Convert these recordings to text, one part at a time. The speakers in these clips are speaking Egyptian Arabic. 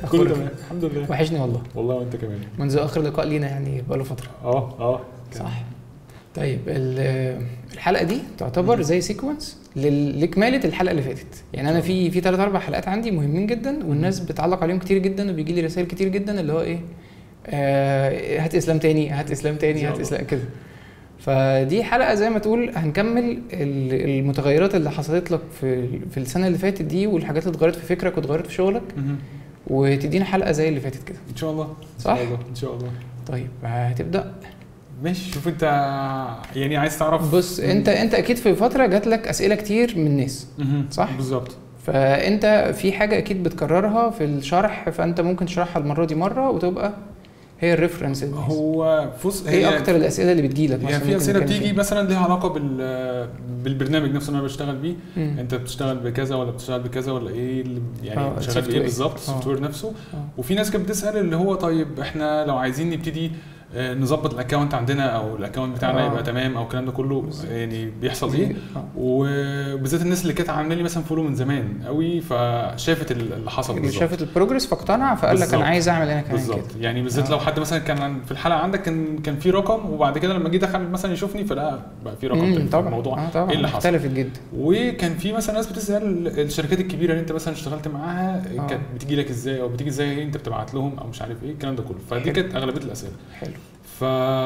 كله أخبارك تمام الحمد لله وحشني والله والله وانت كمان منذ اخر لقاء لينا يعني بقاله فتره اه اه كان- صح طيب ال- الحلقه دي تعتبر زي سيكونس لاكماله الحلقه اللي فاتت يعني انا في في ثلاث اربع حلقات عندي مهمين جدا والناس بتعلق عليهم كتير جدا وبيجي لي رسائل كتير جدا اللي هو ايه آه هات اسلام تاني هات اسلام إن تاني شاء هات الله. اسلام كده فدي حلقه زي ما تقول هنكمل ال- المتغيرات اللي حصلت لك في في السنه اللي فاتت دي والحاجات اللي اتغيرت في فكرك واتغيرت في شغلك مهم. وتدينا حلقه زي اللي فاتت كده ان شاء الله ان صح؟ شاء الله ان شاء الله طيب هتبدا ماشي شوف انت يعني عايز تعرف بص انت انت اكيد في فتره جات لك اسئله كتير من ناس مهم. صح؟ بالظبط فانت في حاجه اكيد بتكررها في الشرح فانت ممكن تشرحها المره دي مره وتبقى هي الريفرنس هو بص ايه اكتر الاسئله اللي بتجيلك هي مثلا في ممكن اسئله نتكلم بتيجي فيها؟ مثلا ليها علاقه بال بالبرنامج نفسه اللي انا بشتغل بيه مم. انت بتشتغل بكذا ولا بتشتغل بكذا ولا ايه اللي يعني اه، شغال السوفت بايه وير. بالظبط اه. السوفت وير نفسه اه. وفي ناس كانت بتسال اللي هو طيب احنا لو عايزين نبتدي آه، نظبط الاكونت عندنا او الاكونت بتاعنا اه. يبقى تمام او الكلام ده كله بالظبط. يعني بيحصل ايه اه. وبالذات الناس اللي كانت عامله لي مثلا فولو من زمان قوي فشافت ال- اللي حصل اللي بالظبط شافت البروجرس فاقتنع فقال لك بالظبط. انا عايز اعمل انا كمان بالظبط كده يعني بالذات اه. لو حد مثلا كان في الحلقه عندك كان كان في رقم وبعد كده لما جه دخل مثلا يشوفني فلقى بقى في رقم مم، تاني في طبعا الموضوع اه طبعا ايه اللي حصل اختلفت جدا وكان في مثلا ناس بتسال الشركات الكبيره اللي انت مثلا اشتغلت معاها اه. كانت بتيجي لك ازاي او بتيجي ازاي انت بتبعت لهم او مش عارف ايه الكلام ده كله فدي حلو. كانت اغلبيه الاسئله حلو ف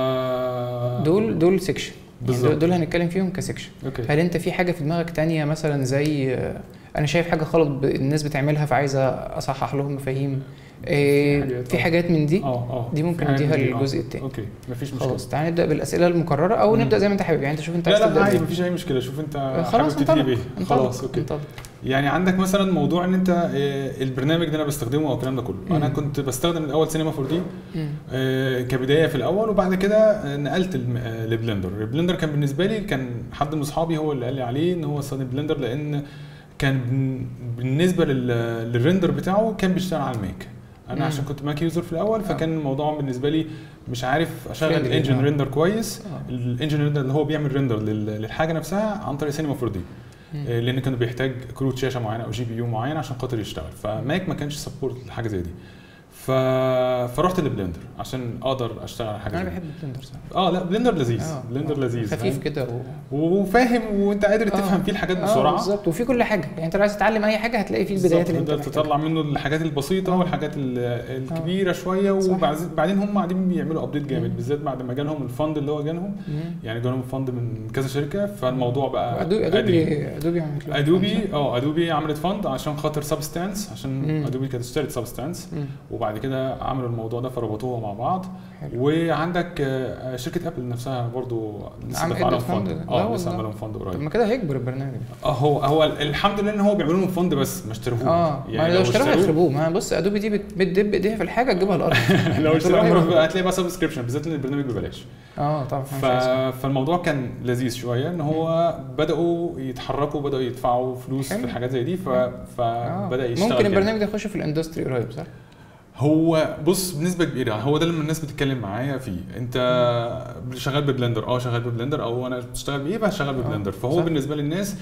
دول دول سيكشن بالظبط. دول, دول هنتكلم فيهم كسيكشن اوكي هل انت في حاجه في دماغك تانية مثلا زي آه، انا شايف حاجه غلط ب- الناس بتعملها فعايزه اصحح لهم مفاهيم إيه، حاجات، في اه. حاجات من دي اه اه دي ممكن في حاجات نديها كتير، اه. للجزء التاني. اوكي مفيش مشكله خلاص تعالى نبدا بالاسئله المكرره او مم. نبدا زي ما انت حابب يعني انت شوف انت لا عايز لا تبدا عادي بإيه. مفيش اي مشكله شوف انت آه، حابب خلاص تبتدي انطلق بايه انطلق، خلاص اوكي انطلق. يعني عندك مثلا موضوع ان انت آه، البرنامج ده انا بستخدمه او الكلام ده كله مم. انا كنت بستخدم الاول سينما 4 دي مم. آه، كبدايه في الاول وبعد كده آه، نقلت الم- آه، لبلندر البلندر كان بالنسبه لي كان حد من اصحابي هو اللي قال لي عليه ان هو استخدم بلندر لان كان بن- بالنسبه لل- للريندر بتاعه كان بيشتغل على الماك انا مم. عشان كنت ماك يوزر في الاول آه. فكان الموضوع بالنسبه لي مش عارف اشغل Friendly، الانجن آه. ريندر كويس آه. الانجن ريندر اللي هو بيعمل ريندر للحاجه نفسها عن طريق سينما 4 دي مم. آه، لان كان بيحتاج كروت شاشه معينه او جي بي يو معين عشان خاطر يشتغل فماك ما كانش سبورت لحاجه زي دي ف... فرحت لبلندر عشان اقدر اشتغل على حاجه انا زي دي. بحب البلندر صراحه اه لا بلندر لذيذ آه، بلندر آه. لذيذ خفيف فاهم؟ كده و... وفاهم وانت قادر آه. تفهم فيه الحاجات اه بسرعه بالظبط وفي كل حاجه يعني انت لو عايز تتعلم اي حاجه هتلاقي فيه البدايات اللي انت تقدر محتاجها. تطلع منه الحاجات البسيطه آه. والحاجات ال- الكبيره شويه صح. وبعدين هم قاعدين بيعملوا ابديت مم. جامد بالذات بعد ما جالهم الفند اللي هو جالهم مم. يعني جالهم فند من كذا شركه فالموضوع بقى ادوبي قادرين. ادوبي ادوبي عملت له ادوبي اه ادوبي عملت فند عشان خاطر سبستانس عشان مم. ادوبي كانت اشترت سبستانس مم. وبعد كده عملوا الموضوع ده فربطوها مع بعض حلو. وعندك آه، شركه ابل نفسها برضو لسه عم- دافعه لهم ادت فند؟ فند لا اه لسه والله. عملوا فند طب قريب ما كده هيكبر البرنامج اه هو هو الحمد لله ان هو بيعملوا لهم فند بس ما اشتروهوش اه ما لو اشتروها يخربوه ما بص ادوبي دي بت- بتدب ايديها في الحاجه تجيبها الارض لو طول اشتروها عمرها. يبقى هتلاقي بقى سبسكريبشن بالذات ان البرنامج ببلاش اه طبعا ف... فالموضوع كان لذيذ شويه ان هو بداوا يتحركوا بداوا يدفعوا فلوس حلو. في الحاجات زي دي ف... آه. فبدا يشتغل ممكن جامد. البرنامج ده يخش في الاندستري قريب صح؟ هو بص بنسبه كبيره هو ده اللي الناس بتتكلم معايا فيه انت شغال ببلندر اه شغال ببلندر او انا بتشتغل بايه بقى شغال ببلندر فهو صح. بالنسبه للناس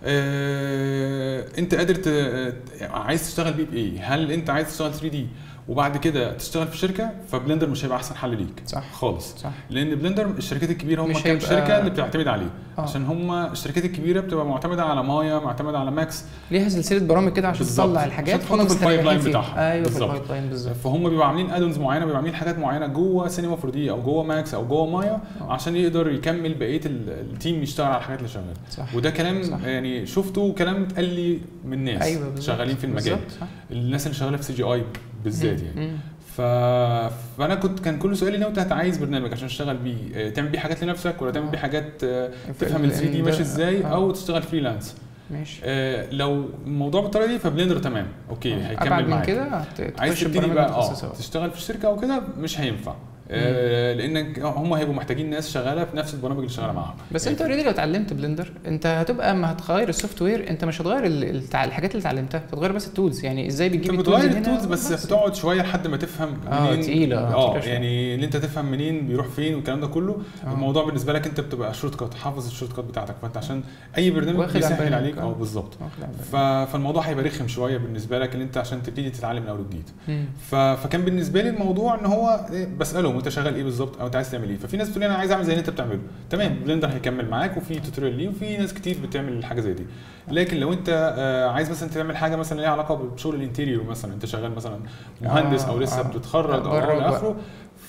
آه انت قادر ت... عايز تشتغل بيه بايه هل انت عايز تشتغل 3 دي وبعد كده تشتغل في شركه فبلندر مش هيبقى احسن حل ليك صح خالص صح لان بلندر الشركات الكبيره هم مش كام هيبقى- شركه اللي بتعتمد عليه آه. عشان هم الشركات الكبيره بتبقى معتمده على مايا معتمده على ماكس ليها سلسله برامج كده عشان بالظبط. تطلع الحاجات عشان تحطها هم في البايب لاين مستريحين فيها. بتاعها. ايوه في بالظبط. البايب لاين بالظبط فهم بيبقوا عاملين ادونز معينه بيبقوا عاملين حاجات معينه جوه سينما 4 دي او جوه ماكس او جوه مايا آه. عشان يقدر يكمل بقيه ال- التيم يشتغل على الحاجات اللي شغاله صح وده كلام صح. يعني شفته وكلام اتقال لي من ناس ايوه بالظبط شغالين في المجال بالظبط صح الناس اللي شغاله في سي جي اي بالذات مم. يعني مم. ف... فانا كنت كان كل سؤالي لو انت عايز برنامج عشان تشتغل بيه آه، تعمل بيه حاجات لنفسك ولا تعمل آه. بيه حاجات آه، في تفهم ال- ال 3 دي ال- ماشي ازاي آه. او تشتغل فريلانس ماشي آه، لو الموضوع بالطريقه دي فبلندر تمام اوكي ابعد هيكمل من معاك كده هت- عايز تخش تبتدي ببرامج بقى اه متخصصة بقى. تشتغل في شركه او كده مش هينفع آه، لان هم هيبقوا محتاجين ناس شغاله في نفس البرامج اللي شغاله معاهم بس انت اوريدي لو اتعلمت بلندر انت هتبقى اما هتغير السوفت وير انت مش هتغير ال- التع- الحاجات اللي اتعلمتها هتغير بس التولز يعني ازاي بتجيب انت التولز بتغير هنا التولز بس هتقعد شويه لحد ما تفهم اه، منين تقيلة، اه، اه تقيلة شوية. يعني اللي انت تفهم منين بيروح فين والكلام ده كله اه. الموضوع بالنسبه لك انت بتبقى شورت كات حافظ الشورت كات بتاعتك فانت عشان اي برنامج واخد على بيسهل بالك، عليك اه. اه بالظبط واخد على بالك. ف- فالموضوع هيبقى رخم شويه بالنسبه لك ان انت عشان تبتدي تتعلم من اول وجديد مم. ف... فكان بالنسبه لي الموضوع ان هو إيه، بسالهم انت شغال ايه بالظبط او انت عايز تعمل ايه ففي ناس بتقول لي انا عايز اعمل زي اللي انت بتعمله تمام بلندر هيكمل معاك وفي توتوريال ليه وفي ناس كتير بتعمل حاجه زي دي لكن لو انت آه، عايز مثلا تعمل حاجه مثلا ليها علاقه بشغل الانتيريور مثلا انت شغال مثلا مهندس او آه، لسه آه. بتتخرج او جرب الى بقى. اخره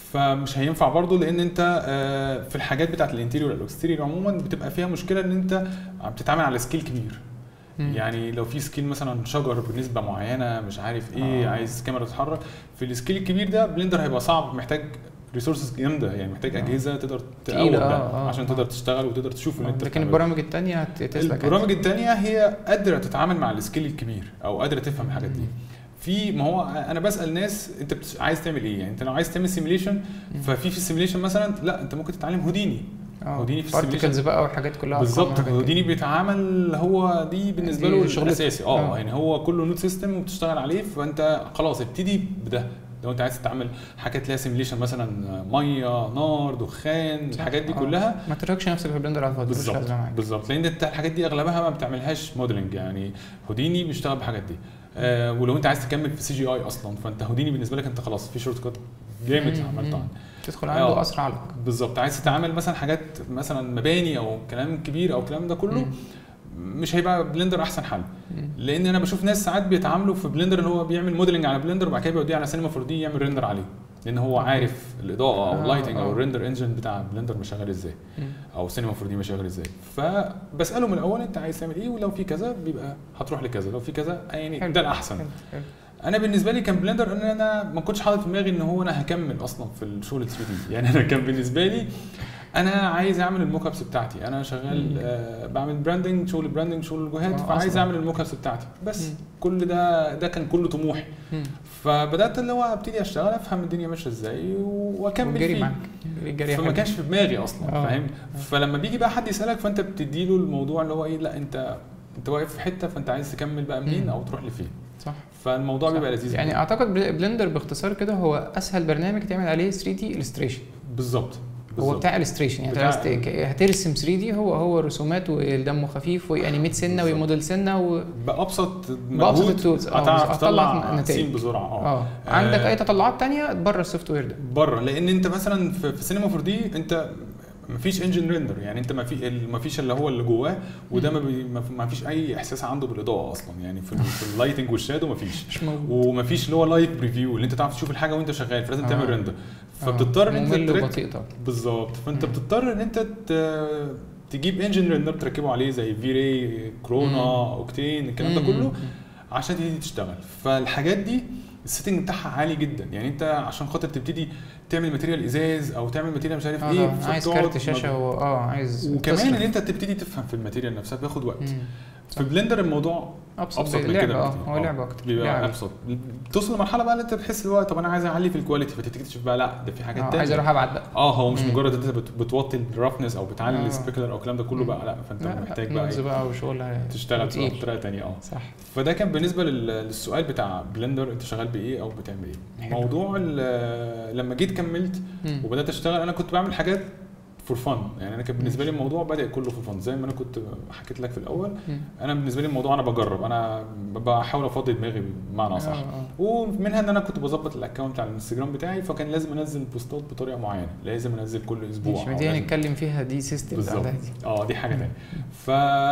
فمش هينفع برضه لان انت آه، في الحاجات بتاعت الانتيريور والاكستيريور عموما بتبقى فيها مشكله ان انت بتتعامل على سكيل كبير مم. يعني لو في سكيل مثلا شجر بنسبه معينه مش عارف ايه آه. عايز كاميرا تتحرك في السكيل الكبير ده بلندر هيبقى صعب محتاج ريسورسز جامده يعني محتاج آه. اجهزه تقدر تقوم تقيلة، ده آه، آه، عشان آه. تقدر تشتغل وتقدر تشوف اللي انت لكن بتعمله. البرامج التانية هت- تسلك البرامج التانية هي قادرة تتعامل مع السكيل الكبير او قادرة تفهم الحاجات دي في ما هو انا بسال ناس انت بت- عايز تعمل ايه يعني انت لو عايز تعمل سيميليشن ففي في السيميليشن مثلا لا انت ممكن تتعلم هوديني هوديني في بارتكلز السيميليشن بقى وحاجات كلها بالظبط أرقام وحاجات هوديني بيتعامل هو دي بالنسبه دي له شغلته. الاساسي اه آه. يعني هو كله نود سيستم وبتشتغل عليه فانت خلاص ابتدي بده لو انت عايز تعمل حاجات ليها سيميليشن مثلا ميه نار دخان صح. الحاجات دي آه. كلها ما تتركش نفسك في بلندر على الفاضي ملوش بالظبط لازمة معاك. بالظبط لان انت الحاجات دي اغلبها ما بتعملهاش موديلنج يعني هوديني بيشتغل بالحاجات دي آه ولو انت عايز تكمل في سي جي اي اصلا فانت هوديني بالنسبه لك انت خلاص في شورت كات جامد مم. عملته مم. عنه تدخل آه. عنده اسرع لك بالظبط عايز تتعامل مثلا حاجات مثلا مباني او كلام كبير او الكلام ده كله مم. مش هيبقى بلندر احسن حل مم. لان انا بشوف ناس ساعات بيتعاملوا في بلندر اللي هو بيعمل موديلنج على بلندر وبعد كده بيوديه على سينما 4 دي يعمل ريندر عليه لان هو عارف الاضاءه او آه، اللايتنج او آه. الريندر انجن بتاع بلندر مش شغال ازاي مم. او سينما 4 دي مش شغال ازاي فبساله من الاول انت عايز تعمل ايه ولو في كذا بيبقى هتروح لكذا لو في كذا يعني حلو. ده الاحسن حلو. حلو. انا بالنسبه لي كان بلندر ان انا ما كنتش حاطط في دماغي ان هو انا هكمل اصلا في الشغل 3 دي يعني انا كان بالنسبه لي انا عايز اعمل الموك ابس بتاعتي انا شغال مم. آه بعمل براندنج شغل براندنج شغل لوجوهات آه، فعايز أصلاً. اعمل الموك ابس بتاعتي بس مم. كل ده ده كان كله طموحي مم. فبدات اللي هو ابتدي اشتغل افهم الدنيا ماشيه ازاي واكمل والجري فيه معاك الجري فما حلو. كانش في دماغي اصلا آه. فاهم فلما بيجي بقى حد يسالك فانت بتدي له الموضوع اللي هو ايه لا انت انت واقف في حته فانت عايز تكمل بقى منين مم. او تروح لفين صح فالموضوع صح. بيبقى لذيذ يعني جداً. اعتقد بل- بلندر باختصار كده هو اسهل برنامج تعمل عليه 3 دي الستريشن بالظبط هو بالظبط. بتاع الستريشن يعني بتاع- بتاع... ت- هترسم 3 دي هو هو رسومات ودمه خفيف وانيميت سنه بالظبط. وموديل سنه و... بابسط بأبسط مجهود التولز، آه، هتعرف هتطلع تطلع نتائج. سين بسرعه اه اه آه. عندك اي تطلعات تانية بره السوفت وير ده بره لان انت مثلا في, في سينما 4 دي انت مفيش انجن ريندر يعني انت ما في ما فيش الا هو اللي جواه وده ما, بي ما في- ما فيش اي احساس عنده بالاضاءه اصلا يعني في, ال- في اللايتنج والشادو ما فيش مش موجود ومفيش اللي هو لايف بريفيو اللي انت تعرف تشوف الحاجه وانت شغال فلازم آه. تعمل ريندر آه، فبتضطر ان انت ممل ترك- وبطيء طبعا بالظبط فانت مم. بتضطر ان انت ت- تجيب انجن ريندر تركبه عليه زي في راي كرونا مم. اوكتين الكلام ده مم. كله عشان تبتدي تشتغل فالحاجات دي السيتنج بتاعها عالي جدا يعني انت عشان خاطر تبتدي تعمل ماتيريال ازاز او تعمل ماتيريال مش عارف اه ايه طبعاً. عايز فبتقعد كارت شاشه و... اه عايز وكمان تصرف. ان انت تبتدي تفهم في الماتيريال نفسها بياخد وقت مم. في بلندر الموضوع ابسط, ابسط من لعبة، كده اه بكتير. هو آه. لعبه اكتر بيبقى لعبة. ابسط توصل لمرحله بقى اللي انت بتحس اللي هو طب انا عايز اعلي في الكواليتي فتبتدي تكتشف بقى لا ده في حاجات آه، تانية عايز اروح ابعت بقى اه هو مش مم. مجرد انت بت- بتوطي الرفنس او بتعلي آه. السبيكلر او الكلام ده كله مم. بقى لا فانت لا، محتاج بقى نودز إيه؟ بقى وشغل تشتغل تقيل. بطريقه تانية اه صح فده كان بالنسبه لل- للسؤال بتاع بلندر انت شغال بايه او بتعمل ايه حلو. موضوع ال- لما جيت كملت مم. وبدات اشتغل انا كنت بعمل حاجات فور فن يعني انا كان بالنسبه لي الموضوع بدا كله فور فن زي ما انا كنت حكيت لك في الاول مم. انا بالنسبه لي الموضوع انا بجرب انا بحاول افضي دماغي بمعنى صح آه، آه. ومنها ان انا كنت بظبط الاكونت على الانستجرام بتاعي فكان لازم انزل بوستات بطريقه معينه لازم انزل كل اسبوع ماشي أو دي لازم- هنتكلم فيها دي سيستم بالظبط بعدها دي اه دي حاجه مم. تانية ف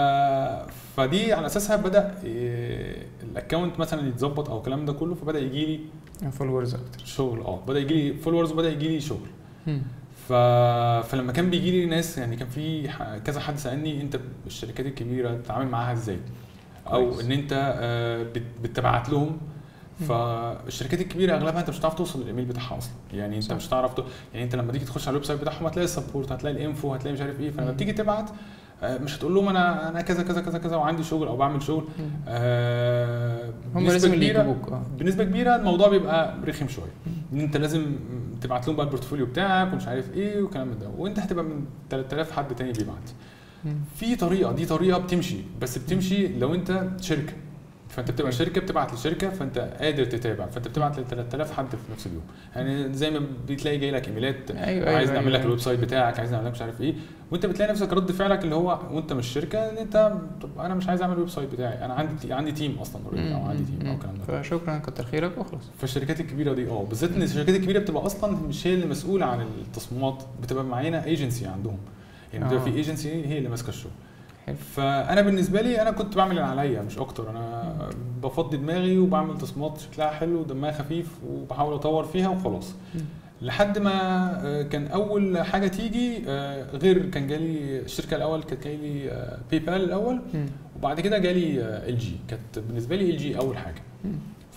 فدي على اساسها بدا إيه، الاكونت مثلا يتظبط او الكلام ده كله فبدا يجي لي فولورز اكتر شغل اه بدا يجي لي فولورز وبدا يجي لي شغل مم. ف... فلما كان بيجي لي ناس يعني كان في ح- كذا حد سالني انت الشركات الكبيره تتعامل معاها ازاي او كويس. ان انت آه، بت- بتبعت لهم مم. فالشركات الكبيره اغلبها انت مش هتعرف توصل للايميل بتاعها اصلا يعني انت صح. مش هتعرف ت... يعني انت لما تيجي تخش على الويب سايت بتاعهم هتلاقي السبورت هتلاقي الانفو هتلاقي مش عارف ايه فلما مم. بتيجي تبعت آه، مش هتقول لهم انا انا كذا كذا كذا كذا وعندي شغل او بعمل شغل مم. آه، هم بنسبة لازم اللي كبيرة- يجيبوك اه بنسبه كبيره الموضوع بيبقى رخم شويه ان انت لازم تبعت لهم بقى البورتفوليو بتاعك ومش عارف ايه والكلام من ده وانت هتبقى من 3000 حد تاني بيبعت مم. في طريقه دي طريقه بتمشي بس بتمشي لو انت شركه فانت بتبقى اوكي. شركه بتبعت لشركه فانت قادر تتابع فانت بتبعت ل 3000 حد في نفس اليوم يعني زي ما بتلاقي جاي لك ايميلات ايوه عايز ايوه نعمل لك أيوة. الويب سايت بتاعك عايز نعمل لك مش عارف ايه وانت بتلاقي نفسك رد فعلك اللي هو وانت مش شركه ان انت طب انا مش عايز اعمل الويب سايت بتاعي انا عندي عندي تيم اصلا already او عندي تيم او الكلام ده فشكرا كتر خيرك واخلص فالشركات الكبيره دي اه بالذات ان الشركات الكبيره بتبقى اصلا مش هي اللي مسؤوله عن التصميمات بتبقى معانا ايجنسي عندهم يعني بتبقى آه. في ايجنسي هي اللي ماسكه الشغل حلو. فانا بالنسبه لي انا كنت بعمل اللي عليا مش اكتر انا بفضي دماغي وبعمل تصميمات شكلها حلو ودمها خفيف وبحاول اطور فيها وخلاص مم. لحد ما آه، كان اول حاجه تيجي آه، غير كان جالي الشركه الاول كانت جاي لي باي بال الاول مم. وبعد كده جالي ال جي كانت بالنسبه لي ال جي اول حاجه مم.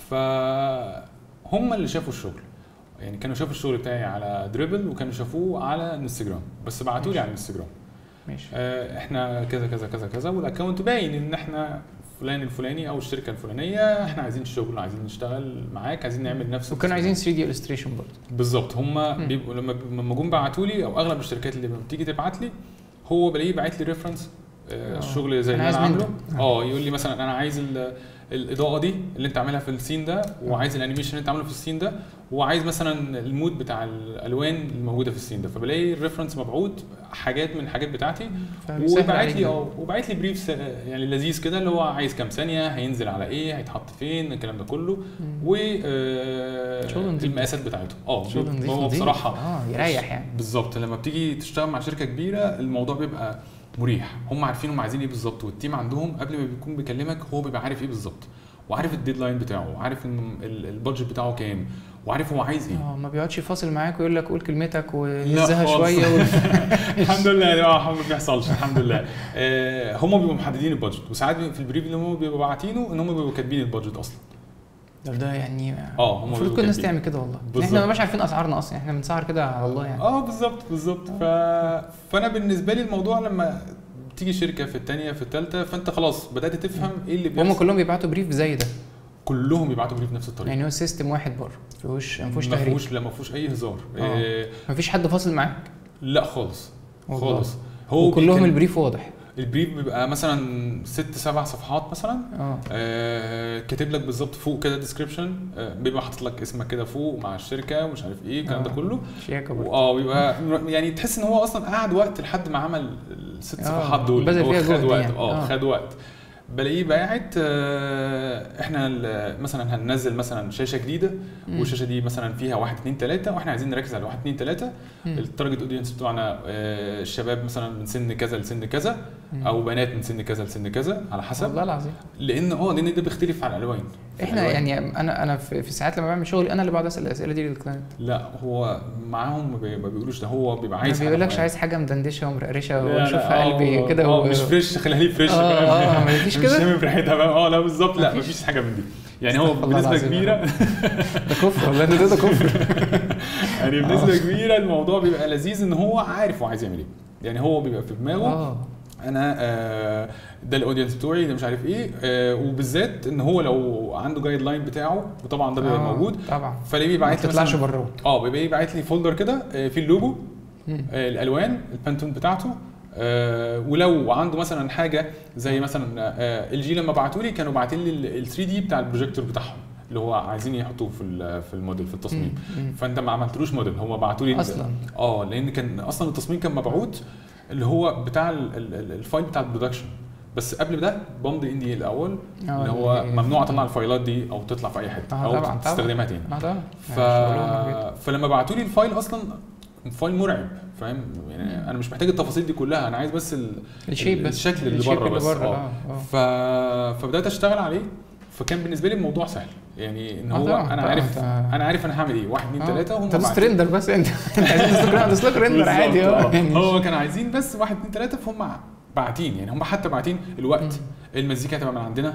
فهم اللي شافوا الشغل يعني كانوا شافوا الشغل بتاعي على دريبل وكانوا شافوه على انستجرام بس بعتوا لي على الانستجرام ماشي آه، احنا كذا كذا كذا كذا والاكونت باين ان احنا فلان الفلاني او الشركه الفلانيه احنا عايزين شغل عايزين نشتغل معاك عايزين نعمل نفس وكانوا عايزين التصميم. 3 دي الستريشن برضه بالظبط هم مم. بيبقوا لما لما جم بعتوا لي او اغلب الشركات اللي لما بتيجي تبعت لي هو بلاقيه باعت لي ريفرنس آه. الشغل زي أنا اللي انا عايز عامله منك. اه يقول لي مثلا انا عايز ال- الاضاءه دي اللي انت عاملها في السين ده وعايز الانيميشن اللي انت عامله في السين ده وعايز مثلا المود بتاع الالوان الموجوده في السين ده فبلاقي الريفرنس مبعوث حاجات من الحاجات بتاعتي فبيسهل وبعت عليك لي ده. اه وبعت لي بريف يعني لذيذ كده اللي هو عايز كام ثانيه هينزل على ايه هيتحط فين الكلام ده كله مم. و آه، شغل نضيف. المقاسات بتاعته اه شغل نضيف هو نضيف. بصراحه اه يريح يعني بالظبط لما بتيجي تشتغل مع شركه كبيره الموضوع بيبقى مريح هم عارفين هم عايزين ايه بالظبط والتيم عندهم قبل ما بيكون بيكلمك هو بيبقى عارف ايه بالظبط وعارف الديدلاين بتاعه وعارف ان ال- البادجت بتاعه كام وعارف هو عايز ايه اه ما بيقعدش يفاصل معاك ويقول لك قول كلمتك لا ويهزها خالص. شويه و... الحمد لله يا جماعه ما بيحصلش الحمد لله آه هم بيبقوا محددين البادجت وساعات في البريف اللي هم بيبقوا باعتينه ان هم بيبقوا كاتبين البادجت اصلا ده ده يعني اه هم المفروض بيبقوا كل الناس كاتبين. تعمل كده والله بالظبط. احنا ما بقاش عارفين اسعارنا اصلا احنا بنسعر كده على الله يعني اه بالظبط بالظبط ف... فانا بالنسبه لي الموضوع لما تيجي شركه في الثانيه في الثالثه فانت خلاص بدات تفهم ايه اللي هم بيحصل كلهم بيبعتوا بريف زي ده كلهم بيبعتوا بريف نفس الطريقه يعني هو سيستم واحد بره ما فيهوش ما فيهوش ما تهريج فيهوش لا ما فيهوش اي هزار آه. آه. ما فيش حد فاصل معاك لا خالص والله. خالص هو وكلهم كان- البريف واضح البريف بيبقى مثلا ست سبع صفحات مثلا اه آه كاتب لك بالظبط فوق كده ديسكربشن آه بيبقى حاطط لك اسمك كده فوق مع الشركه ومش عارف ايه الكلام ده آه. كله شياكه برضه اه بيبقى يعني تحس ان هو اصلا قعد وقت لحد ما عمل الست آه، صفحات دول بذل هو فيها خد جهد وقت يعني. اه آه. خد وقت بلاقيه باعت آه، احنا ال- مثلا هننزل مثلا شاشه جديده مم. والشاشه دي مثلا فيها واحد اتنين تلاته واحنا عايزين نركز على واحد اتنين تلاته مم. التارجت اودينس بتوعنا آه، الشباب مثلا من سن كذا لسن كذا مم. او بنات من سن كذا لسن كذا على حسب والله العظيم لان اه لان ده بيختلف على الالوان في احنا الألوان. يعني انا انا في في ساعات لما بعمل شغلي انا اللي بقعد اسال الاسئله دي للكلاينت لا هو معاهم ما بي- ما بيقولوش ده هو بيبقى ما عايز حاجة بيقولكش معينة. عايز حاجه مدندشه ومرقرشه لا، لا، واشوفها آه، قلبي كده اه و... مش فريش خليها لي فريش اه اه ما فيش مش كده شامم ريحتها بقى اه لا بالظبط لا مفيش؟ مفيش حاجه من دي يعني هو استغفر الله بنسبه العظيم. كبيره ده كفر والله ده ده كفر يعني بنسبه كبيره الموضوع بيبقى لذيذ ان هو عارف هو عايز يعمل ايه يعني هو بيبقى في دماغه اه انا آه، ده الاودينس بتوعي ده مش عارف ايه آه، وبالذات ان هو لو عنده جايد لاين بتاعه وطبعا ده بيبقى آه، موجود طبعا فليه ما بيبعت لي تطلعش مثلا بره اه بيبقى يبعت لي فولدر كده آه، فيه اللوجو مم. آه، الالوان البانتون بتاعته آه، ولو عنده مثلا حاجه زي مثلا ال جي لما بعتوا لي كانوا باعتين لي ال 3 دي بتاع البروجيكتور بتاعهم اللي هو عايزين يحطوه في ال- في الموديل في التصميم مم. مم. فانت ما عملتلوش موديل هم بعتوا لي اصلا اه لان كان اصلا التصميم كان مبعوث اللي هو بتاع ال- ال- ال- الفايل بتاع البرودكشن بس قبل ده بمضي ان دي الاول آه، اللي هو اللي- ممنوع اطلع الفايلات دي او تطلع في اي حته آه، او طبعاً، طبعاً. تستخدمها تاني ما طبعا ف... يعني شغلهم كده. فلما بعتوا لي الفايل اصلا فايل مرعب فاهم يعني انا مش محتاج التفاصيل دي كلها انا عايز بس ال... الشيب بس الشكل اللي الشيب بره بس بره اه اه اه ف... فبدات اشتغل عليه فكان بالنسبه لي الموضوع سهل يعني ان آه هو طبعاً، انا طبعاً، عارف طبعاً. انا عارف انا هعمل ايه واحد اثنين آه. ثلاثه وهم انت دوست باعتين. ريندر بس انت انت عايزين دوست دوست لك ريندر عادي بالظبط، اه يعني هو كانوا عايزين بس واحد اثنين ثلاثه فهم باعتين يعني هم حتى باعتين الوقت مم. المزيكا هتبقى من عندنا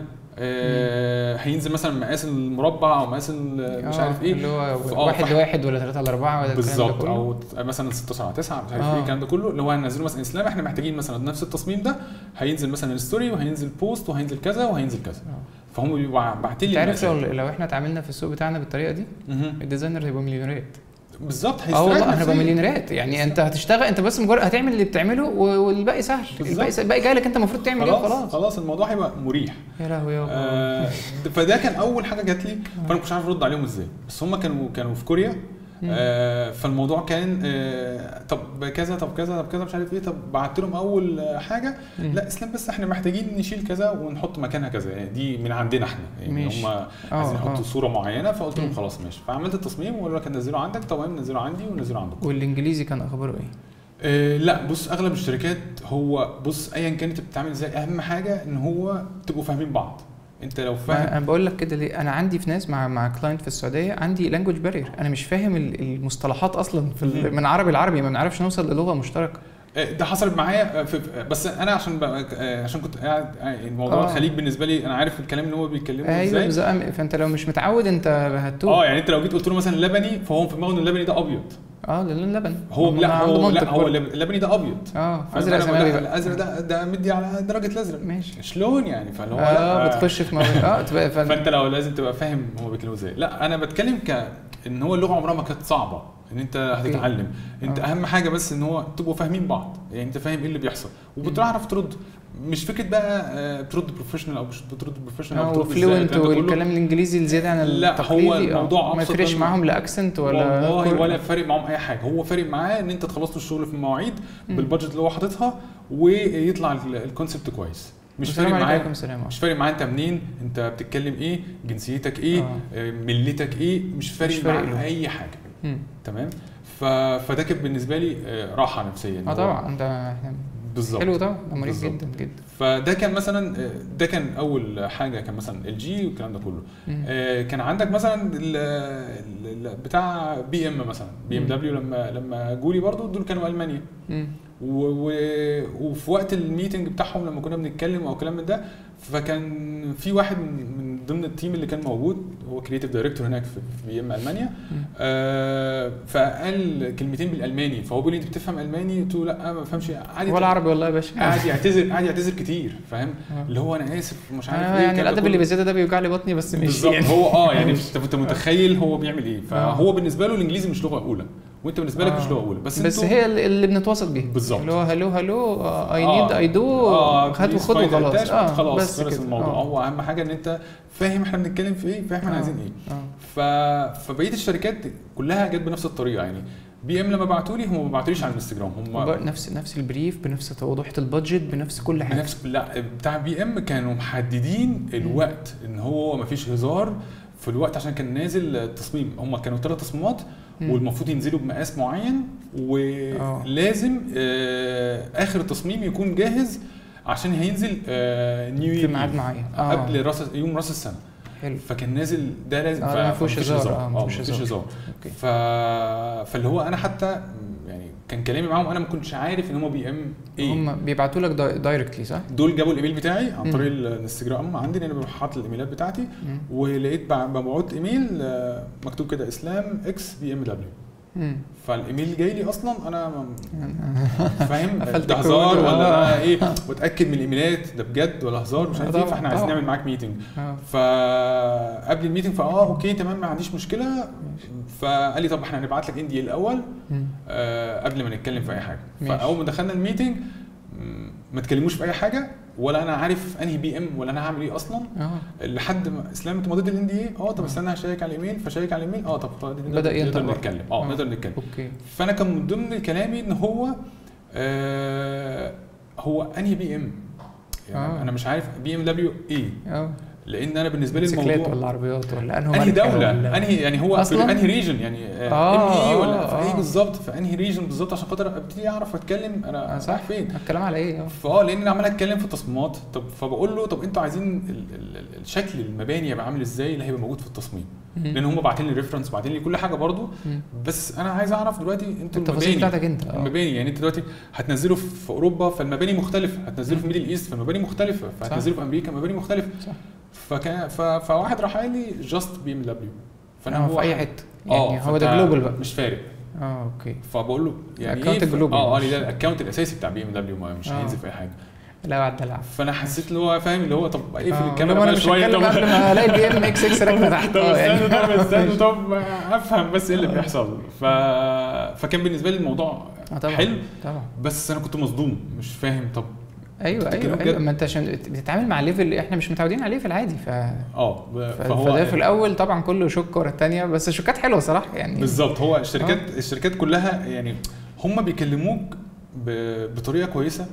آه هينزل مثلا مقاس المربع او مقاس ال- مش آه، عارف ايه اللي هو ف- آه، واحد ف- لواحد ولا ثلاثة لأربعة ولا الكلام ده بالظبط كله. او ت- مثلا 16 على 9 مش عارف آه. ايه الكلام ده كله اللي هو هننزله مثلا اسلام احنا محتاجين مثلا نفس التصميم ده هينزل مثلا ستوري وهينزل بوست وهينزل كذا وهينزل كذا آه. فهم بيبقوا باعتين انت لي عارف لو المقاسات. لو احنا اتعاملنا في السوق بتاعنا بالطريقة دي مهم. الديزاينر هيبقوا مليونيرات بالظبط اه هيستريح والله هنبقى نفسياً. مليونيرات يعني انت هتشتغل انت بس مجرد هتعمل اللي بتعمله و- والباقي سهل بالظبط. الباقي سهل. الباقي جاي لك انت المفروض تعمل ايه خلاص وخلاص خلاص الموضوع هيبقى مريح يا لهوي يابا آه فده كان اول حاجه جات لي فانا مش عارف ارد عليهم ازاي بس هم كانوا كانوا في كوريا آه فالموضوع كان آه طب كذا طب كذا طب كذا مش عارف ايه طب بعت لهم اول آه، حاجه مم. لا اسلام بس احنا محتاجين نشيل كذا ونحط مكانها كذا يعني دي من عندنا احنا يعني ماشي. هم عايزين اه. يحطوا صوره معينه فقلت لهم مم. خلاص ماشي فعملت التصميم وقالوا لك نزله عندك طب نزله عندي ونزله عندكم والانجليزي كان اخباره ايه؟ آه لا بص اغلب الشركات هو بص ايا كانت بتتعامل ازاي اهم حاجه ان هو تبقوا فاهمين بعض انت لو ما فاهم انا بقول لك كده ليه انا عندي في ناس مع مع كلاينت في السعوديه عندي لانجوج بارير انا مش فاهم ال- المصطلحات اصلا في ال- مم. من عربي لعربي ما بنعرفش نوصل للغه مشتركه آه، ده حصلت معايا آه، في في- بس انا عشان بقى آه، عشان كنت قاعد آه، الموضوع آه. الخليج بالنسبه لي انا عارف الكلام اللي هو بيتكلمه ايوه ازاي بالظبط فانت لو مش متعود انت هتوه اه يعني انت لو جيت قلت له مثلا لبني فهو في دماغه ان اللبني ده ابيض اه لان لبن هو ما لا عنده هو لا منطق هو برضه. اللب- اللبني ده ابيض اه فأنا ازرق بقى- سماوي لا، بقى الازرق ده ده مدي على درجه الازرق ماشي شلون يعني فاللي هو اه لا بتخش في موضوع اه تبقى فن... فانت لو لازم تبقى فاهم هو بيتكلموا ازاي لا انا بتكلم ك ان هو اللغه عمرها ما كانت صعبه ان انت هتتعلم انت آه. اهم حاجه بس ان هو تبقوا فاهمين بعض يعني انت فاهم ايه اللي بيحصل وبتعرف ترد مش فكره بقى آه، بترد بروفيشنال او مش بترد بروفيشنال او اه بترد ازاي وفلوينت الكلام ده كله. والكلام الانجليزي الزياده عن لا، هو التقليدي آه. الموضوع ما أبسط يفرقش من- معاهم لا اكسنت ولا والله كور- ولا فارق معاهم اي حاجه هو فارق معاه ان انت تخلص له الشغل في المواعيد مم. بالبادجت اللي هو حاططها ويطلع ال- الكونسبت كويس مش السلام فارق عليكم معاه السلام مش فارق معاه انت منين انت بتتكلم ايه جنسيتك ايه آه. آه. ملتك ايه مش فارق, مش فارق معاه له. اي حاجه مم. تمام ف... فده كان بالنسبه لي آه، راحه نفسيه إن اه هو- طبعا ده احنا بالظبط حلو طبعا ده مريح بالظبط. جدا جدا فده كان مثلا آه، ده كان اول حاجه كان مثلا ال جي والكلام ده كله مم. آه، كان عندك مثلا ال- ال- ال- بتاع بي ام مثلا بي ام مم. دبليو لما لما جولي برضو دول كانوا المانيا مم. و- و- وفي وقت الميتنج بتاعهم لما كنا بنتكلم او كلام من ده فكان في واحد من من ضمن التيم اللي كان موجود هو كريتيف دايركتور هناك في بي ام المانيا مم. آه فقال كلمتين بالالماني فهو بيقول لي انت بتفهم الماني قلت له لا ما بفهمش عادي ولا عربي والله يا باشا قاعد يعتذر قاعد يعتذر كتير فاهم آه. اللي هو انا اسف مش عارف آه ايه يعني الكلام ده الادب اللي كله. بزياده ده بيوجع لي بطني بس مش بالظبط يعني هو اه يعني انت انت متخيل هو بيعمل ايه آه. فهو بالنسبه له الانجليزي مش لغه اولى وانت بالنسبه لك آه. مش لغه اولى بس بس انتوا- هي اللي اللي بنتواصل بيها بالظبط. اللي هو هلو هلو اي آه. نيد اي دو اه هات please وخد find وخلاص attachment، خلاص بس خلص كده. الموضوع آه. هو اهم حاجه ان انت فاهم احنا بنتكلم في ايه فاهم احنا آه. عايزين ايه اه ف... فبقيه الشركات كلها جت بنفس الطريقه يعني بي ام لما بعتوا لي هم ما بعتوليش على الانستجرام هم وب- نفس نفس البريف بنفس وضوحه البادجت بنفس كل حاجه بنفس لا بتاع بي ام كانوا محددين الوقت ان هو ما فيش هزار في الوقت عشان كان نازل التصميم هم كانوا ثلاث تصميمات مم. والمفروض ينزلوا بمقاس معين ولازم آه اخر التصميم يكون جاهز عشان هينزل آه نيو في يير ميعاد إيف. معين اه قبل راس يوم راس السنه حلو فكان نازل ده لازم آه، ف- ما فيهوش فمفيش هزار، آه، ما اه فيهوش مفيش هزار. هزار اوكي ف... فاللي هو انا حتى يعني كان كلامي معاهم انا ما كنتش عارف ان هم بي ام ايه هم بيبعتوا لك داي- دايركتلي صح؟ دول جابوا الايميل بتاعي عن مم. طريق الانستجرام عندي لان انا بروح حاطط الايميلات بتاعتي مم. ولقيت بع- مبعوت ايميل آه، مكتوب كده اسلام اكس بي ام دبليو مم. فالايميل جاي لي اصلا انا ما- فاهم قفلت ده كود، هزار ولا آه. ده ايه واتاكد من الايميلات ده بجد ولا هزار مش عارف ايه طبعا، فاحنا عايزين طبعا. نعمل معاك ميتنج اه فقبل الميتنج فاه اوكي تمام ما عنديش مشكله فقال لي طب احنا هنبعت لك ان دي الاول مم. آه قبل ما نتكلم في اي حاجه ماشي. فاول ما دخلنا الميتنج مم، ما تكلموش في اي حاجه ولا انا عارف انهي بي ام ولا انا هعمل ايه اصلا اه لحد ما اسلام انت مضيت الان دي ايه اه طب استنى هشيك على الايميل فشيك على الايميل اه طب خلاص نقدر- بدأ ينطق نقدر بقى. نتكلم اه آه. نقدر نتكلم اوكي فانا كان من ضمن كلامي ان هو آه هو انهي بي ام يعني آه. انا مش عارف بي ام دبليو ايه اه لان انا بالنسبه لي موتوسيكلات الموضوع ولا عربيات ولا انهي انهي ماركة دوله ولا- انهي يعني هو أصلاً؟ في انهي ريجن يعني آه، ام اي ولا آه، في ايه آه. بالظبط في انهي ريجن بالظبط عشان خاطر ابتدي اعرف اتكلم انا آه، صح صح فين الكلام على ايه اه فاه لان انا عمال اتكلم في التصميمات طب فبقول له طب انتوا عايزين ال ال ال الشكل المباني يبقى عامل ازاي اللي هيبقى موجود في التصميم مم. لان هم باعتين لي ريفرنس باعتين لي كل حاجه برضو مم. بس انا عايز اعرف دلوقتي انتوا التفاصيل المباني بتاعتك انت اه المباني يعني انت دلوقتي هتنزله في اوروبا فالمباني مختلفه هتنزله في ميدل ايست فالمباني مختلفه فهتنزله في امريكا مباني مختلفه صح فكان ف... فواحد راح قال لي جاست بي ام دبليو فانا هو في اي حته اه يعني هو ده فأنت جلوبال بقى مش فارق اه اوكي فبقول له يعني Account ايه ف- global اه اه مش- ده الاكونت الاساسي بتاع بي ام دبليو مش آه. هينزل في اي حاجه لا بعد دلع فانا حسيت اللي هو فاهم اللي هو طب اقفل آه، الكاميرا لما انا بقى مش شويه هتكلم طب قبل ما الاقي البي ام اكس 6 راكنه تحت طب اه استنى طب استنى ماشي. طب افهم بس ايه اللي بيحصل ف... فكان بالنسبه لي الموضوع اه طبعا حلو طبعا بس انا كنت مصدوم مش فاهم طب ايوه بتتكلم ايوه ايوه بجد؟ ما انت عشان بتتعامل مع ليفل احنا مش متعودين عليه في العادي ف... اه ب- ف... فهو فده في الاول طبعا كله شك ورا الثانيه بس الشوكات حلوه صراحه يعني بالظبط هو الشركات الشركات كلها يعني هم بيكلموك ب- بطريقه كويسه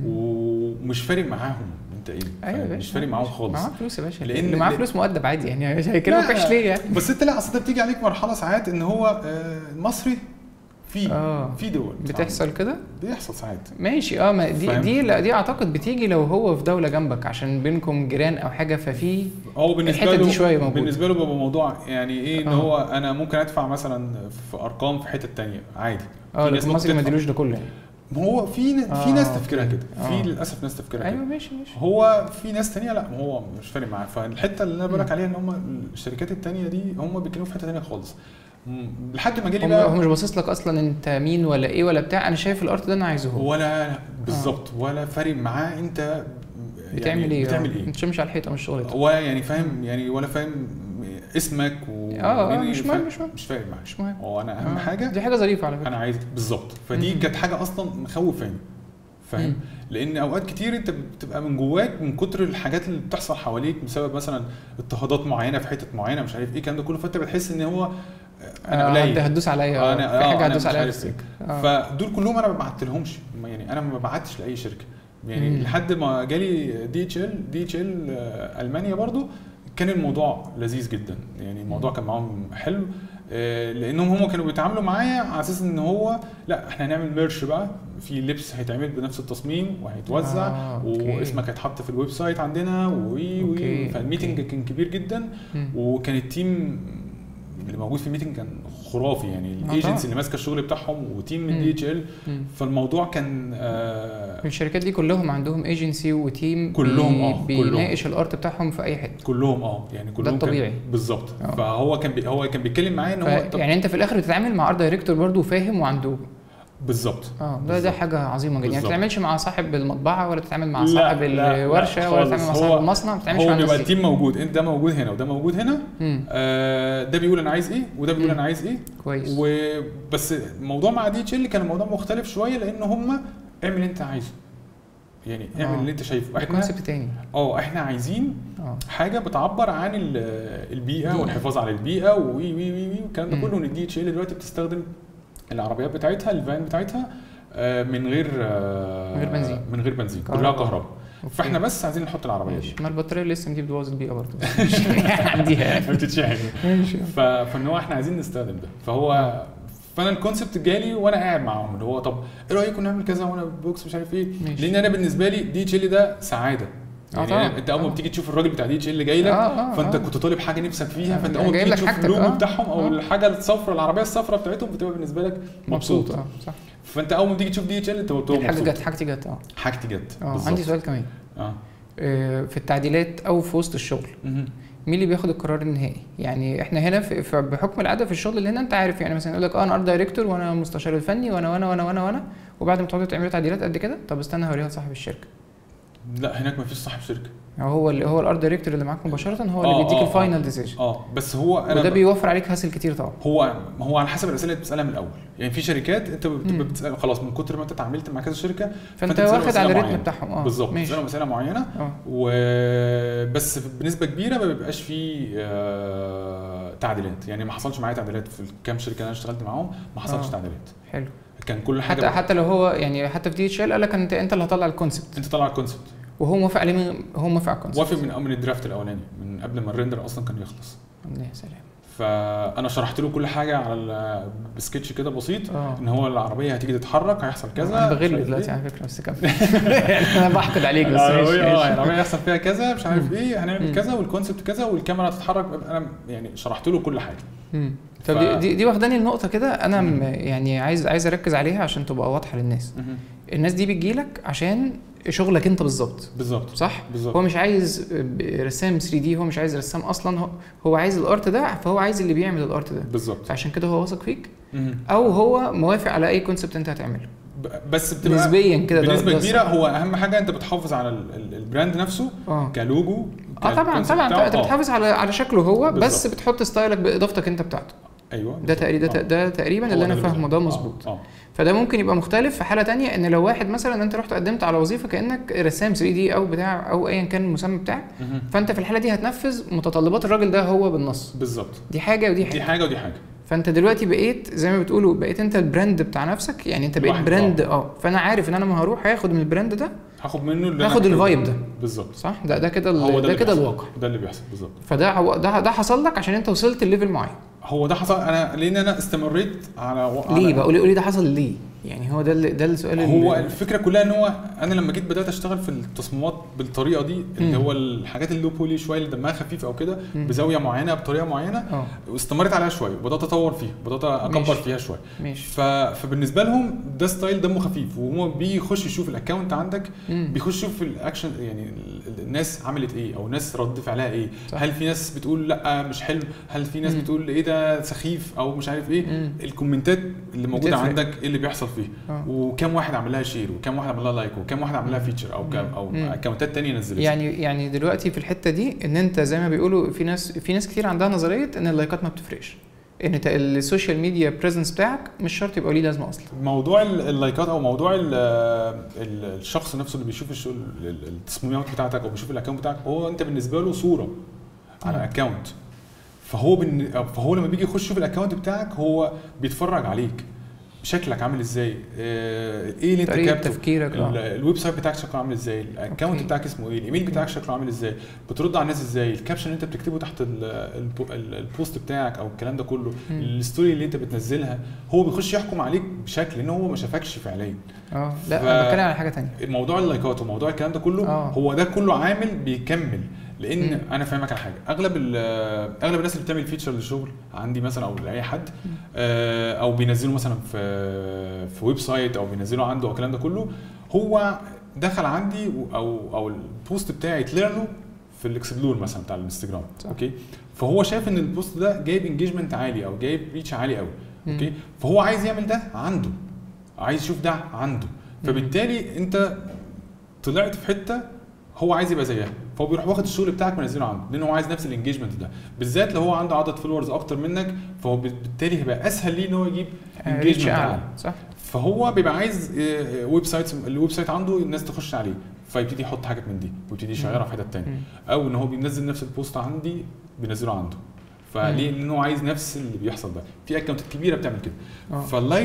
ومش فارق معاهم انت ايه ايوه يا فاهم؟ باشا مش فارق معاهم خالص معاه فلوس يا باشا لأن- اللي معاه لأن- فلوس مؤدب عادي يعني مش هيكلمك لا، وحش ليه يعني بس انت لا اصل انت بتيجي عليك مرحله ساعات ان هو آه، المصري في اه في دول بتحصل كده بيحصل ساعات ماشي اه ما دي فاهم؟ دي لا دي اعتقد بتيجي لو هو في دوله جنبك عشان بينكم جيران او حاجه ففي هو بالنسبه الحتة له دي شوية موجودة. بالنسبه له بيبقى موضوع يعني ايه ان آه. هو انا ممكن ادفع مثلا في ارقام في حته تانية عادي اه في ناس لكن المصري ما ممكن اديلوش ده كله يعني ما هو في ن- في آه، ناس تفكيرها أوكي. كده آه. في للاسف ناس تفكيرها ايوه كده ماشي ماشي هو في ناس تانية لا هو مش فارق معاه فالحته اللي انا بقول لك مم. عليها ان هم الشركات التانية دي هم بيتكلموا في حته تانية خالص مم، لحد ما جالي هم هو بقى مش باصص لك اصلا انت مين ولا ايه ولا بتاع انا شايف الارت ده انا عايزه هو ولا بالظبط ولا فارق معاه انت يعني بتعمل ايه بتعمل آه. ايه انت مش على الحيطه مش شغلتك ولا يعني فاهم يعني ولا فاهم اسمك و اه يعني مش فاهم؟ مهم مش مهم مش فارق معاه مش مهم هو انا اهم آه. حاجه دي حاجه ظريفه على فكره انا عايز بالظبط فدي مم. كانت حاجه اصلا مخوفاني فاهم مم. لان اوقات كتير انت بتبقى من جواك من كتر الحاجات اللي بتحصل حواليك بسبب مثلا اضطهادات معينه في حتت معينه مش عارف ايه الكلام ده كله فانت بتحس ان هو انا آه، قليل هتدوس عليا آه، أنا- في آه، حاجه أنا هتدوس مش عليا في عارف السكه آه. فدول كلهم انا ما بعتلهمش يعني انا ما بعتش لاي شركه يعني مم. لحد ما جالي دي اتش ال دي اتش ال المانيا برضو كان الموضوع لذيذ جدا يعني الموضوع كان معاهم حلو آه، لانهم هم كانوا بيتعاملوا معايا على اساس ان هو لا احنا هنعمل ميرش بقى في لبس هيتعمل بنفس التصميم وهيتوزع آه، أوكي. واسمك هيتحط في الويب سايت عندنا وي أوكي، وي فالميتنج أوكي. كان كبير جدا مم. وكان التيم اللي موجود في الميتنج كان خرافي يعني طبعا. الايجنسي اللي ماسكه الشغل بتاعهم وتيم من مم. دي اتش ال مم. فالموضوع كان آه الشركات دي كلهم عندهم ايجنسي وتيم كلهم، بي- آه، كلهم. بيناقش الارت بتاعهم في اي حته كلهم اه يعني كلهم كان- الطبيعي. بالظبط آه. فهو كان بي هو كان بيتكلم معايا ان ف... هو طب يعني انت في الاخر بتتعامل مع ارت دايركتور برضه فاهم وعنده بالظبط اه ده ده بالظبط. حاجه عظيمه جدا يعني ما بالظبط. تتعاملش مع صاحب المطبعه ولا تتعامل مع لا، صاحب لا، لا الورشه ولا خالص. تتعامل مع هو- صاحب المصنع ما تتعاملش هو مع بيبقى الناس دي التيم موجود انت ده موجود هنا وده موجود هنا مم. آه ده بيقول انا عايز ايه وده بيقول مم. انا عايز ايه كويس وبس الموضوع مع دي اتش ال كان الموضوع مختلف شويه لان هم اعمل اللي انت عايزه يعني اعمل آه. اللي انت شايفه ده احنا كونسيبت تاني اه احنا عايزين اه حاجه بتعبر عن ال- البيئه بيئة. والحفاظ على البيئه وي وي وي وي والكلام ده مم. كله ان الدي اتش ال دلوقتي بتستخدم العربيات بتاعتها الفان بتاعتها آه، من غير آه، من غير بنزين. من غير بنزين كهرباء. كلها كهرباء أوكي. فاحنا بس عايزين نحط العربيه دي ماشي ما البطاريه اللي لسه دي بتبوظ البيئه برضه عنديها بتتشحن ماشي ف- فان هو احنا عايزين نستخدم ده فهو فانا الكونسبت جالي وانا قاعد معاهم اللي هو طب ايه رايكم نعمل كذا وانا بوكس مش عارف ايه ماشي. لان انا بالنسبه لي دي اتش ال ده سعاده آه يعني طبعاً، أنا- انت اول ما طبعاً. بتيجي تشوف الراجل بتاع دي اتش ال جاي لك آه، آه، فانت آه. كنت طالب حاجه نفسك فيها آه، فانت اول ما جايب بتيجي لك تشوف حاجتك، اللوجو آه. بتاعهم او آه. الحاجه الصفراء العربيه الصفراء بتاعتهم بتبقى بالنسبه لك مبسوط, مبسوط اه صح فانت اول ما تيجي تشوف دي اتش ال انت بتبقى الحاجه مبسوط جت حاجتي جت اه حاجتي جت اه بالظبط. عندي سؤال كمان اه آه، في التعديلات او في وسط الشغل مهم. مين اللي بياخد القرار النهائي يعني احنا هنا في في- بحكم العاده في الشغل اللي هنا انت عارف يعني مثلا يقول لك اه انا ارت دايركتور وانا المستشار الفني وانا وانا وانا وانا وانا وبعد ما تقعدوا تعملوا تعديلات قد كده طب استنى هوريها لصاحب الشركه لا هناك مفيش صاحب شركه هو اللي هو الارت دايركتور اللي معاك مباشره هو آه، اللي بيديك آه، الفاينل آه. ديسيجن اه بس هو انا وده ب- بيوفر عليك هاسل كتير طبعا هو هو على حسب الاسئله اللي بتسالها من الاول يعني في شركات انت بتبقى مم. بتسال خلاص من كتر ما انت اتعاملت مع كذا شركه فانت بتسأله واخد أسئلة على الريتم معينة. بتاعهم اه بالظبط ماشي بتسالهم اسئله معينه اه وبس بنسبه كبيره ما بيبقاش فيه آه، تعديلات يعني ما حصلش معايا تعديلات في الكام شركه اللي انا اشتغلت معاهم ما حصلش آه. تعديلات حلو كان كل حاجه حتى بقى. حتى لو هو يعني حتى في دي اتش ال قال لك انت انت اللي هطلع الكونسبت انت طالع الكونسبت وهو موافق عليه من هو موافق على الكونسبت وافق من من الدرافت الاولاني من قبل ما الريندر اصلا كان يخلص يا سلام ف فانا شرحت له كل حاجه على ال- بسكتش كده بسيط اه ان هو العربيه هتيجي تتحرك هيحصل كذا انا مش بغل عارف دلوقتي إيه. على فكره بس كمل يعني انا بحقد عليك بس ماشي العربيه اه ماشي. العربيه هيحصل فيها كذا مش عارف مم. ايه هنعمل مم. كذا والكونسبت كذا والكاميرا هتتحرك انا يعني شرحت له كل حاجه مم. طب ف- دي دي, دي واخداني النقطه كده انا م- مم. يعني عايز عايز اركز عليها عشان تبقى واضحه للناس الناس دي بتجيلك عشان شغلك انت بالظبط بالظبط صح بالظبط هو مش عايز رسام 3 دي هو مش عايز رسام اصلا هو, هو عايز الارت ده فهو عايز اللي بيعمل الارت ده بالظبط فعشان كده هو واثق فيك مهم. او هو موافق على اي كونسبت انت هتعمله ب- بس بتبقى نسبيا كده ده- بنسبه ده كبيره الصح. هو اهم حاجه انت بتحافظ على ال- ال- البراند نفسه اه كلوجو اه طبعا كالكونسبت طبعا انت بتاعه. انت آه. بتحافظ على على شكله هو بس بالظبط. بتحط ستايلك باضافتك انت بتاعته ايوه ده بالظبط. تقريبا ده, آه. ده تقريبا هو اللي انا اللي فاهمه ده آه، مظبوط اه فده ممكن يبقى مختلف في حاله تانية ان لو واحد مثلا انت رحت قدمت على وظيفه كانك رسام 3 دي او بتاع او ايا كان المسمى بتاعك مهم. فانت في الحاله دي هتنفذ متطلبات الراجل ده هو بالنص بالظبط دي حاجه ودي دي حاجه حاجه ودي حاجه فانت دلوقتي بقيت زي ما بتقولوا بقيت انت البراند بتاع نفسك يعني انت بقيت الواحد براند اه فانا عارف ان انا ما هروح هاخد من البراند ده هاخد منه اللي أنا هاخد محتاجه. الفايب ده بالظبط صح ده ده كده هو ال- ده ده اللي كده بيحصل. الواقع ده اللي بيحصل بالظبط فده هو- ده ده حصل لك عشان انت وصلت لليفل معين هو ده حصل انا لان انا استمريت على على- ليه بقى قولي قولي ده حصل ليه يعني هو ده اللي- ده السؤال هو اللي- الفكره كلها ان هو انا لما جيت بدات اشتغل في التصميمات بالطريقه دي اللي مم. هو الحاجات اللي بولي شويه اللي دمها خفيف او كده مم. بزاويه معينه بطريقه معينه اه واستمريت عليها شويه وبدات اطور فيها بدات اكبر ماشي. فيها شويه ماشي ف... فبالنسبه لهم ده ستايل دمه خفيف وهو بيخش يشوف الاكونت عندك مم. بيخش يشوف الاكشن يعني ال- ال- الناس عملت ايه او الناس رد فعلها ايه صح. هل في ناس بتقول لا مش حلو هل في ناس مم. بتقول ايه ده سخيف او مش عارف ايه مم. الكومنتات اللي موجوده بتفرق. عندك ايه اللي بيحصل فيه اه وكم واحد عمل لها شير وكم واحد عمل لها لايك وكم واحد عمل لها فيتشر او كم او مم. اكونتات تانية نزلتها يعني يعني دلوقتي في الحته دي ان انت زي ما بيقولوا في ناس في ناس كتير عندها نظريه ان اللايكات ما بتفرقش ان ت- السوشيال ميديا بريزنس بتاعك مش شرط يبقى ليه لازمه اصلا موضوع ال- اللايكات او موضوع ال ال الشخص نفسه اللي بيشوف الشغل ال- التصميمات بتاعتك او بيشوف الاكونت بتاعك هو انت بالنسبه له صوره على مم. اكونت فهو بن... فهو لما بيجي يخش يشوف الاكونت بتاعك هو بيتفرج عليك شكلك عامل ازاي آه، ايه اللي انت طريقه كاتبه تفكيرك ال- اه الويب سايت بتاعك شكله عامل ازاي الاكونت أوكي. بتاعك اسمه ايه الايميل بتاعك شكله عامل ازاي بترد على الناس ازاي الكابشن اللي انت بتكتبه تحت ال- البو- ال- البوست بتاعك او الكلام ده كله مم. الستوري اللي انت بتنزلها هو بيخش يحكم عليك بشكل ان هو ما شافكش فعليا اه لا ف- انا بتكلم على حاجه تانية موضوع اللايكات وموضوع الكلام ده كله آه. هو ده كله عامل بيكمل لان مم. انا فاهمك على حاجه اغلب ال- اغلب الناس اللي بتعمل فيتشر للشغل عندي مثلا او لاي حد آه، او بينزلوا مثلا في في ويب سايت او بينزلوا عنده او الكلام ده كله هو دخل عندي و- او او البوست بتاعي طلع له في الاكسبلور مثلا بتاع الانستجرام صح. اوكي فهو شايف ان البوست ده جايب انجيجمنت عالي او جايب ريتش عالي قوي مم. اوكي فهو عايز يعمل ده عنده عايز يشوف ده عنده فبالتالي انت طلعت في حته هو عايز يبقى زيها فهو بيروح واخد الشغل بتاعك منزله عنده لان هو عايز نفس الانجيجمنت ده بالذات لو هو عنده عدد فولورز اكتر منك فهو بالتالي هيبقى اسهل ليه ان هو يجيب آه، ريتش engagement اعلى عالي. صح فهو بيبقى عايز آه، ويب سايت الويب سايت عنده الناس تخش عليه فيبتدي يحط حاجات من دي ويبتدي يشيرها في حتت تانية مم. او ان هو بينزل نفس البوست عندي بينزله عنده فليه؟ لان هو عايز نفس اللي بيحصل ده في اكونتات كبيره بتعمل كده اه فاللايك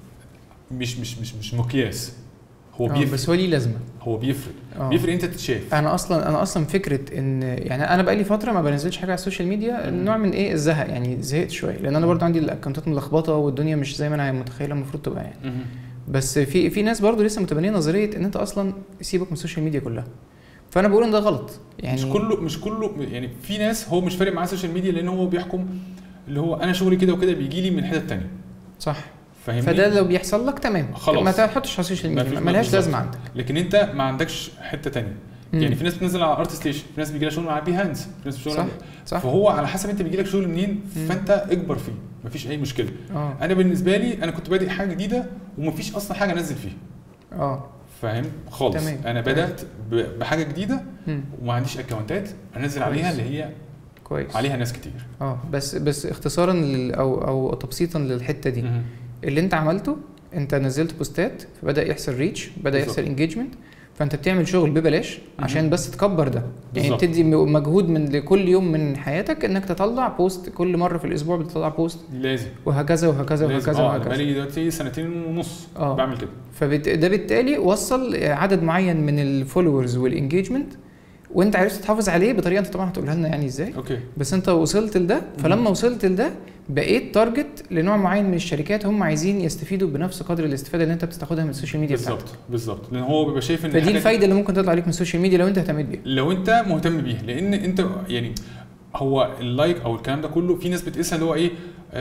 مش مش مش مش مقياس هو آه، بيفرق بس هو ليه لازمه هو بيفرق اه بيفرق انت تتشاف انا اصلا انا اصلا فكره ان يعني انا بقالي فتره ما بنزلش حاجه على السوشيال ميديا مم. نوع من ايه الزهق يعني زهقت شويه لان انا برضو عندي الاكونتات ملخبطه والدنيا مش زي ما انا متخيله المفروض تبقى يعني مهم. بس في في ناس برضو لسه متبنيه نظريه ان انت اصلا سيبك من السوشيال ميديا كلها فانا بقول ان ده غلط يعني مش كله مش كله يعني في ناس هو مش فارق معاه السوشيال ميديا لان هو بيحكم اللي هو انا شغلي كده وكده بيجي لي من حتت تانية صح فاهمني فده لو بيحصل لك تمام خلاص. ما تحطش على السوشيال ما ميديا فيش- ملهاش بالظبط. لازمه عندك لكن انت ما عندكش حته تانية مم. يعني في ناس بتنزل على ارت ستيشن في ناس بيجي لها شغل على بيهانس في ناس شغل صح صح فهو على حسب انت بيجي لك شغل منين مم. فانت اكبر فيه مفيش اي مشكله اه انا بالنسبه لي انا كنت بادئ حاجه جديده ومفيش اصلا حاجه انزل فيها اه فاهم خالص تمام. انا بدات ب- بحاجه جديده مم. وما عنديش اكونتات انزل عليها كويس. اللي هي كويس عليها ناس كتير اه بس بس اختصارا لل او او تبسيطا للحته دي اللي انت عملته انت نزلت بوستات فبدا يحصل ريتش بدا بالظبط. يحصل انجيجمنت فانت بتعمل شغل ببلاش عشان مهم. بس تكبر ده يعني بالظبط. بتدي م- مجهود من لكل يوم من حياتك انك تطلع بوست كل مره في الاسبوع بتطلع بوست لازم وهكذا وهكذا لازم وهكذا اه وهكذا بقالي دلوقتي سنتين ونص اه. بعمل كده فده بالتالي وصل عدد معين من الفولورز والانجيجمنت وانت عرفت تحافظ عليه بطريقه انت طبعا هتقولها لنا يعني ازاي اوكي بس انت وصلت لده فلما وصلت لده بقيت تارجت لنوع معين من الشركات هم عايزين يستفيدوا بنفس قدر الاستفاده اللي انت بتستخدمها من السوشيال ميديا بتاعتك بالظبط بالظبط لان هو بيبقى شايف ان فدي الحاجة دي- الفايده اللي ممكن تطلع عليك من السوشيال ميديا لو انت اهتميت بيها لو انت مهتم بيها لان انت يعني هو اللايك او الكلام ده كله في ناس بتقيسها اللي هو ايه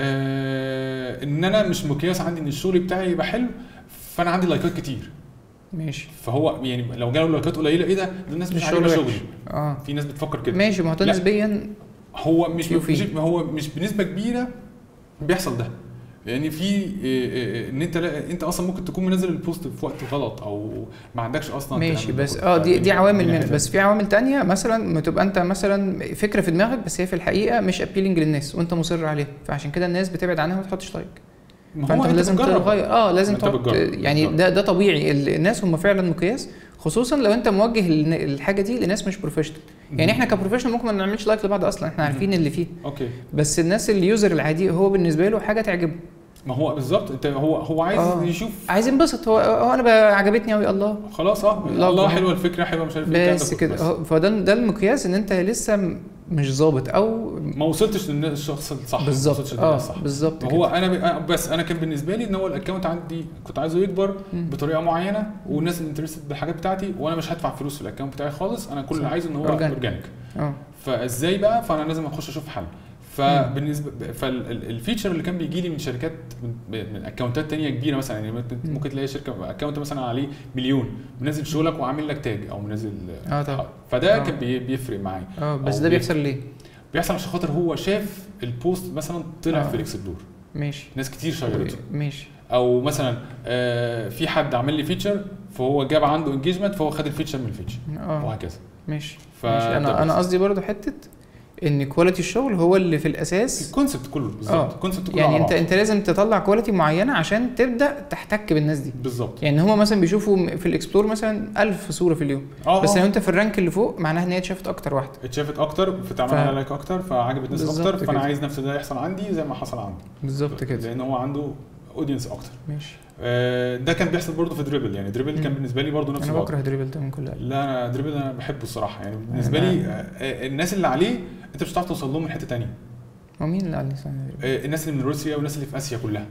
آه ان انا مش مقياس عندي ان الشغل بتاعي يبقى حلو فانا عندي لايكات كتير ماشي فهو يعني لو جالوا لايكات قليله ايه ده ده الناس مش الشغل عاجبها وحش. شغلي اه في ناس بتفكر كده ماشي ما هو ده لا. نسبيا هو مش في وفي. مش هو مش بنسبه كبيره بيحصل ده لان في إيه، إيه، ان انت لا انت اصلا ممكن تكون منزل البوست في وقت غلط او ما عندكش اصلا ماشي الكلام ده بس كله. اه دي دي فدي- عوامل دي من حاجة بس في عوامل تانية مثلا ما تبقى انت مثلا فكره في دماغك بس هي في الحقيقه مش ابيلينج للناس وانت مصر عليها فعشان كده الناس بتبعد عنها وما تحطش لايك ما هو فانت انت لازم بتجرب. تغير اه لازم انت تقعد بتجرب. يعني بالظبط. ده ده طبيعي ال- الناس هم فعلا مقياس خصوصا لو انت موجه الن- الحاجه دي لناس مش بروفيشنال يعني احنا كبروفيشنال ممكن ما نعملش لايك لبعض اصلا احنا عارفين اللي فيه اوكي بس الناس اليوزر العادي هو بالنسبه له حاجه تعجبه ما هو بالظبط انت هو هو عايز آه. يشوف عايز ينبسط هو, هو انا بقى عجبتني قوي الله خلاص اه لا، الله ما- حلوه الفكره حلوه مش عارف ايه الكلام ده بس كله. كده هو- فده ده المقياس ان انت لسه م- مش ظابط او ما وصلتش للشخص الصح ما وصلتش بالظبط للناس اه الصح بالظبط ما هو انا ب... أنا- بس انا كان بالنسبه لي ان هو الاكونت عندي كنت عايزه يكبر مم. بطريقه معينه والناس اللي انترستد بالحاجات بتاعتي وانا مش هدفع فلوس في الاكونت بتاعي خالص انا كل اللي صح. عايزه ان هو Organic. اورجانيك اه فازاي بقى فانا لازم اخش اشوف حل فبالنسبه فالفيتشر اللي كان بيجي لي من شركات من, من اكونتات تانية كبيره مثلا يعني ممكن- مم. ممكن تلاقي شركه اكونت مثلا عليه مليون منزل شغلك وعامل لك تاج او منزل اه طبعا فده آه. كان بي- بيفرق معايا اه بس أو ده بي- بيحصل ليه؟ بيحصل عشان خاطر هو شاف البوست مثلا طلع آه. في الاكسبلور ماشي ناس كتير شيرته ماشي او مثلا آه في حد عمل لي فيتشر فهو جاب عنده انجيجمنت فهو خد الفيتشر من الفيتشر اه وهكذا ماشي ف ماشي ده انا انا بس. قصدي برضو حته ان كواليتي الشغل هو اللي في الاساس الكونسبت كله بالظبط آه. الكونسبت كله يعني على انت بعض. انت لازم تطلع كواليتي معينه عشان تبدا تحتك بالناس دي بالظبط يعني هما مثلا بيشوفوا في الاكسبلور مثلا 1000 صوره في اليوم اه بس لو آه. انت في الرانك اللي فوق معناها ان هي اتشافت اكتر واحده اتشافت اكتر فتعمل ف- عليها لايك اكتر فعجبت ناس بالظبط اكتر فانا كده. عايز نفس ده يحصل عندي زي ما حصل عندي بالظبط كده لان هو عنده اودينس اكتر ماشي آه، ده كان بيحصل برضه في دريبل يعني دريبل كان مم. بالنسبه لي برضه نفس انا الوضع بكره دريبل ده من كل قلبي لا انا دريبل انا بحبه الصراحه يعني بالنسبه أنا- لي آه، آه، الناس اللي عليه انت مش هتعرف توصل لهم من حته تانية هو مين اللي قال لي اسمها دريبل؟ آه، الناس اللي من روسيا والناس اللي في اسيا كلها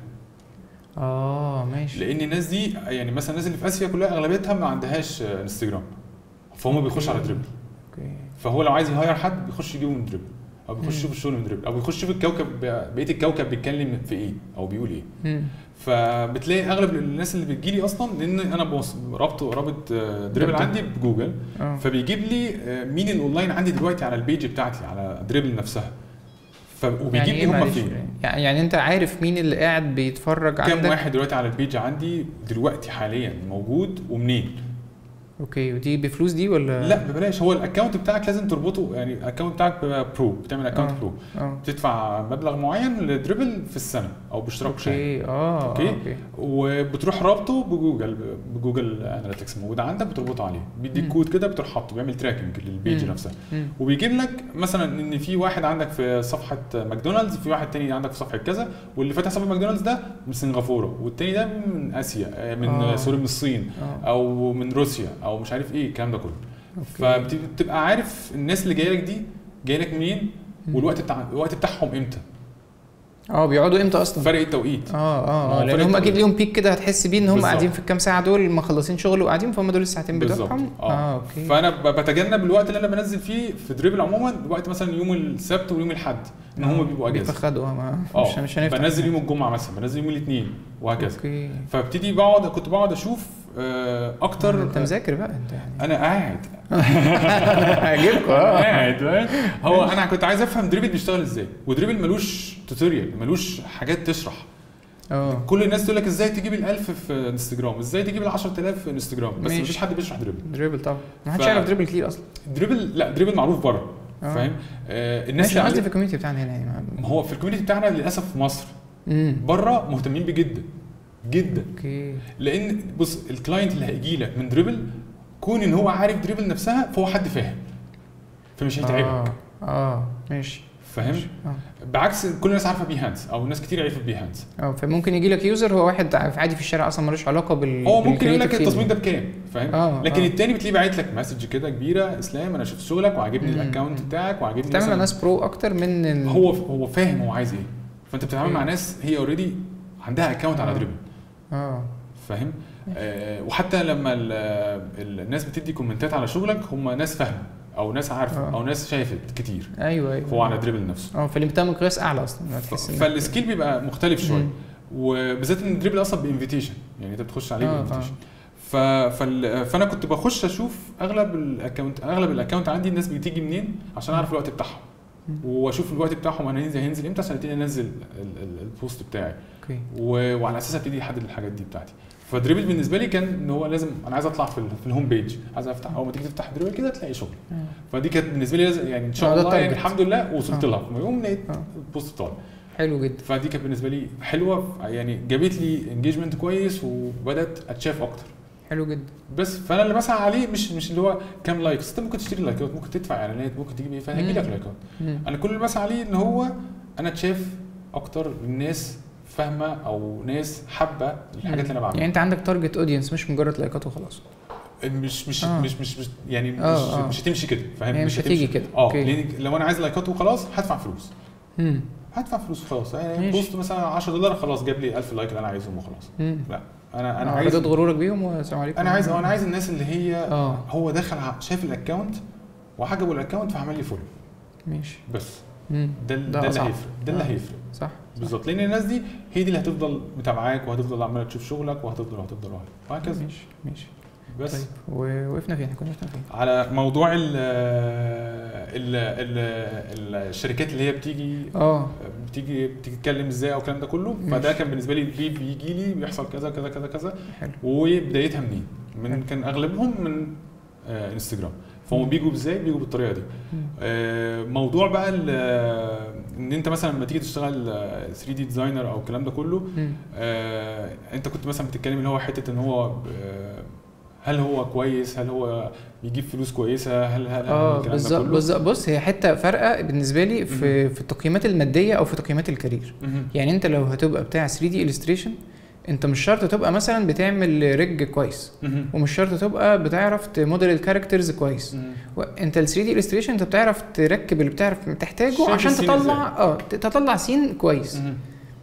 اه ماشي لان الناس دي يعني مثلا الناس اللي في اسيا كلها اغلبيتها ما عندهاش آه، انستجرام فهم بيخشوا على دريبل اوكي فهو لو عايز يهاير حد بيخش يجيبه من دريبل او بيخش مم. يشوف الشغل من دريبل او بيخش يشوف الكوكب بقيه الكوكب بيتكلم في ايه او بيقول ايه مم. فبتلاقي اغلب الناس اللي بتجيلي اصلا لان انا بوص- رابط رابط آه، دريبل دريبل. عندي بجوجل اه فبيجيب لي آه، مين الاونلاين عندي دلوقتي على البيج بتاعتي على دريبل نفسها ف... وبيجيب يعني لي ايه هم معلش فين يعني يعني انت عارف مين اللي قاعد بيتفرج كام عندك واحد دلوقتي على البيج عندي دلوقتي حاليا موجود ومنين اوكي ودي بفلوس دي ولا لا ببلاش هو الاكونت بتاعك لازم تربطه يعني الاكونت بتاعك بيبقى برو بتعمل اكونت آه. برو اه بتدفع مبلغ معين لدريبل في السنه او باشتراك شهري اوكي اه أوكي. اوكي اوكي وبتروح رابطه بجوجل بجوجل اناليتكس موجود عندك بتربطه عليه بيديك مم. كود كده بتروح حاطه بيعمل تراكنج للبيج مم. نفسها مم. وبيجيب لك مثلا ان في واحد عندك في صفحه ماكدونالدز في واحد تاني عندك في صفحه كذا واللي فاتح صفحه ماكدونالدز ده من سنغافوره والتاني ده من اسيا آه، من آه. آه. سوري من الصين اه او من روسيا او مش عارف ايه الكلام ده كله اوكي فبتبقى عارف الناس اللي جايه لك دي جايه لك منين مم. والوقت بتاع الوقت بتاعهم امتى اه بيقعدوا امتى اصلا؟ فرق التوقيت اه ما اه هو اه لان فرق هم اكيد التوقيت. ليهم بيك كده هتحس بيه ان هم بالظبط. قاعدين في الكام ساعه دول مخلصين شغل وقاعدين فهم دول الساعتين بالظبط بتوعهم اه, اوكي فانا ب- بتجنب الوقت اللي انا بنزل فيه في دريبل عموما وقت مثلا يوم السبت ويوم الاحد ان هم بيبقوا اجازه بيتخدوا اه ما- مش اه مش هنفتح بنزل يوم الجمعه مثلا بنزل يوم الاثنين وهكذا اوكي فابتدي بقعد كنت بقعد اشوف آه، اكتر انت مذاكر بقى انت يعني انا قاعد هجيبكم اه قاعد فاهم؟ هو انا كنت عايز افهم دريبل بيشتغل ازاي ودريبل ملوش توتوريال ملوش حاجات تشرح اه كل الناس تقول لك ازاي تجيب ال1000 في انستجرام ازاي تجيب ال10000 في انستجرام بس ماشي. مفيش حد بيشرح دريبل دريبل طبعا ما حدش ف- يعرف دريبل كتير اصلا دريبل لا دريبل معروف بره آه. فاهم آه الناس ماشي اللي قصدي عليه- في الكوميونتي بتاعنا هنا يعني ما- ما هو في الكوميونتي بتاعنا للاسف في مصر امم بره مهتمين بيه جدا جدا اوكي لان بص الكلاينت اللي هيجي لك من دريبل كون ان هو عارف دريبل نفسها فهو حد فاهم فمش هيتعبك اه اه ماشي فاهم اه بعكس كل الناس عارفه بيهانس او ناس كتير عرفت بيهانس اه فممكن يجي لك يوزر هو واحد عادي في الشارع اصلا ملوش علاقه بال هو ممكن يقول لك بالcreative field. التصميم ده بكام فاهم اه لكن آه. التاني بتلاقيه باعت لك مسج كده كبيره اسلام انا شفت شغلك وعاجبني مم. الاكونت بتاعك وعاجبني بتتعامل مع مثلاً- ناس برو اكتر من ال... هو هو فاهم هو عايز ايه فانت بتتعامل مع مم. ناس هي اوريدي عندها اكونت على آه. دريبل اه فاهم آه وحتى لما ال- ال- الناس بتدي كومنتات على شغلك هم ناس فاهمه او ناس عارفه آه. او ناس شافت كتير ايوه ايوه هو على دريبل نفسه اه فاللي بتعمل مقياس اعلى اصلا ما ف- تحس إن- فالسكيل بيبقى مختلف شويه مم. وبالذات ان الدريبل اصلا بانفيتيشن يعني انت بتخش عليه آه، بانفيتيشن ف... فال... فانا كنت بخش اشوف اغلب الاكونت اغلب الاكونت عندي الناس بتيجي منين عشان اعرف الوقت بتاعهم مم. واشوف الوقت بتاعهم انا هينزل هينزل امتى عشان ابتدي انزل ال- ال- البوست بتاعي اوكي و... وعلى اساسها ابتدي احدد الحاجات دي بتاعتي فدريبل بالنسبه لي كان ان هو لازم انا عايز اطلع في, ال... في الهوم بيج عايز افتح اول ما تيجي تفتح دريبل كده تلاقي شغل آه. فدي كانت بالنسبه لي لازم يعني ان آه، شاء ده الله يعني التارجت. الحمد لله وصلت آه. لها في يوم لقيت آه. البوست طالع حلو جدا فدي كانت بالنسبه لي حلوه يعني جابت لي انجيجمنت كويس وبدات اتشاف اكتر حلو جدا بس فانا اللي بسعى عليه مش مش اللي هو كام لايك انت ممكن تشتري لايكات ممكن تدفع اعلانات ممكن تجيب ايه فهيجي لك مم. لايكات مم. انا كل اللي بسعى عليه ان هو انا اتشاف اكتر من ناس فاهمه او ناس حابه الحاجات اللي انا يعني بعملها انت عندك تارجت اودينس مش مجرد لايكات وخلاص مش مش آه. مش مش, مش يعني مش, آه، آه. مش هتمشي كده فاهم يعني مش هتيجي هتمشي. كده. اه أوكي. لان لو انا عايز لايكات وخلاص هدفع فلوس مم. هدفع فلوس خلاص يعني ماشي. بوست مثلا 10 دولار خلاص جاب لي 1000 لايك اللي انا عايزهم وخلاص مم. انا انا آه، عايز ردود غرورك بيهم والسلام عليكم انا عايز انا عايز الناس اللي هي اه هو دخل ع- شاف الاكونت وعجبه الاكونت فعمل لي فولو ماشي بس مم. ده ده ده اللي أصعب. هيفرق ده اللي آه. هيفرق صح صح. بالظبط لان الناس دي هي دي اللي هتفضل متابعاك وهتفضل عماله تشوف شغلك وهتفضل وهتفضل وهكذا ماشي ماشي بس طيب ووقفنا فين؟ احنا كنا وقفنا فين؟ على موضوع ال ال ال الشركات اللي هي بتيجي اه بتيجي بتتكلم ازاي او الكلام ده كله ماشي. فده كان بالنسبه لي البيب بيجي لي بيحصل كذا كذا كذا كذا حلو وبدايتها منين؟ من حلو. كان اغلبهم من آه انستجرام فهم بيجوا ازاي؟ بيجوا بالطريقه دي مم. آه موضوع بقى ال- آه، ان انت مثلا لما تيجي تشتغل 3 دي ديزاينر او الكلام ده كله مم. آه انت كنت مثلا بتتكلم اللي هو حته ان هو آه هل هو كويس؟ هل هو بيجيب فلوس كويسه؟ هل هل, هل اه الكلام ده بالظبط كله؟ بالظبط بص هي حته فارقه بالنسبه لي في في التقييمات الماديه او في تقييمات الكارير مهم. يعني انت لو هتبقى بتاع 3 دي illustration انت مش شرط تبقى مثلا بتعمل ريج كويس مهم. ومش شرط تبقى بتعرف تموديل الكاركترز كويس مهم. وانت ال 3 دي illustration انت بتعرف تركب اللي بتعرف تحتاجه شايف عشان السين تطلع اه تطلع سين كويس مهم.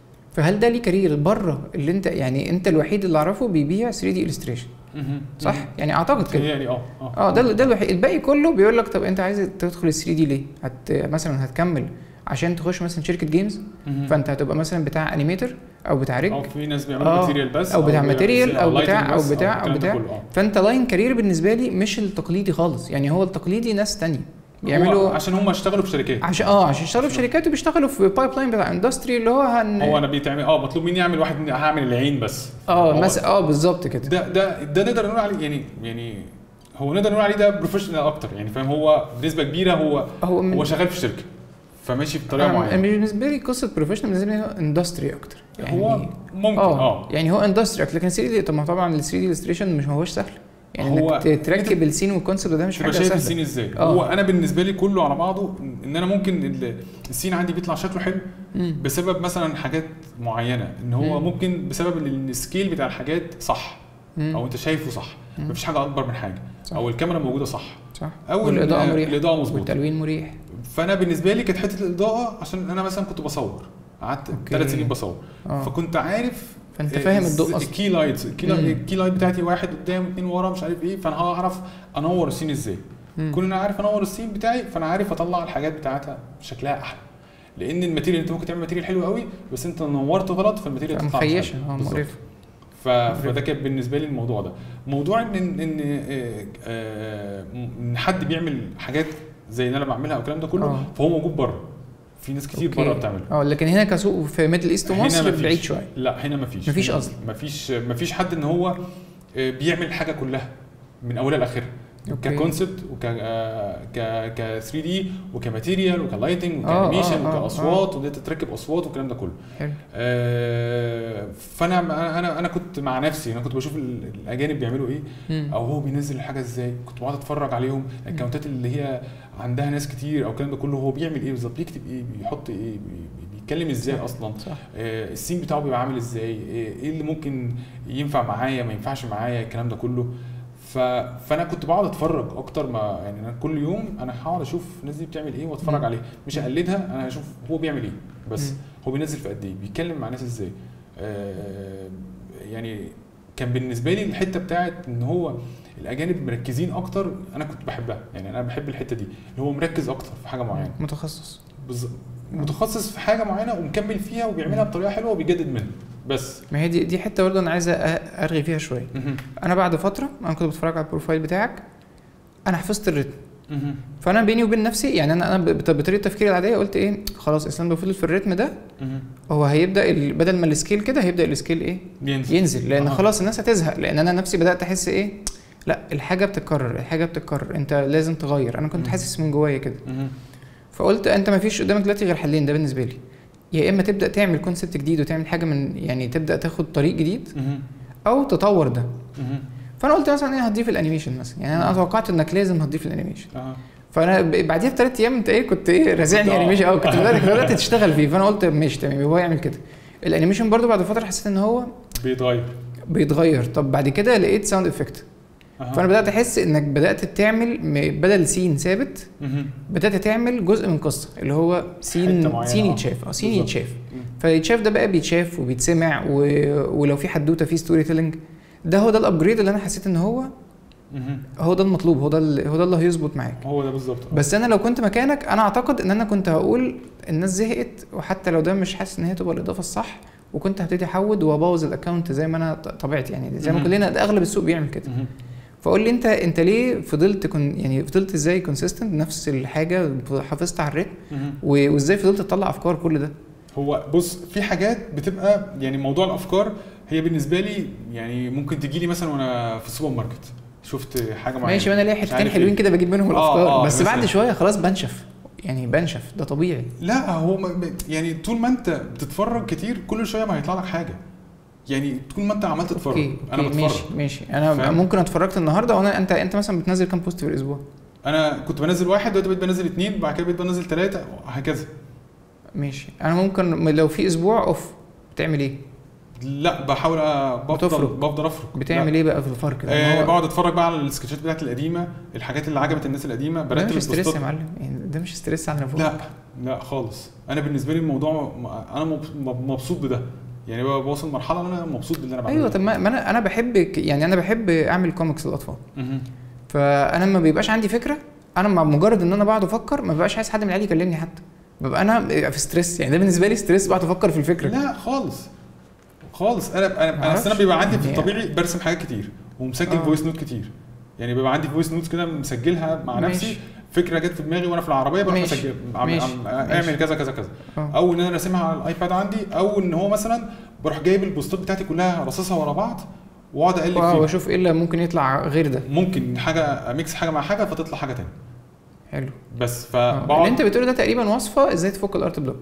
فهل ده ليه كارير بره اللي انت يعني انت الوحيد اللي اعرفه بيبيع 3 دي illustration مهم. صح مهم. يعني اعتقد كده يعني اه اه اه ده ده الوحيد الباقي كله بيقول لك طب انت عايز تدخل ال 3 دي ليه؟ هت مثلا هتكمل عشان تخش مثلا شركه جيمز مهم. فانت هتبقى مثلا بتاع انيميتر او بتاع ريج او في ناس بيعملوا آه، ماتيريال بس أو بتاع بيعملوا ماتيريال أو lighting بتاع- أو بس بتاع- أو الكلام ده بتاع. كله، آه. فانت لاين كارير بالنسبه لي مش التقليدي خالص يعني هو التقليدي ناس تانية هو بيعملوا عشان هم اشتغلوا في شركات عشان اه عشان يشتغلوا في شركات وبيشتغلوا في بايب لاين بتاع اندستري اللي هو هن هو انا بيتعمل اه مطلوب مني اعمل واحد هعمل العين بس اه هو مثلا اه بالظبط كده ده ده ده نقدر نقول عليه يعني يعني هو نقدر نقول عليه ده بروفيشنال اكتر يعني فاهم هو بنسبه كبيره هو هو من هو شغال في شركه فماشي بطريقه أنا- معينه أنا بالنسبه لي قصه بروفيشنال بالنسبه لي هو اندستري اكتر يعني هو ممكن اه اه يعني هو اندستري اكتر لكن 3 دي طب ما طبعا ال 3 دي illustration مش ما هوش سهل يعني هو انك تركب السين والكونسبت ده مش تبقى حاجه شايف سهله السين ازاي آه. هو انا بالنسبه لي كله على بعضه ان انا ممكن ال- السين عندي بيطلع شكله حلو مم. بسبب مثلا حاجات معينه ان هو مم. ممكن بسبب ان السكيل بتاع الحاجات صح مم. او انت شايفه صح مم. مفيش حاجه اكبر من حاجه صح. او الكاميرا موجوده صح صح او والاضاءه ال- مريحه الاضاءه مظبوطه والتلوين مريح فانا بالنسبه لي كانت حته الاضاءه عشان انا مثلا كنت بصور قعدت أوكي. ثلاث سنين بصور اه فكنت عارف فانت آه، فاهم إز- الضوء اصلا الكي لايتس الكي مم. لايت الكي لايت بتاعتي واحد قدام اثنين ورا مش عارف ايه فانا هعرف انور السين ازاي مم. كون انا عارف انور السين بتاعي فانا عارف اطلع الحاجات بتاعتها شكلها احلى لان الماتيريال انت ممكن تعمل ماتيريال حلو قوي بس انت نورته غلط فالماتيريال تطلع مش مخيشه حلوة. اه بالظبط. مقرفه ف... فده كان بالنسبه لي الموضوع ده موضوع ان ان ان آه، آه، ان حد بيعمل حاجات زي اللي انا بعملها او الكلام ده كله آه. فهو موجود بره في ناس كتير أوكي. بره بتعمله اه لكن هنا كسوق في ميدل ايست هنا ومصر مفيش. بعيد شويه لا هنا مفيش مفيش هنا أصلاً. مفيش مفيش حد ان هو آه، بيعمل حاجه كلها من اولها لاخرها أوكي. ككونسبت وك آه، ك ك 3 دي وكماتيريال وكلايتنج آه، وكانيميشن آه، آه، وكاصوات وان انت تركب اصوات والكلام ده كله حلو آه، فانا انا انا كنت مع نفسي انا كنت بشوف ال- الاجانب بيعملوا ايه مم. او هو بينزل الحاجه ازاي كنت بقعد اتفرج عليهم الاكونتات اللي هي عندها ناس كتير او الكلام ده كله هو بيعمل ايه بالظبط بيكتب ايه بيحط ايه بي- بيتكلم ازاي صح. اصلا صح آه، السين بتاعه بيبقى عامل ازاي ايه إيه اللي ممكن ينفع معايا ما ينفعش معايا الكلام ده كله ف... فانا كنت بقعد اتفرج اكتر ما يعني انا كل يوم انا هقعد اشوف الناس دي بتعمل ايه واتفرج مم. عليها مش اقلدها انا هشوف هو بيعمل ايه بس مم. هو بينزل في قد ايه بيتكلم مع ناس ازاي آه يعني كان بالنسبه لي الحته بتاعت ان هو الاجانب مركزين اكتر انا كنت بحبها يعني انا بحب الحته دي اللي هو مركز اكتر في حاجه معينه متخصص بالظبط متخصص في حاجه معينه ومكمل فيها وبيعملها بطريقه حلوه وبيجدد منها بس ما هي دي دي حته برضه انا عايز أ- ارغي فيها شويه مهم. انا بعد فتره انا كنت بتفرج على البروفايل بتاعك انا حفظت الريتم مهم. فانا بيني وبين نفسي يعني انا انا بط- بطريقه تفكيري العاديه قلت ايه خلاص اسلام لو فضل في الريتم ده مهم. هو هيبدا ال- بدل ما السكيل كده هيبدا السكيل ايه بينزل ينزل لان آه. خلاص الناس هتزهق لان انا نفسي بدات احس ايه لا الحاجه بتتكرر الحاجه بتتكرر انت لازم تغير انا كنت مم. حاسس من جوايا كده مهم. فقلت انت ما فيش قدامك دلوقتي غير حلين ده بالنسبه لي يا اما تبدا تعمل كونسبت جديد وتعمل حاجه من يعني تبدا تاخد طريق جديد مهم. او تطور ده مهم. فانا قلت مثلا ايه هتضيف الانيميشن مثلا يعني انا توقعت انك لازم هتضيف الانيميشن اه فانا ب- بعديها بثلاث ايام انت ايه كنت ايه رازعني آه. انيميشن اه كنت بدات بدات تشتغل فيه فانا قلت ماشي تمام هو يعمل كده الانيميشن برضو بعد فتره حسيت ان هو بيتغير بيتغير طب بعد كده لقيت ساوند افكت أها. فانا بدات احس انك بدات تعمل م- بدل سين ثابت مهم. بدات تعمل جزء من قصه اللي هو حتة سين معينة، سين آه. يتشاف اه سين بالظبط. يتشاف مم. فيتشاف ده بقى بيتشاف وبيتسمع و... ولو في حدوته في ستوري تيلينج ده هو ده الابجريد اللي انا حسيت ان هو مهم. هو ده المطلوب هو ده ال- هو ده اللي هيظبط معاك هو ده بالظبط آه. بس انا لو كنت مكانك انا اعتقد ان انا كنت هقول الناس زهقت وحتى لو ده مش حاسس ان هي تبقى الاضافه الصح وكنت هبتدي احود وابوظ الاكونت زي ما انا ط- طبيعتي يعني زي ما مهم. كلنا ده اغلب السوق بيعمل كده مهم. فقول لي انت انت ليه فضلت كن يعني فضلت ازاي كونسيستنت نفس الحاجه حافظت على الريتم مهم. و- وازاي فضلت تطلع افكار كل ده هو بص في حاجات بتبقى يعني موضوع الافكار هي بالنسبه لي يعني ممكن تجي لي مثلا وانا في السوبر ماركت شفت حاجه معينه ماشي وانا ليا مش حتتين عارف حلوين إيه. كده بجيب منهم آه، الافكار آه، بس مثلاً. بعد شويه خلاص بنشف يعني بنشف ده طبيعي لا هو ما- يعني طول ما انت بتتفرج كتير كل شويه ما هيطلع لك حاجه يعني طول ما انت عمال تتفرج اوكي انا اوكي بتفرج ماشي ماشي انا فاهم؟ ممكن اتفرجت النهارده وانا انت انت مثلا بتنزل كام بوست في الاسبوع انا كنت بنزل واحد دلوقتي بقيت بنزل اثنين بعد كده بقيت بنزل ثلاثه وهكذا ماشي انا ممكن لو في اسبوع اوف بتعمل ايه لا بحاول أ- بفضل بتفرج. بفضل افرج بتعمل ايه بقى في الفرق ده آه ما هو- بقعد اتفرج بقى على السكتشات بتاعت القديمه الحاجات اللي عجبت الناس القديمه ده برتب مش ستريس يا البوستات معلم يعني ده مش ستريس على فوق لا لا خالص انا بالنسبه لي الموضوع انا مب- مبسوط بده يعني بقى بوصل مرحله ان انا مبسوط باللي انا بعمله ايوه طب ما ما انا انا بحب ك- يعني انا بحب اعمل كوميكس للاطفال مهم. فانا ما بيبقاش عندي فكره انا مع مجرد ان انا بقعد افكر ما ببقاش عايز حد من العيال يكلمني حتى ببقى انا في ستريس يعني ده بالنسبه لي ستريس بقعد افكر في الفكره لا خالص خالص انا انا انا معرفش. أصل انا بيبقى عندي في يعني- الطبيعي برسم حاجات كتير ومسجل آه. فويس نوت كتير يعني بيبقى عندي فويس نوت كده مسجلها مع ماشي. نفسي فكره جت في دماغي وانا في العربيه بروح ماشي. مسجل عم ماشي. عم ماشي. اعمل كذا كذا كذا آه. او ان انا راسمها على الايباد عندي او ان هو مثلا بروح جايب البوستات بتاعتي كلها راصصها ورا بعض واقعد اقلب آه، فيها واشوف ايه اللي ممكن يطلع غير ده ممكن حاجه ميكس حاجه مع حاجه فتطلع حاجه تانية حلو بس آه، اللي فبقعد انت بتقوله ده تقريبا وصفه ازاي تفك الارت بلوك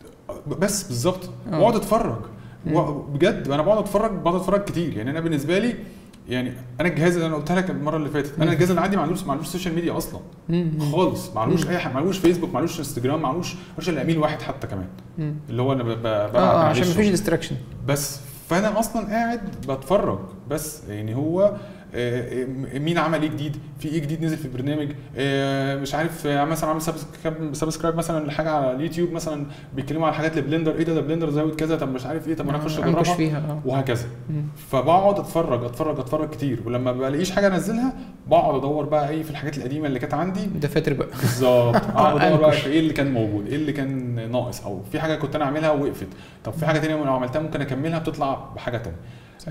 بس بالظبط آه. واقعد اتفرج مم. و- بجد انا بقعد اتفرج بقعد اتفرج كتير يعني انا بالنسبه لي يعني انا الجهاز اللي انا قلتها لك المره اللي فاتت انا مم. الجهاز اللي عندي معلوش معلوش سوشيال ميديا اصلا مم. خالص معلوش مم. اي حاجه معلوش فيسبوك معلوش انستجرام معلوش معلوش الا ايميل واحد حتى كمان مم. اللي هو انا ب- ب- بلعب اه آه، عليه عشان الشغل. مفيش ديستراكشن بس فانا اصلا قاعد بتفرج بس يعني هو آه، آه، مين عمل ايه جديد في ايه جديد نزل في البرنامج آه، مش عارف آه، مثلا عامل سبسكرايب سبسكرايب مثلا لحاجه على اليوتيوب مثلا بيتكلموا على حاجات لبلندر ايه ده ده بلندر زود كذا طب مش عارف ايه طب انا اخش انكش اجربها فيها اه وهكذا مم. فبقعد اتفرج اتفرج اتفرج كتير ولما بلاقيش حاجه انزلها بقعد ادور بقى ايه في الحاجات القديمه اللي كانت عندي دفاتر بقى بالظبط اقعد ادور بقى أنكش. في ايه اللي كان موجود ايه اللي كان ناقص او في حاجه كنت انا اعملها ووقفت طب في حاجه تانية لو عملتها ممكن اكملها بتطلع بحاجه تانية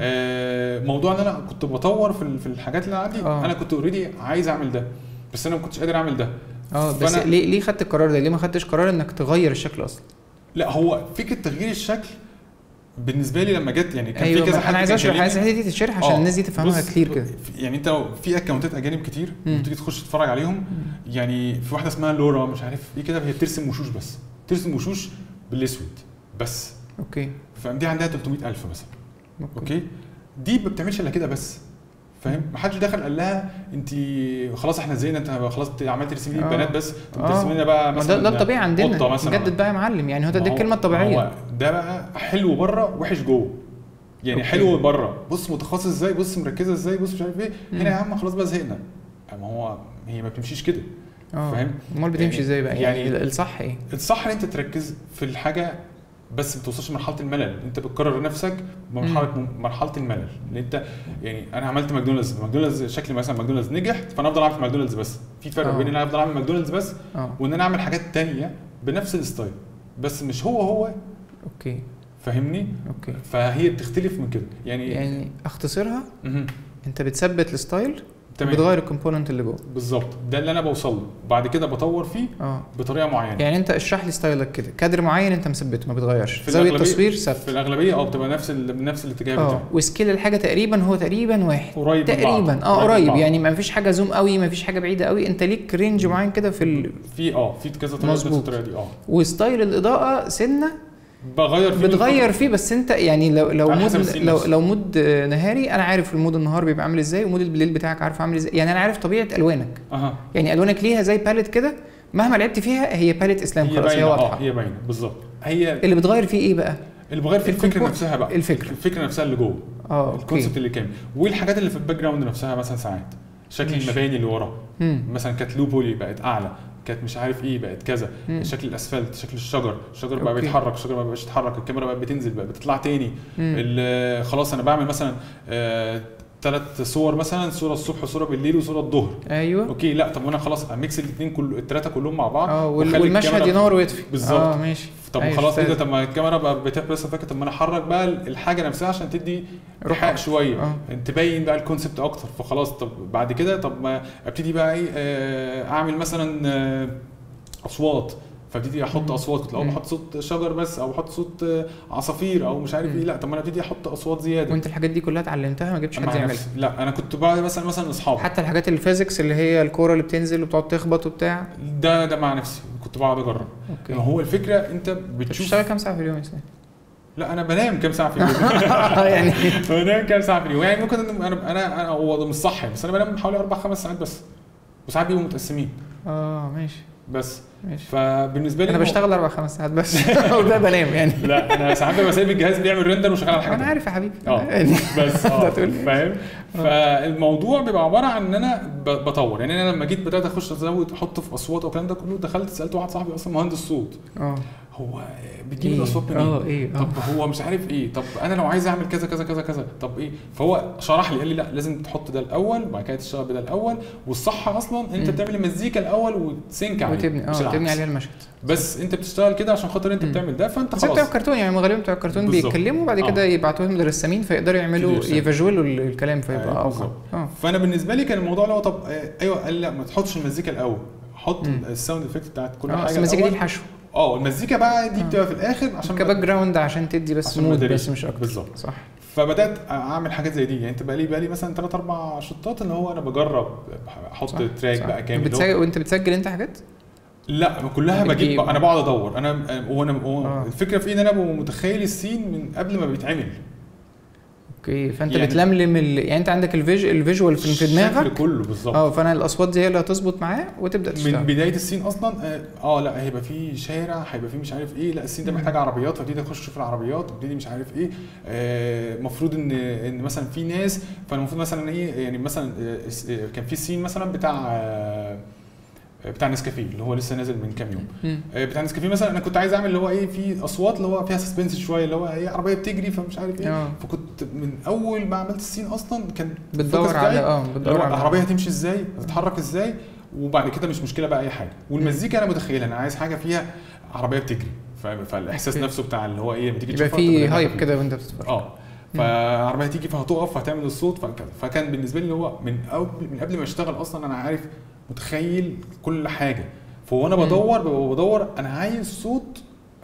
آه موضوع ان انا كنت بطور في ال- في الحاجات اللي عندي آه. انا كنت اوريدي عايز اعمل ده بس انا ما كنتش قادر اعمل ده اه بس فأنا- ليه ليه خدت القرار ده ليه ما خدتش قرار انك تغير الشكل اصلا لا هو فكره تغيير الشكل بالنسبه لي لما جت يعني كان ايوه في كذا حد انا عايز كان اشرح عايز كلمني. الحته دي تتشرح عشان آه، الناس دي تفهمها بص، كتير كده يعني انت لو في اكونتات اجانب كتير مم. وتيجي تخش تتفرج عليهم يعني في واحده اسمها لورا مش عارف ايه كده هي بترسم وشوش بس ترسم وشوش بالاسود بس اوكي فدي عندها 300000 مثلا اوكي اوكي دي ما بتعملش الا كده بس فاهم ما حدش دخل قال لها انت خلاص احنا زينا انت خلاص عملت ترسمي لي آه. البنات بس طب آه. ترسمي لنا بقى ما مثلا ده, ده الطبيعي قطة عندنا مثلا جدد بقى يا معلم يعني هو ده ما دي هو- الكلمه ما الطبيعيه هو ده بقى حلو بره وحش جوه يعني أوكي. حلو بره بص متخصص ازاي بص مركزه ازاي بص مش عارف ايه مم. هنا يا عم خلاص بقى زهقنا ما هو هي ما بتمشيش كده اه فاهم؟ امال بتمشي يعني- ازاي بقى يعني, يعني- الصح ايه الصح ان انت تركز في الحاجه بس ما توصلش لمرحله الملل انت بتكرر نفسك بمرحله مرحله الملل ان انت يعني انا عملت ماكدونالدز ماكدونالدز شكل مثلا ماكدونالدز نجح فانا افضل اعمل في ماكدونالدز بس في فرق آه. بين ان انا افضل اعمل ماكدونالدز بس اه وان انا اعمل حاجات تانية بنفس الستايل بس مش هو هو اوكي فاهمني اوكي فهي بتختلف من كده يعني, يعني اختصرها مهم. انت بتثبت الستايل تمام بتغير الكومبوننت اللي جوه بالظبط ده اللي انا بوصل له بعد كده بطور فيه اه بطريقه معينه يعني انت اشرح لي ستايلك كده كادر معين انت مثبته ما بتغيرش في زاويه الأغلبية- تصوير في ثابته الاغلبيه اه بتبقى نفس ال... نفس الاتجاه اه بتاعي وسكيل الحاجه تقريبا هو تقريبا واحد قريب من بعض. تقريبا اه من قريب بعض. يعني ما فيش حاجه زوم قوي ما فيش حاجه بعيده قوي انت ليك رينج معين كده في ال... في اه في كذا طريقه نفس مظبوط. الطريقه دي اه وستايل الاضاءه سنه بغير فيه بتغير فيه بس انت يعني لو لو على حسب مود السين لو, نفسه. لو مود نهاري انا عارف المود النهار بيبقى عامل ازاي ومود بالليل بتاعك عارف عامل ازاي يعني انا عارف طبيعه الوانك اها يعني الوانك ليها زي باليت كده مهما لعبت فيها هي باليت اسلام هي خلاص هي باينه اه واضحه هي باينه بالظبط هي اللي بتغير فيه ايه بقى اللي بغير فيه الفكره الكومبو- نفسها بقى الفكرة. الفكره نفسها اللي جوه اه اوكي الكونسبت اللي كامل والحاجات اللي في الباك جراوند نفسها مثلا ساعات شكل ماشي. المباني اللي ورا مم. مثلا كانت لو بولي بقت اعلى كانت مش عارف ايه بقت كذا مم. شكل الاسفلت شكل الشجر الشجر بقى أوكي. بيتحرك الشجر ما بقاش يتحرك الكاميرا بقت بتنزل بقى بتطلع تاني مم. ال- خلاص انا بعمل مثلا ثلاث صور مثلا صوره الصبح وصوره بالليل وصوره الظهر ايوه اوكي لا طب وانا خلاص اميكس الاثنين كل الثلاثه كلهم مع بعض اه وال- وأخلي والمشهد الكاميرا- ينور ويطفي بالظبط. اه ماشي طب أيوة، خلاص ايه ده شفتها. طب ما الكاميرا بقى بتحب بس فاكر طب ما انا احرك بقى الحاجه نفسها عشان تدي روح ايحاء أكتر. شويه اه تبين بقى الكونسبت اكتر فخلاص طب بعد كده طب ما ابتدي بقى ايه آه، اعمل مثلا آه، اصوات فابتدي احط مم. اصوات كنت الاول مم. بحط صوت شجر بس او بحط صوت آه، عصافير او مش عارف مم. ايه لا طب ما انا ابتدي احط اصوات زياده وانت الحاجات دي كلها اتعلمتها ما جبتش حد مع يعملها نفسي. لا انا كنت بقى مثلا مثلا اصحابي حتى الحاجات الفيزيكس اللي هي الكوره اللي بتنزل وبتقعد تخبط وبتاع ده ده مع نفسي كنت بقعد اجرب اوكي ما هو الفكره انت انت بتشوف بتشتغل كام ساعه في اليوم يا اسلام؟ لا انا بنام كام ساعه في اليوم يعني بنام كام ساعه في اليوم يعني ممكن إن انا انا انا هو ده مش صح بس انا بنام حوالي اربع خمس ساعات بس وساعات بيبقوا متقسمين اه ماشي بس ماشي فبالنسبه لي انا هو- بشتغل اربع خمس ساعات بس وده بنام يعني لا انا ساعات ببقى سايب الجهاز بيعمل ريندر وشغال على حاجه انا تانية. عارف يا حبيبي اه يعني بس اه هتقول إيه؟ فاهم فالموضوع بيبقى عباره عن ان انا ب- بطور يعني انا لما جيت بدات اخش ازود احط في اصوات والكلام ده كله دخلت سالت واحد صاحبي اصلا مهندس صوت اه هو بتجيب إيه؟ الاصوات منين؟ اه ايه طب اه هو مش عارف ايه طب انا لو عايز اعمل كذا كذا كذا كذا طب ايه فهو شرح لي قال لي لا لازم تحط ده الاول وبعد كده تشتغل بده الاول والصح اصلا ان انت مم. بتعمل المزيكا الاول وتسينك عليه وتبني مش اه تبني العكس. عليها المشهد بس انت بتشتغل كده عشان خاطر انت مم. بتعمل ده فانت بس بتوع خلاص الكرتون يعني غالبا بتوع الكرتون بالظبط. بيتكلموا وبعد كده آه. يبعتوهم للرسامين فيقدروا يعملوا يبتدوا يرسموا. يفجولوا ال- الكلام فيبقى أيوة، اوقع بالظبط. اه فانا بالنسبه لي كان الموضوع اللي هو طب آه، ايوه قال لي لا ما تحطش المزيكا الاول حط مم. الساوند افكت بتاعت كل اه حاجه بس المزيكا دي الأول. الحشو اه المزيكا بقى دي آه. بتبقى في الاخر عشان كباك جراوند عشان تدي بس عشان مود ما بس تداريش. مش اكتر بالظبط صح فبدات اعمل حاجات زي دي يعني انت بقى لي بقى لي مثلا ثلاث اربع شطات اللي هو انا بجرب احط صح، تراك صح. بقى كامل اللي هو- بتسجل وانت بتسجل انت حاجات؟ لا كلها بجيب بتجيب. انا بقعد ادور انا وانا هو آه. الفكره في ان انا ببقى متخيل السين من قبل ما بيتعمل اوكي فانت يعني- بتلملم ال... يعني انت عندك الفيج... الفيجوال في في الشكل دماغك كله بالظبط اه فانا الاصوات دي هي اللي هتظبط معاه وتبدا من تشتغل بدايه السين اصلا اه, آه لا هيبقى في شارع هيبقى في مش عارف ايه لا السين ده مم. محتاج عربيات فابتدي اخش اشوف العربيات وابتدي مش عارف ايه المفروض ان ان مثلا في ناس فالمفروض مثلا ايه يعني مثلا آه، اس- آه، كان في سين مثلا بتاع آه، بتاع نسكافيه اللي هو لسه نازل من كام يوم مم. آه، بتاع نسكافيه مثلا انا كنت عايز اعمل اللي هو ايه في اصوات اللي هو فيها سسبنس شويه اللي هو ايه عربيه بتجري فمش عارف ايه اه فكنت من اول ما عملت السين اصلا كان بتدور الفوكس على بتاعي اه اللي بتدور هو على العربيه هتمشي ازاي هتتحرك ازاي وبعد كده مش مشكله بقى اي حاجه والمزيكا انا متخيلها انا عايز حاجه فيها عربيه بتجري ف- فالاحساس أوكي. نفسه بتاع اللي هو ايه لما تيجي يبقى تشوفها في تبقى هايب خفيف. كده وانت بتتفرج اه فعربيه تيجي فهتقف فهتعمل الصوت فكذا فكان بالنسبه لي اللي هو من قبل من قبل ما اشتغل اصلا انا عارف متخيل كل حاجه فوانا مم. بدور ببقى بدور انا عايز صوت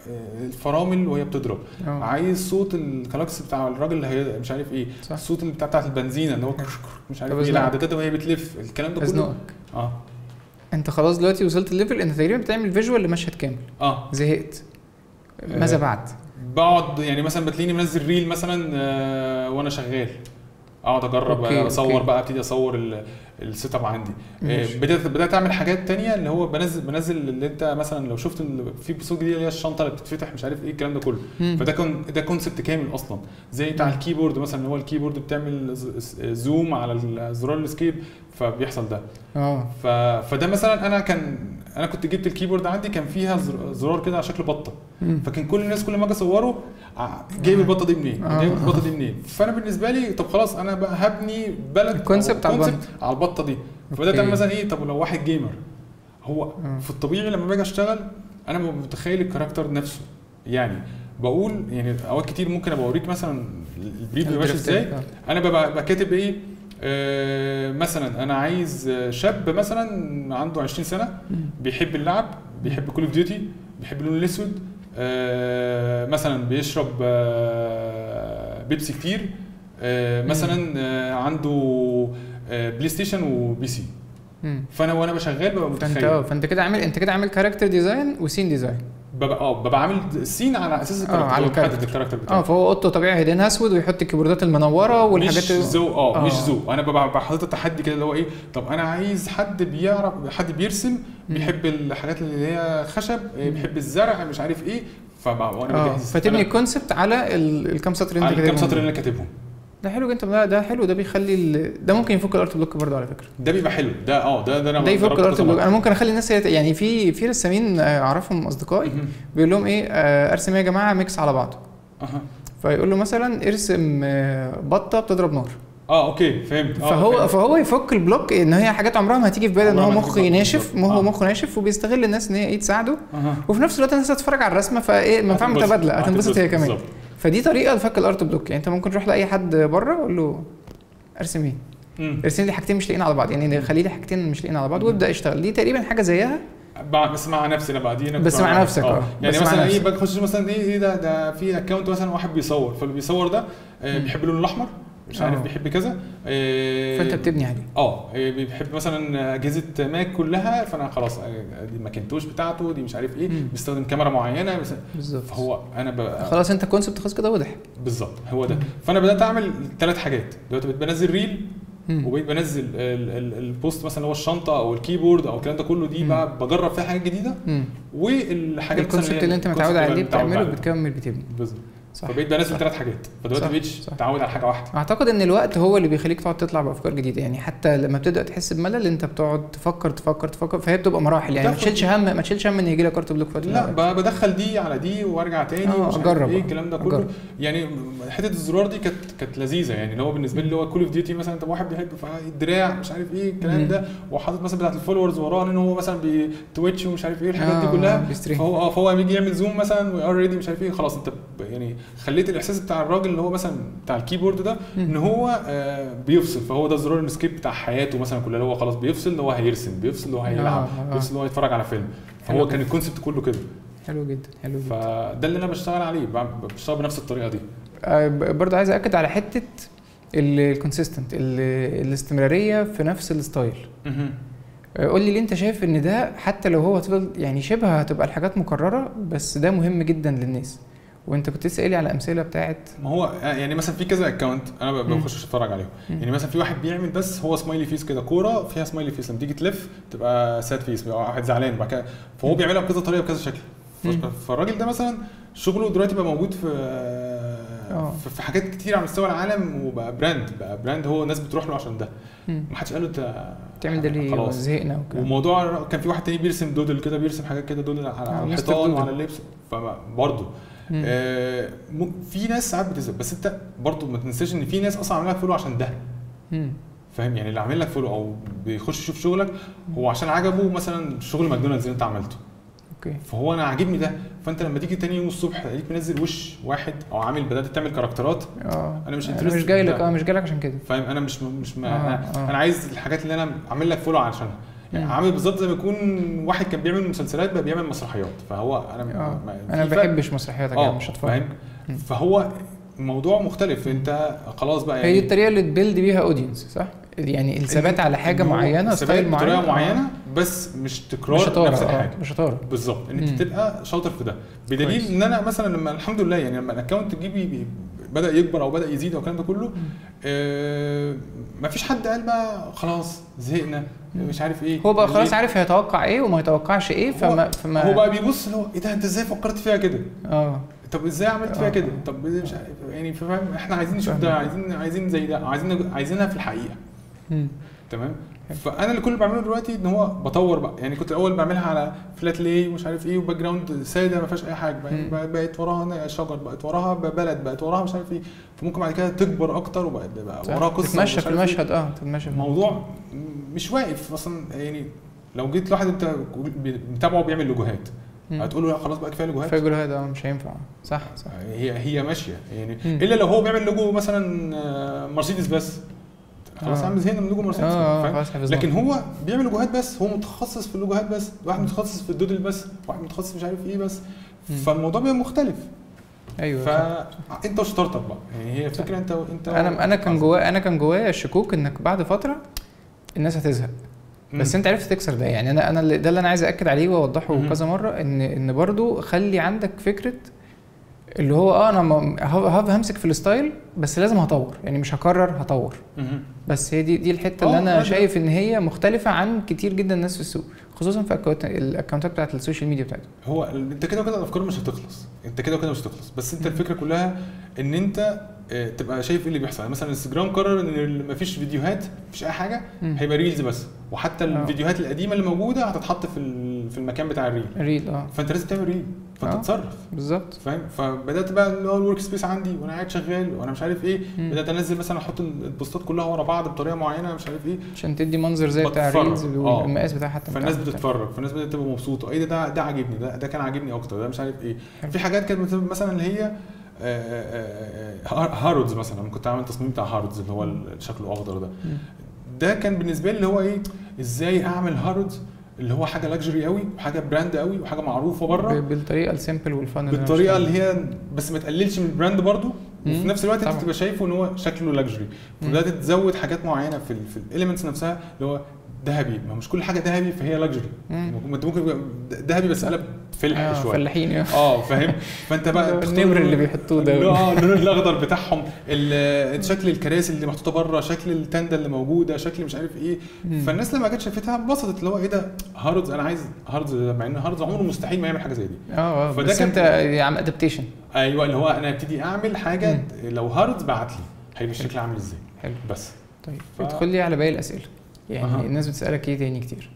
آه، الفرامل وهي بتضرب اه عايز صوت الكلاكس بتاع الراجل اللي هي مش عارف ايه صح الصوت اللي بتاع بتاعت البنزينه اللي هو كش- كش- مش عارف طب ايه أزنقك. العدادات وهي بتلف الكلام ده كله ازنقك اه انت خلاص دلوقتي وصلت الليفل انت تقريبا بتعمل فيجوال لمشهد كامل اه زهقت ماذا آه. بعد؟ بقعد يعني مثلا بتلاقيني منزل ريل مثلا آه، وانا شغال اقعد اجرب أوكي، اصور أوكي. بقى ابتدي اصور ال- السيت اب عندي آه، ماشي. بدات بدات اعمل حاجات تانية اللي هو بنزل بنزل اللي انت مثلا لو شفت ال- في بصوت جديده اللي هي الشنطه اللي بتتفتح مش عارف ايه الكلام ده كله مم. فده كان ده كونسبت كامل اصلا زي بتاع مم. الكيبورد مثلا اللي هو الكيبورد بتعمل ز- ز- زوم على الزرار الاسكيب فبيحصل ده اه ف... فده مثلا انا كان انا كنت جبت الكيبورد عندي كان فيها زر- زرار كده على شكل بطه مم. فكان كل الناس كل ما اجي اصوره ع- جايب البطه دي منين؟ آه. جايب البطه دي منين؟ فانا بالنسبه لي طب خلاص انا بقى هبني بلد الكونسبت على كونسبت على البطه دي فبدات أوكي. اعمل مثلا ايه طب لو واحد جيمر هو آه. في الطبيعي لما باجي اشتغل انا ببقى متخيل الكاركتر نفسه يعني بقول يعني اوقات كتير ممكن ابقى اوريك مثلا البريف بيبقى ماشي ازاي آه. انا ببقى ببقى كاتب ايه آه مثلا انا عايز شاب مثلا عنده 20 سنه مم. بيحب اللعب بيحب كول اوف ديوتي بيحب اللون الاسود آه مثلا بيشرب آه بيبسي كتير آه مثلا آه عنده آه بلاي ستيشن وبي سي مم. فانا وانا بشغال ببقى فانت متخيل اه فانت كده عامل انت كده عامل كاركتر ديزاين وسين ديزاين ببقى اه ببقى عامل السين على اساس الكاركتر على هو محدد الكاركتر. الكاركتر بتاعه اه فهو اوضته طبيعي هيدينها اسود ويحط الكيبوردات المنوره والحاجات مش ذو اه, آه. مش ذو انا ببقى ببقى حاطط تحدي كده اللي هو ايه طب انا عايز حد بيعرف حد بيرسم مم. بيحب الحاجات اللي هي خشب إيه، بيحب الزرع مش عارف ايه فبقى وانا اه بجهز فتبني أنا الكونسبت على ال- الكام سطر اللي على انت الكام كاتبهم سطر اللي انا كاتبهم ده حلو جدا ده, ده حلو ده بيخلي ال... ده ممكن يفك الارت بلوك برضه على فكره ده بيبقى حلو ده اه ده ده انا ده يفك جربته الارت كذا بلوك مرة. انا ممكن اخلي الناس هي- يعني في في رسامين آه، اعرفهم اصدقائي مهم. بيقول لهم ايه آه، ارسم إيه يا جماعه ميكس على بعضه اها فيقول له مثلا ارسم آه، بطه بتضرب نار اه اوكي فهمت آه، فهو فهمت. فهو يفك البلوك ان هي حاجات عمرها ما هتيجي في باله ان عمرها هو ما مخ هتيجي في باله ناشف بالظبط. هو آه. مخ ناشف وبيستغل الناس ان هي ايه تساعده اها وفي نفس الوقت الناس هتتفرج على الرسمه فايه منفعه هتنبسط. متبادله هتنبسط هي كمان بالظبط. فدي طريقه لفك الارت بلوك يعني انت ممكن تروح لاي حد بره قول له ارسم ايه مم. ارسم لي حاجتين مش لاقيين على بعض يعني خلي لي حاجتين مش لاقيين على بعض وابدا اشتغل دي تقريبا حاجه زيها بع- بس مع نفسي انا بعدين بس مع نفسك، آه. يعني بس مع مثلا ايه نفسك. بخش مثلا ايه ايه ده ده في اكونت مثلا واحد بيصور فاللي بيصور ده آه، مم. بيحب اللون الاحمر مش عارف آه. بيحب كذا آه، فانت بتبني عليه اه إيه، بيحب مثلا اجهزه ماك كلها فانا خلاص آه، دي الماكنتوش بتاعته دي مش عارف ايه مم. بيستخدم كاميرا معينه بس- بالظبط فهو انا ب... خلاص انت الكونسبت خلاص كده واضح بالظبط هو ده مم. فانا بدات اعمل ثلاث حاجات دلوقتي بقيت بنزل ريل مم. وبقيت بنزل ال- ال- البوست مثلا اللي هو الشنطه او الكيبورد او الكلام ده كله دي مم. بقى بجرب فيها حاجات جديده مم. والحاجات مثلاً الكونسبت اللي انت الكونسبت متعود اللي عليه أنا متعود بتعمله عليه. بتكمل بتبني بالظبط صح فبقيت بنزل صح. ثلاث حاجات فدلوقتي صح، بقيتش صح. متعود على حاجه واحده اعتقد ان الوقت هو اللي بيخليك تقعد تطلع بافكار جديده يعني حتى لما بتبدا تحس بملل انت بتقعد تفكر تفكر تفكر فهي بتبقى مراحل يعني ما بتاخد- تشيلش هم ما تشيلش هم ان يجي لك ارت بلوك في وقت من لا الأوقات. ب- بدخل دي على دي وارجع تاني آه، ومش عارف أجرب ايه آه. الكلام ده كله أجرب. يعني حته الزرار دي كانت كانت لذيذه يعني اللي هو بالنسبه لي اللي هو كول اوف ديوتي مثلا انت واحد بيحب الدراع مش عارف ايه الكلام مم. ده وحاطط مثلا بتاعت الفولورز وراه ان هو مثلا بتويتش ومش عارف ايه الحاجات دي آه، كلها بيستريم. فهو اه فهو بيجي يعمل زوم مثلا اوريدي مش عارف ايه خلاص انت ب- يعني خليت الاحساس بتاع الراجل اللي هو مثلا بتاع الكيبورد ده ان مم. هو آه بيفصل فهو ده زرار الاسكيب بتاع حياته مثلا كلها اللي هو خلاص بيفصل اللي هو هيرسم بيفصل اللي هو هيلعب آه، آه. بيفصل اللي هو يتفرج على فيلم حلو فهو جدا. كان الكونسبت كله كده حلو جدا حلو جدا فده اللي انا بشتغل عليه بعمل- بشتغل بنفس الطريقه دي آه، ب- برضه عايز اكد على حته الكونسيستنت الاستمراريه في نفس الستايل آه، قول لي ليه انت شايف ان ده حتى لو هو هتفضل يعني شبه هتبقى الحاجات مكرره بس ده مهم جدا للناس وانت كنت لسه قايل على امثله بتاعت ما هو يعني مثلا في كذا اكونت انا ب- مم. بخش اتفرج عليهم مم. يعني مثلا في واحد بيعمل بس هو سمايلي فيس كده كوره فيها سمايلي فيس لما تيجي تلف تبقى ساد فيس بيبقى واحد زعلان بعد كده فهو مم. بيعملها بكذا طريقه بكذا شكل ف- مم. فالراجل ده مثلا شغله دلوقتي بقى موجود في آه. في- في حاجات كتير على مستوى العالم وبقى براند بقى براند هو الناس بتروح له عشان ده مم. ما حدش قال له انت تعمل ده ليه خلاص زهقنا وكده وموضوع كان في واحد تاني بيرسم دودل كده بيرسم حاجات كده دودل على آه، على مستر الحيطان دودل. وعلى اللبس فبرضه مم. آه م- في ناس ساعات بتزهق بس انت برضه ما تنساش ان في ناس اصلا عامله لك فولو عشان ده مم. فاهم يعني اللي عامل لك فولو او بيخش يشوف شغلك هو عشان عجبه مثلا شغل ماكدونالدز اللي انت عملته اوكي فهو انا عاجبني ده فانت لما تيجي تاني يوم الصبح تلاقيك منزل وش واحد او عامل بدات تعمل كاركترات اه أنا مش انا interested مش جاي لك بده. اه مش جاي لك عشان كده فاهم انا مش مش ما آه، أنا, آه. انا عايز الحاجات اللي انا عامل لك فولو عشانها مم. عامل بالظبط زي ما يكون واحد كان بيعمل مسلسلات بقى بيعمل مسرحيات فهو انا اه ما- انا ما في فرق. بحبش مسرحيات يا جماعه مش هتفرج فاهم مم. فهو موضوع مختلف انت خلاص بقى هي يعني دي الطريقه اللي تبيلد بيها اودينس صح؟ يعني الثبات على حاجه إن هو معينه الثبات ستايل معين بطريقه آه. معينه بس مش تكرار مش شطاره نفس آه، الحاجه مش شطاره بالظبط ان مم. انت تبقى شاطر في ده بدليل كويس. ان انا مثلا لما الحمد لله يعني لما الاكونت تجيبي بدا يكبر او بدا يزيد او الكلام ده كله آه مفيش حد قال بقى خلاص زهقنا مش عارف ايه هو بقى خلاص ليه؟ عارف هيتوقع ايه وما يتوقعش ايه فما فما هو بقى بيبص اللي هو ايه ده انت ازاي فكرت فيها كده اه طب ازاي عملت فيها آه. كده طب مش عارف يعني فاهم احنا عايزين نشوف ده فاهمك. عايزين عايزين زي ده عايزين عايزينها في الحقيقه مم. تمام فانا اللي كل اللي بعمله دلوقتي ان هو بطور بقى يعني كنت الاول بعملها على فلات لي ومش عارف ايه وباك جراوند ساده ما فيهاش اي حاجه مم. بقى- بقت وراها شجر بقت وراها بلد بقت وراها مش عارف ايه فممكن بعد كده تكبر اكتر وبقى بقى صح. وراها قصه تتمشى ومش في عارف إيه. المشهد اه تتمشى في الموضوع مش واقف اصلا يعني لو جيت لواحد انت متابعه بيعمل لوجوهات مم. هتقول له لا خلاص بقى كفايه لوجوهات فاجر هذا اه مش هينفع صح صح هي هي ماشيه يعني مم. الا لو هو بيعمل لوجو مثلا آه، مرسيدس بس خلاص آه. يا عم زهقنا من لوجو مرسيدس اه فاهم؟ اه خلاص حفظناه لكن هو بيعمل لوجوهات بس هو متخصص في اللوجوهات بس واحد متخصص في الدودل بس واحد متخصص مش عارف ايه بس مم. فالموضوع بيبقى مختلف ايوه صح. فانت وشطارتك بقى يعني هي الفكره انت انت انا انا كان جوايا انا كان جوايا الشكوك انك بعد فتره الناس هتزهق بس انت عرفت تكسر ده يعني انا انا اللي- ده اللي انا عايز اكد عليه واوضحه مم. كذا مره ان ان برضو خلي عندك فكره اللي هو اه انا م- ه- ه- همسك في الستايل بس لازم هطور يعني مش هكرر هطور مهم. بس هي دي دي الحته اللي آه، انا آه، شايف ان هي مختلفه عن كتير جدا ناس في السوق خصوصا في الأكونت- الاكونتات بتاعت السوشيال ميديا بتاعتهم هو ال- انت كده وكده الافكار مش هتخلص انت كده وكده مش هتخلص بس انت مم. الفكره كلها ان انت آه، تبقى شايف ايه اللي بيحصل يعني مثلا انستجرام قرر ان ال- مفيش فيديوهات مفيش اي حاجه مم. هيبقى ريلز بس وحتى آه. الفيديوهات القديمه اللي موجوده هتتحط في ال- في المكان بتاع الريل ريل اه فانت لازم تعمل ريل فانت آه. تتصرف بالظبط فاهم فبدات بقى اللي هو الورك سبيس عندي وانا قاعد شغال وانا مش عارف ايه مم. بدات انزل مثلا احط البوستات كلها ورا بعض بطريقه معينه مش عارف ايه عشان تدي منظر زي بتاع بتفرج. الريلز آه. والمقاس بتاعها حتى فالناس بتاع- بتتفرج فالناس بدات تبقى مبسوطه ايه ده ده, ده عاجبني ده, ده كان عاجبني اكتر ده مش عارف ايه حلو. في حاجات كانت بتبقى مثلا اللي هي آه، آه، آه، هار- هارودز مثلا أنا كنت عامل تصميم بتاع هارودز اللي هو ال- شكله اخضر ده مم. ده كان بالنسبه لي اللي هو ايه ازاي اعمل هارودز اللي هو حاجه لاكجري قوي وحاجه براند قوي وحاجه معروفه بره ب- بالطريقه السيمبل والفن اللي أنا بالطريقه بشتغل اللي هي بس ما تقللش من البراند برضو وفي مم. نفس الوقت انت طبعا. تبقى شايفه ان هو شكله لاكجري مم. فبدات تزود حاجات معينه في ال في الاليمنتس نفسها اللي هو ذهبي ما مش كل حاجه ذهبي فهي لاكجري مم. انت ممكن يبقى ذهبي بس قلب فلح آه شويه فلاحين آه. اه فاهم فانت بقى تختار النمر اللي بيحطوه ده اه اللون الاخضر بتاعهم ال- شكل الكراسي اللي محطوطه بره شكل التنده اللي موجوده شكل مش عارف ايه مم. فالناس لما جت شافتها انبسطت اللي هو ايه ده هاردز انا عايز هاردز ده مع ان هاردز عمره مستحيل ما يعمل حاجه زي دي اه اه فده بس كان- انت عم ادابتيشن ايوه اللي هو انا ابتدي اعمل حاجه لو هاردز بعت لي هيبقى الشكل عامل ازاي حلو بس طيب ف- ادخل لي على باقي الاسئله يعني أها. الناس بتسالك ايه تاني كتير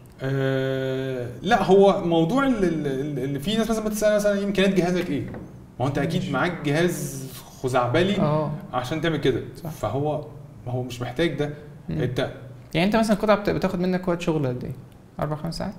آه لا هو موضوع ال- ال- ال- اللي في ناس مثلا بتسال مثلا إيه امكانيات جهازك ايه؟ ما هو انت اكيد ماشي. معاك جهاز خزعبلي اه عشان تعمل كده صح. فهو ما هو مش محتاج ده مم. انت يعني انت مثلا قطعه بت- بتاخد منك وقت شغل قد ايه؟ اربع خمس ساعات؟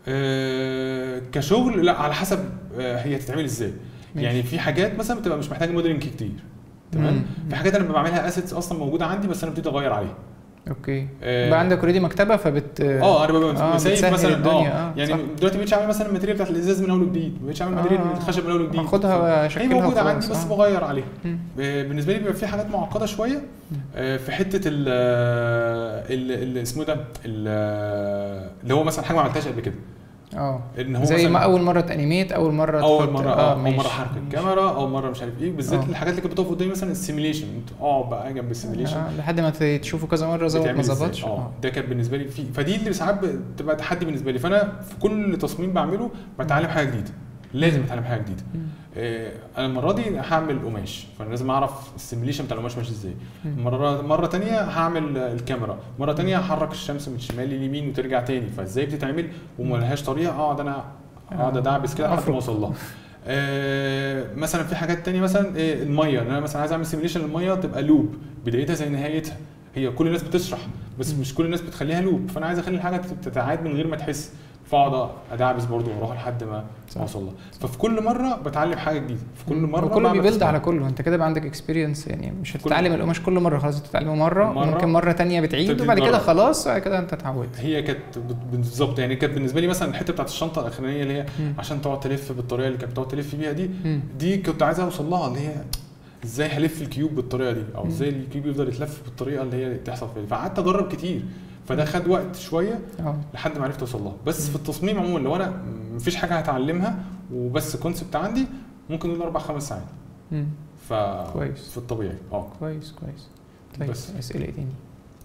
آه كشغل لا على حسب آه هي تتعمل ازاي ماشي. يعني في حاجات مثلا بتبقى مش محتاجه موديلنج كتير تمام مم. في حاجات انا ببقى بعملها اسيتس اصلا موجوده عندي بس انا ابتدي اغير عليها اوكي آه، يبقى عندك اوريدي مكتبه فبت اه انا ببقى آه، مسيف بتسهل مثلا الدنيا، اه آه، يعني صح. دلوقتي مبقتش اعمل مثلا الماتيريال بتاعت الازاز من اول وجديد مبقتش اعمل الماتيريال آه. الخشب من اول وجديد اخدها هي واشكلها موجوده وخلاص، عندي بس آه. بغير عليها مم. آه، بالنسبه لي بيبقى في حاجات معقده شويه آه، في حته ال ال- ال- اسمه ده ال- اللي هو مثلا حاجه ما عملتهاش قبل كده اه ان هو زي مثلا ما اول مره تانيميت اول مره اول تحط- مره اه اول ماشي. مره احرك الكاميرا اول مره مش عارف ايه بالذات آه. الحاجات اللي كانت بتقف قدامي مثلا السيميليشن انت اقعد بقى جنب السيميليشن آه لحد ما ت- تشوفه كذا مره ظبط بتعمل ما إزاي؟ ظبطش اه اه ده كان بالنسبه لي في فدي اللي ساعات بتبقى تحدي بالنسبه لي فانا في كل تصميم بعمله بتعلم حاجه جديده لازم اتعلم حاجه جديده مم. آه، انا المره دي هعمل قماش فانا لازم اعرف السيميليشن بتاع القماش ماشي ازاي مم. مره مره تانية هعمل الكاميرا مره تانية هحرك الشمس من الشمال لليمين وترجع تاني فازاي بتتعمل وما لهاش طريقه اقعد انا اقعد آه. ادعبس كده لحد أفرك. ما اوصل لها آه، مثلا في حاجات تانية مثلا آه، الميه ان انا مثلا عايز اعمل سيميليشن للميه تبقى لوب بدايتها زي نهايتها هي كل الناس بتشرح بس مش كل الناس بتخليها لوب فانا عايز اخلي الحاجه تتعاد من غير ما تحس فاقعد ادعبس برضه واروح لحد ما صح. ما اوصل لها ففي كل مره بتعلم حاجه جديده في كل مم. مره وكله بعمل بيبيلد تسليم. على كله انت كده بقى عندك اكسبيرينس يعني مش كل- هتتعلم القماش كل مره خلاص انت تتعلمه مره, مرة. ممكن مره تانية بتعيد تبتدي وبعد كده تجرب. خلاص بعد كده انت اتعودت هي كانت بت- بالظبط يعني كانت بالنسبه لي مثلا الحته بتاعت الشنطه الاخرانيه اللي هي مم. عشان تقعد تلف بالطريقه اللي كانت بتقعد تلف بيها دي مم. دي كنت عايز اوصل لها اللي هي ازاي هلف الكيوب بالطريقه دي او مم. ازاي الكيوب يفضل يتلف بالطريقه اللي هي تحصل فيها فقعدت اجرب كتير فده خد وقت شويه اه لحد ما عرفت اوصل لها بس مم. في التصميم عموما لو انا مفيش حاجه هتعلمها وبس كونسبت عندي ممكن نقول اربع خمس ساعات مم. ف كويس. في الطبيعي اه كويس كويس طيب بس. اسئله ايه تاني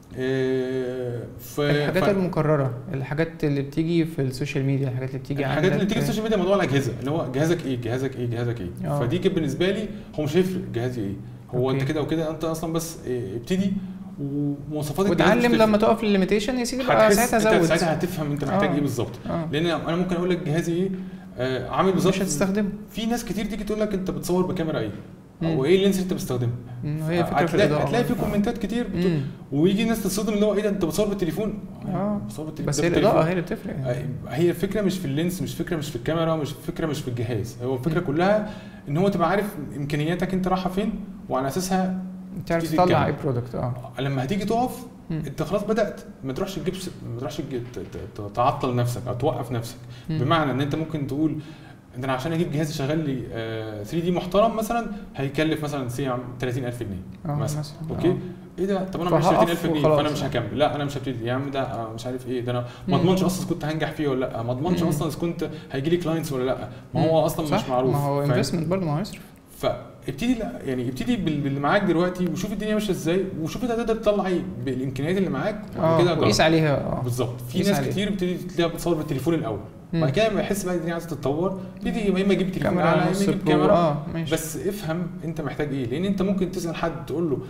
إيه، ف الحاجات ف- المكرره الحاجات اللي بتيجي في السوشيال ميديا الحاجات اللي بتيجي الحاجات اللي عندك- بتيجي في السوشيال ميديا موضوع الاجهزه اللي هو جهازك ايه جهازك ايه جهازك ايه آه. فدي كانت بالنسبه لي هو مش هيفرق جهازي ايه هو أوكي. انت كده وكده انت اصلا بس إيه، ابتدي ومواصفات الجهاز وتعلم بتفرق. لما تقف للليميتيشن يا سيدي بقى هتحس ساعتها انت زود ساعتها هتفهم انت محتاج آه. ايه بالظبط اه لان انا ممكن اقول لك جهازي ايه آه عامل بالظبط مش هتستخدمه في ناس كتير تيجي تقول لك انت بتصور بكاميرا ايه او مم. ايه اللينس اللي انت بتستخدمه مم، هي فكره في هتلاقي, الاضاءه هتلاقي في برضه. كومنتات كتير بتقول مم. ويجي ناس تصدم اللي هو ايه ده انت بتصور بالتليفون اه بصور بالتليفون بس ده هي بالتليفون. الاضاءه هي اللي بتفرق آه، هي الفكره مش في اللينس مش فكره مش في الكاميرا مش فكره مش في الجهاز هو الفكره كلها ان هو تبقى عارف امكانياتك انت رايحه فين وعلى اساسها تعرف تيجي تطلع تكمل. اي برودكت اه لما هتيجي تقف مم. انت خلاص بدات ما تروحش تجيب س- ما تروحش تجيب- ت- ت- ت- تعطل نفسك او توقف نفسك مم. بمعنى ان انت ممكن تقول ان انا عشان اجيب جهاز يشغل لي آه، 3 دي محترم مثلا هيكلف مثلا سي عم 30000 جنيه اه مثلا مثلا اوكي آه. ايه ده طب انا معيش فهقف 30000 جنيه وخلاص. فانا مش هكمل لا انا مش هبتدي يا عم ده آه، مش عارف ايه ده انا ما مم. اضمنش اصلا إذا كنت هنجح فيه ولا لا ما اضمنش مم. اصلا اذا كنت هيجي لي كلاينتس ولا لا ما مم. هو اصلا صح، مش معروف ما هو فاهم؟ انفستمنت برضه ما هو يصرف فابتدي لا يعني ابتدي بال- باللي معاك دلوقتي وشوف الدنيا ماشيه ازاي وشوف انت هتقدر تطلع ايه بالامكانيات اللي معاك وبعد كده اه جرب. وقيس عليها اه بالظبط في قيس ناس عليه. كتير بتبتدي تلاقيها بتصور بالتليفون الاول مم. بعد كده لما يحس بقى الدنيا عايزه تتطور يبتدي يا اما يجيب تليفون كاميرا اعلى يا نص اما يجيب برو كاميرا اه ماشي بس افهم انت محتاج ايه لان انت ممكن تسال حد تقول له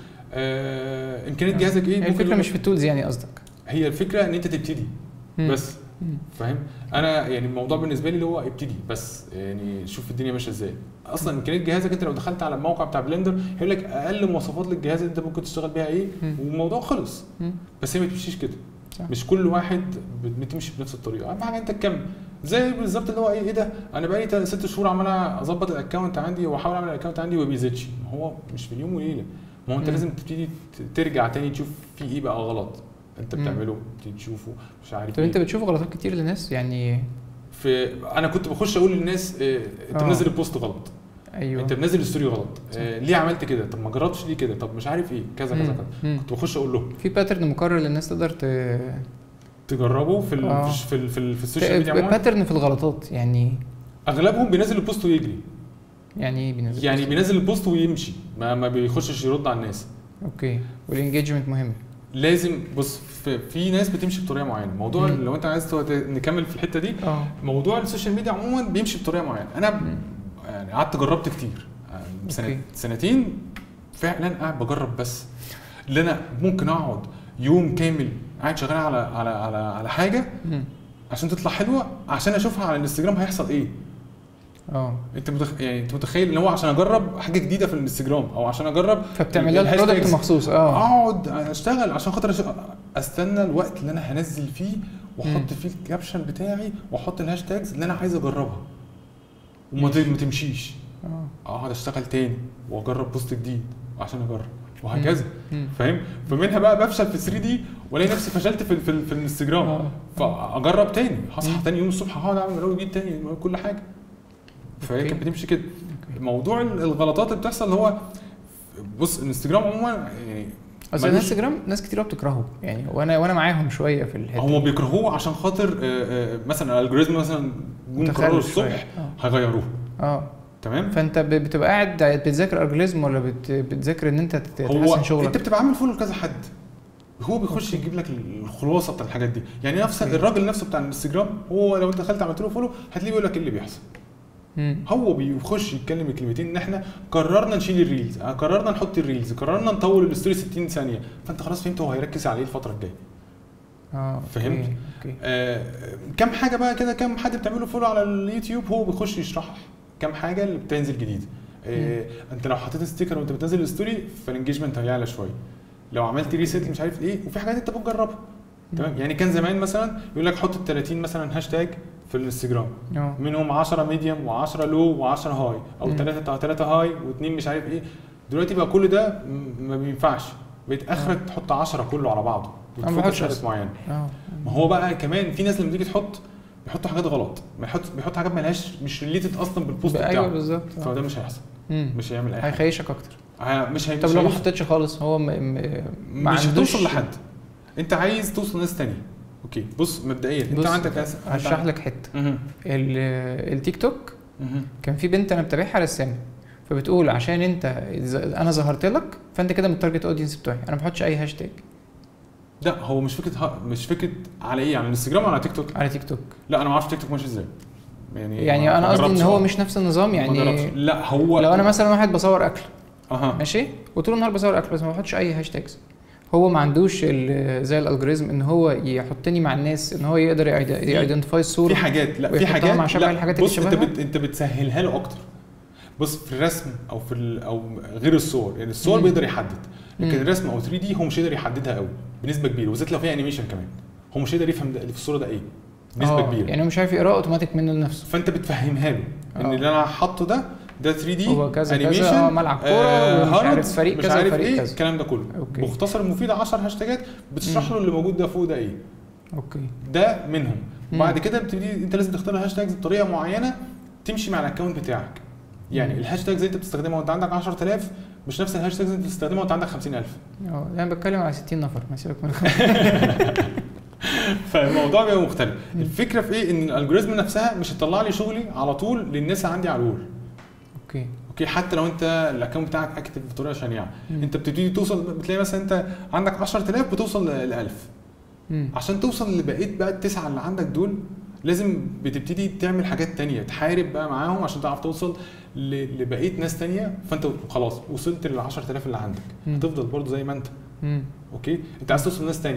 آه امكانيات آه. جهازك ايه هي ممكن الفكره يقول مش لك- في التولز يعني قصدك هي الفكره ان انت تبتدي مم. بس مم. فاهم انا يعني الموضوع بالنسبه لي اللي هو ابتدي بس يعني شوف الدنيا ماشيه ازاي اصلا امكانيات جهازك انت لو دخلت على الموقع بتاع بلندر هيقول لك اقل مواصفات للجهاز اللي انت ممكن تشتغل بيها ايه مم. والموضوع خلص مم. بس هي ما بتمشيش كده صح. مش كل واحد بت- بتمشي بنفس الطريقه اهم حاجه انت تكمل زي بالظبط اللي هو ايه ايه ده انا بقالي تا- ست شهور عمال اظبط الاكونت عندي واحاول اعمل الاكونت عندي وما بيزيدش ما هو مش في اليوم وليله ما هو انت مم. لازم تبتدي ت- ترجع تاني تشوف في ايه بقى غلط انت مم. بتعمله تبتدي تشوفه مش عارف طب انت ايه بتشوف غلطات كتير للناس يعني في انا كنت بخش اقول للناس إيه انت آه. منزل البوست غلط ايوه انت منزل الستوري غلط صح. إيه ليه عملت كده طب ما جربتش ليه كده طب مش عارف ايه كذا كذا مم. كذا مم. كنت بخش اقول لهم في باترن مكرر للناس تقدر ت... تجربوا في ال آه. في ال في, ال في السوشيال ميديا عموما باترن في الغلطات يعني اغلبهم بينزل البوست ويجري يعني ايه بينزل يعني بوست؟ بينزل البوست ويمشي ما, ما بيخشش يرد على الناس اوكي والانجيجمنت مهم لازم بص في, في ناس بتمشي بطريقه معينه موضوع مم. لو انت عايز تو- نكمل في الحته دي اه موضوع السوشيال ميديا عموما بيمشي بطريقه معينه انا ب- مم. يعني قعدت جربت كتير يعني سنة أوكي. سنتين فعلا قاعد بجرب بس اللي انا ممكن اقعد يوم كامل قاعد شغال على على على على حاجه مم. عشان تطلع حلوه عشان اشوفها على الانستجرام هيحصل ايه اه انت متخ... يعني انت متخيل ان هو عشان اجرب حاجه جديده في الانستجرام او عشان اجرب فبتعمل لها الهاشتاجز. برودكت مخصوص اه اقعد اشتغل عشان خاطر أش- استنى الوقت اللي انا هنزل فيه مم. واحط فيه الكابشن بتاعي واحط الهاشتاجز اللي انا عايز اجربها وما ت- ماشي. ما تمشيش اه اقعد اشتغل تاني واجرب بوست جديد عشان اجرب وهكذا مم. فاهم فمنها بقى بفشل في 3 دي والاقي نفسي فشلت في ال- في, ال- في الانستجرام آه. فاجرب تاني هصحى مم. تاني يوم الصبح هقعد اعمل من اول وجديد تاني كل حاجه فهي أوكي. كانت بتمشي كده اوكي موضوع ال- الغلطات اللي بتحصل اللي هو بص الانستجرام عموما يعني اصل ملوش- الانستجرام ناس كتير بتكرهه يعني وانا وانا معاهم شويه في الحته هم بيكرهوه عشان خاطر آه، آه، مثلا الالجوريزم مثلا جم متخلف قرروا شوية. الصبح اه هيغيروه اه تمام فانت ب- بتبقى قاعد بتذاكر الجوريزم ولا بت... بتذاكر ان انت تت- هو تحسن انت شغلك بتبقى عامل فولو لكذا حد هو بيخش يجيب لك الخلاصه بتاع الحاجات دي يعني نفس أوكي. الراجل الراجل نفسه بتاع الانستجرام هو لو انت دخلت عملت له فولو هتلاقيه بيقول لك ايه اللي بيحصل مم. هو بيخش يتكلم الكلمتين ان احنا قررنا نشيل الريلز آه، قررنا نحط الريلز قررنا نطول الستوري 60 ثانيه فانت خلاص فهمت هو هيركز على ايه الفتره الجايه اه أوكي، فهمت؟ اوكي آه كم حاجه بقى كده كم حد بتعمله فولو على اليوتيوب هو بيخش يشرح كم حاجه اللي بتنزل جديد آه انت لو حطيت ستيكر وانت بتنزل الستوري فالانجيجمنت هيعلى شويه لو عملت ريسيت مش عارف ايه وفي حاجات انت بتجربها تمام يعني كان زمان مثلا يقول لك حط ال 30 مثلا هاشتاج في الانستجرام اه منهم 10 ميديوم و10 لو و10 هاي او مم. 3 3 هاي واثنين مش عارف ايه دلوقتي بقى كل ده م- ما بينفعش بقيت اخرك تحط 10 كله على بعضه أنا ما وتفوكس بحطش على أصلاً. معين اه ما هو بقى كمان في ناس لما تيجي تحط بيحطوا حاجات غلط بيحط بيحط حاجات مالهاش مش ريليتد اصلا بالبوست ايوه بتاعه بالظبط آه. فده مش هيحصل مم. مش هيعمل اي حاجه هيخيشك اكتر ه- مش هي طب مش لو ما هيوصل- حطيتش خالص هو م... م... ما مش عندوش هتوصل لحد انت عايز توصل لناس تانية اوكي بص مبدئيا انت بص، عندك أس... هشرح لك حته مهم. ال- التيك توك مهم. كان في بنت انا متابعها رسامه فبتقول عشان انت ز- انا ظهرت لك فانت كده من التارجت اودينس بتوعي انا ما بحطش اي هاشتاج لا هو مش فكره ه... مش فكره على ايه على الانستجرام ولا على تيك توك على تيك توك لا انا ما اعرفش تيك توك ماشي ازاي يعني يعني ما- انا ما قصدي ان جربتش هو اه. مش نفس النظام ما يعني جربتش. لا هو لو انا مثلا واحد بصور اكل اها ماشي وطول النهار بصور اكل بس ما بحطش اي هاشتاجز هو ما عندوش ال- زي الالجوريزم ان هو يحطني مع الناس ان هو يقدر يايدنتيفاي الصوره في حاجات لا في ويحطها حاجات مع شبه لا الحاجات اللي بص انت شبهها. بت... انت بتسهلها له اكتر بص في الرسم او في ال... او غير الصور يعني الصور مم. بيقدر يحدد لكن مم. الرسم او 3 دي هو مش قادر يحددها قوي بنسبه كبيره وبالذات لو فيها انيميشن كمان هو مش قادر يفهم ده اللي في الصوره ده ايه بنسبه آه، كبيره يعني هو مش عارف يقراه اوتوماتيك منه لنفسه فانت بتفهمها له ان آه. اللي انا حاطه ده ده 3 دي هو كذا كذا اه ملعب كوره ومش عارف فريق مش كذا عارف وفريق ايه كذا الكلام ده كله أوكي. مختصر مفيد 10 هاشتاجات بتشرح له اللي موجود ده فوق ده ايه اوكي ده منهم مم. بعد كده بتبتدي انت لازم تختار الهاشتاجز بطريقه معينه تمشي مع الاكونت بتاعك يعني مم. الهاشتاجز اللي انت بتستخدمها وانت عندك 10000 مش نفس الهاشتاجز اللي انت بتستخدمها وانت عندك 50000 اه انا بتكلم على 60 نفر ما سيبك من فالموضوع بيبقى مختلف مم. الفكره في ايه ان الالجوريزم نفسها مش هتطلع لي شغلي على طول للناس اللي عندي على الوول اوكي اوكي حتى لو انت الاكونت بتاعك اكتف بطريقه شنيعه مم. انت بتبتدي توصل بتلاقي مثلا انت عندك 10000 بتوصل ل 1000 مم. عشان توصل لبقيه بقى التسعه اللي عندك دول لازم بتبتدي تعمل حاجات تانية تحارب بقى معاهم عشان تعرف توصل ل- لبقيه ناس تانية فانت خلاص وصلت لل 10000 اللي عندك مم. هتفضل برضو زي ما انت مم. اوكي انت عايز توصل لناس تانية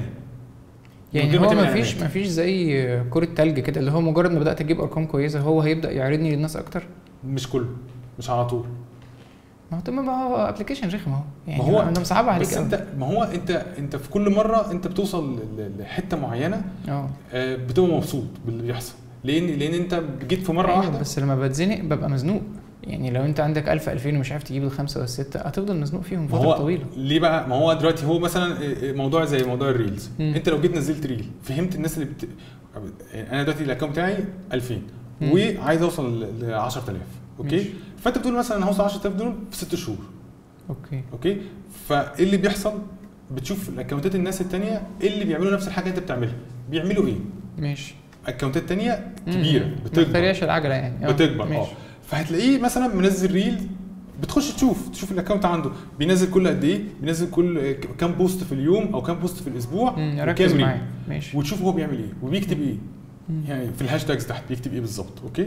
من يعني غير ما هو تعمل ما فيش إعلانات. ما فيش زي كرة تلج كده اللي هو مجرد ما بدأت اجيب ارقام كويسة هو هيبدأ يعرضني للناس اكتر مش كله مش على طول ما هو طب ما هو ابلكيشن رخم اهو يعني ما هو- انا مصعبها عليك بس قوي انت ما هو انت انت في كل مره انت بتوصل ل- لحته معينه اه آه، بتبقى مبسوط باللي بيحصل لان لان انت جيت في مره أيوة، واحده بس لما بتزنق ببقى مزنوق يعني لو انت عندك 1000 2000 ومش عارف تجيب الخمسه والسته هتفضل مزنوق فيهم ما فتره هو طويله ليه بقى ما هو دلوقتي هو مثلا موضوع زي موضوع الريلز مم. انت لو جيت نزلت ريل فهمت الناس اللي بت... يعني انا دلوقتي الاكونت بتاعي 2000 مم. وعايز اوصل ل 10000 اوكي ماشي. فانت بتقول مثلا انا هوصل 10000 دول في ست شهور اوكي اوكي فايه اللي بيحصل بتشوف الاكونتات الناس التانية ايه اللي بيعملوا نفس الحاجه اللي انت بتعملها بيعملوا ايه ماشي اكونتات تانية مم. كبيره ما بتكبر تخترعش العجله يعني آه، بتكبر اه ماشي. فهتلاقيه مثلا منزل ريل بتخش تشوف تشوف الاكونت عنده بينزل كل قد ايه بينزل كل ك- كام بوست في اليوم او كام بوست في الاسبوع مم، وكام ركز ريل. معايا ماشي وتشوف هو بيعمل ايه وبيكتب ايه مم. يعني في الهاشتاجز تحت بيكتب ايه بالظبط اوكي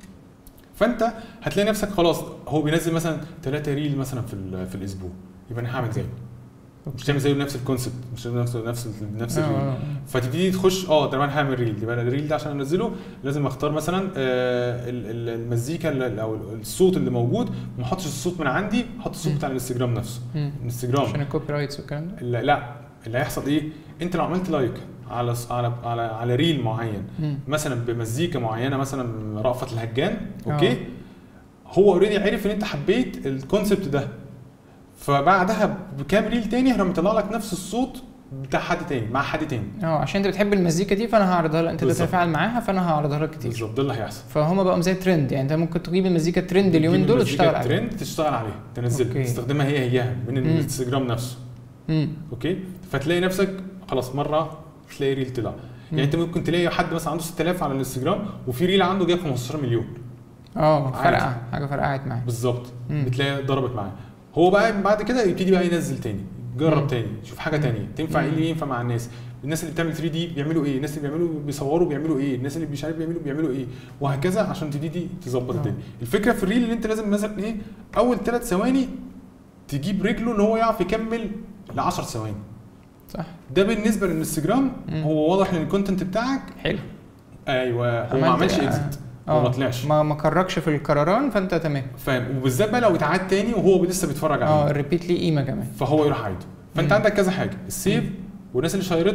فانت هتلاقي نفسك خلاص هو بينزل مثلا ثلاثة ريل مثلا في ال- في الاسبوع يبقى انا هعمل زيه مش تعمل زيه نفس الكونسبت مش تعمل نفس نفس نفس آه، الريل آه، آه. فتبتدي تخش اه ده انا هعمل ريل يبقى أنا الريل ده عشان انزله لازم اختار مثلا آه ال- ال- المزيكا اللي- او الصوت اللي موجود ما احطش الصوت من عندي احط الصوت مم. بتاع الانستجرام نفسه مم. الانستجرام عشان الكوبي رايتس والكلام ده لا, لا اللي هيحصل ايه انت لو عملت لايك على على على, على ريل معين مم. مثلا بمزيكا معينه مثلا رأفت الهجان اوكي آه. هو اوريدي عرف ان انت حبيت الكونسبت ده فبعدها بكام ريل تاني هيروح مطلع لك نفس الصوت بتاع حد تاني مع حد تاني اه عشان انت بتحب المزيكا دي فانا هعرضها لك انت بالظبط. بتتفاعل معاها فانا هعرضها لك كتير بالظبط ده اللي هيحصل فهم بقوا زي ترند يعني انت ممكن تجيب المزيكا ترند اليومين تجيب دول المزيكا وتشتغل عليها ترند تشتغل عليها تنزلها أوكي. تستخدمها هي هيها من مم. الانستجرام نفسه مم. اوكي فتلاقي نفسك خلاص مره تلاقي ريل طلع مم. يعني انت ممكن تلاقي حد مثلا عنده 6000 على الانستجرام وفي ريل عنده جايب 15 مليون اه عادي. فرقع حاجه فرقعت معايا بالظبط مم. بتلاقي ضربت معاه هو بقى بعد كده يبتدي بقى ينزل تاني جرب مم. تاني شوف حاجه مم. تانية تنفع ايه مم. اللي ينفع مع الناس الناس اللي بتعمل 3 دي بيعملوا ايه الناس اللي بيعملوا بيصوروا بيعملوا ايه الناس اللي مش عارف بيعملوا بيعملوا ايه وهكذا عشان تبتدي تظبط آه. الدنيا الفكره في الريل اللي انت لازم مثلا ايه اول ثلاث ثواني تجيب رجله ان هو يعرف يكمل ل 10 ثواني صح ده بالنسبه للانستجرام مم. هو واضح ان الكونتنت بتاعك حلو ايوه هو ما عملت- عملش آه. اكزit هو ما اه طلعش ما ما كركش في القراران فانت تمام فاهم وبالذات بقى لو اتعاد تاني وهو لسه بيتفرج عليه اه الريبيت ليه قيمه كمان فهو يروح عايده فانت مم. عندك كذا حاجه السيف والناس اللي شيرته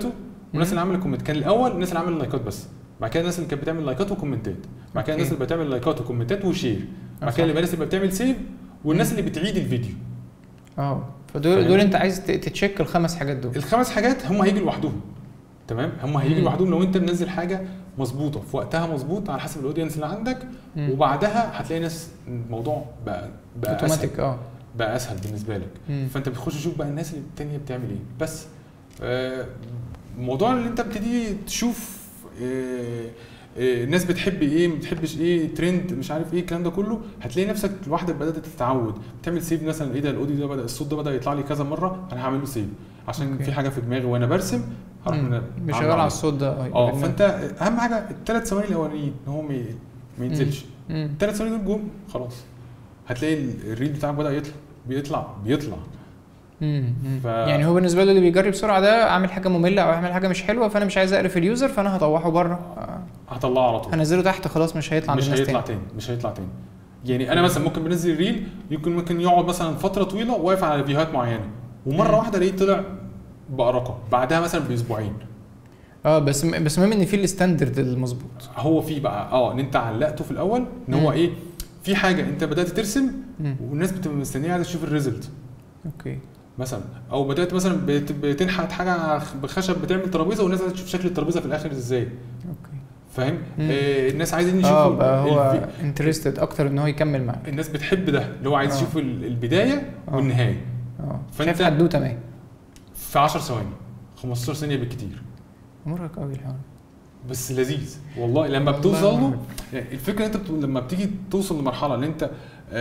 والناس اللي عملت كومنت كان الاول الناس اللي عملت لايكات بس بعد كده الناس اللي كانت بتعمل لايكات وكومنتات بعد كده أوكي. الناس اللي بتعمل لايكات وكومنتات وشير بعد صح. كده الناس اللي بتعمل سيف والناس مم. اللي بتعيد الفيديو اه فدول فاهم؟ دول انت عايز ت- تتشيك الخمس حاجات دول الخمس حاجات هم هيجي لوحدهم تمام هم هيجي مم. لوحدهم لو انت منزل حاجه مظبوطه في وقتها مظبوط على حسب الاودينس اللي عندك مم. وبعدها هتلاقي ناس الموضوع بقى بقى اسهل اوتوماتيك اه بقى اسهل بالنسبه لك مم. فانت بتخش تشوف بقى الناس اللي التانية بتعمل ايه بس آه، الموضوع اللي انت بتبتدي تشوف آه، آه، الناس بتحب ايه ما بتحبش ايه ترند مش عارف ايه الكلام ده كله هتلاقي نفسك لوحدك بدات تتعود تعمل سيف مثلا ايه ده الاوديو ده بدا الصوت ده بدا يطلع لي كذا مره انا هعمل له سيف عشان أوكي. في حاجه في دماغي وانا برسم هروح مم. من- مش أعمل شغال على عليه. الصوت ده اه اه يبقى إنه- فانت اهم حاجه الثلاث ثواني الاولانيين ان هو ما ي- ما ينزلش مم. الثلاث ثواني دول جم خلاص هتلاقي الريل بتاعك بدا يطلع بيطلع بيطلع مم. مم. ف- يعني هو بالنسبه له اللي بيجري بسرعه ده عامل حاجه ممله او عامل حاجه مش حلوه فانا مش عايز اقرف اليوزر فانا هطوحه بره آه. هطلعه على طول هنزله تحت خلاص مش هيطلع عند مش الناس هيطلع تاني تاني مش هيطلع تاني يعني انا مثلا ممكن بنزل ريل يمكن ممكن يقعد مثلا فتره طويله واقف على فيديوهات معينه ومره مم. واحده الاقيه طلع بقى رقم بعدها مثلا باسبوعين اه بس بس المهم ان في الستاندرد المظبوط هو في بقى اه ان انت علقته في الاول ان هو مم. ايه في حاجه انت بدات ترسم مم. والناس بتبقى مستنيه عايزه تشوف الريزلت اوكي مثلا او بدات مثلا بت- بتنحت حاجه بخشب بتعمل ترابيزه والناس عايزه تشوف شكل الترابيزه في الاخر ازاي اوكي فاهم مم. آه الناس عايزين يشوفوا اه بقى هو الفي- انترستد اكتر ان هو يكمل معاك الناس بتحب ده اللي هو عايز آه. يشوف ال- البدايه آه. والنهايه اه فأنت- شايف حدوته ما هي في 10 ثواني 15 ثانيه بالكتير مرهق قوي الحوار بس لذيذ والله لما والله بتوصل له مرهق. يعني الفكره انت بت... لما بتيجي توصل لمرحله ان انت آه،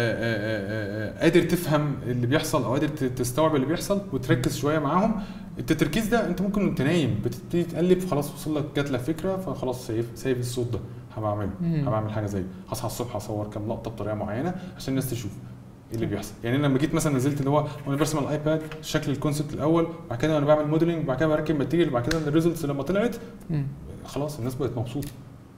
آه، آه، قادر تفهم اللي بيحصل او قادر ت- تستوعب اللي بيحصل وتركز شويه معاهم انت التركيز ده انت ممكن وانت نايم بتبتدي تقلب خلاص وصل لك جات لك فكره فخلاص سايب سايب الصوت ده هبقى اعمله مم. هبقى اعمل حاجه زيه هصحى الصبح اصور كام لقطه بطريقه معينه عشان الناس تشوف ايه اللي بيحصل يعني انا لما جيت مثلا نزلت اللي هو وانا برسم على الايباد شكل الكونسبت الاول بعد كده وانا بعمل موديلنج بعد كده بركب ماتيريال بعد كده الريزلتس لما طلعت مم. خلاص الناس بقت مبسوطه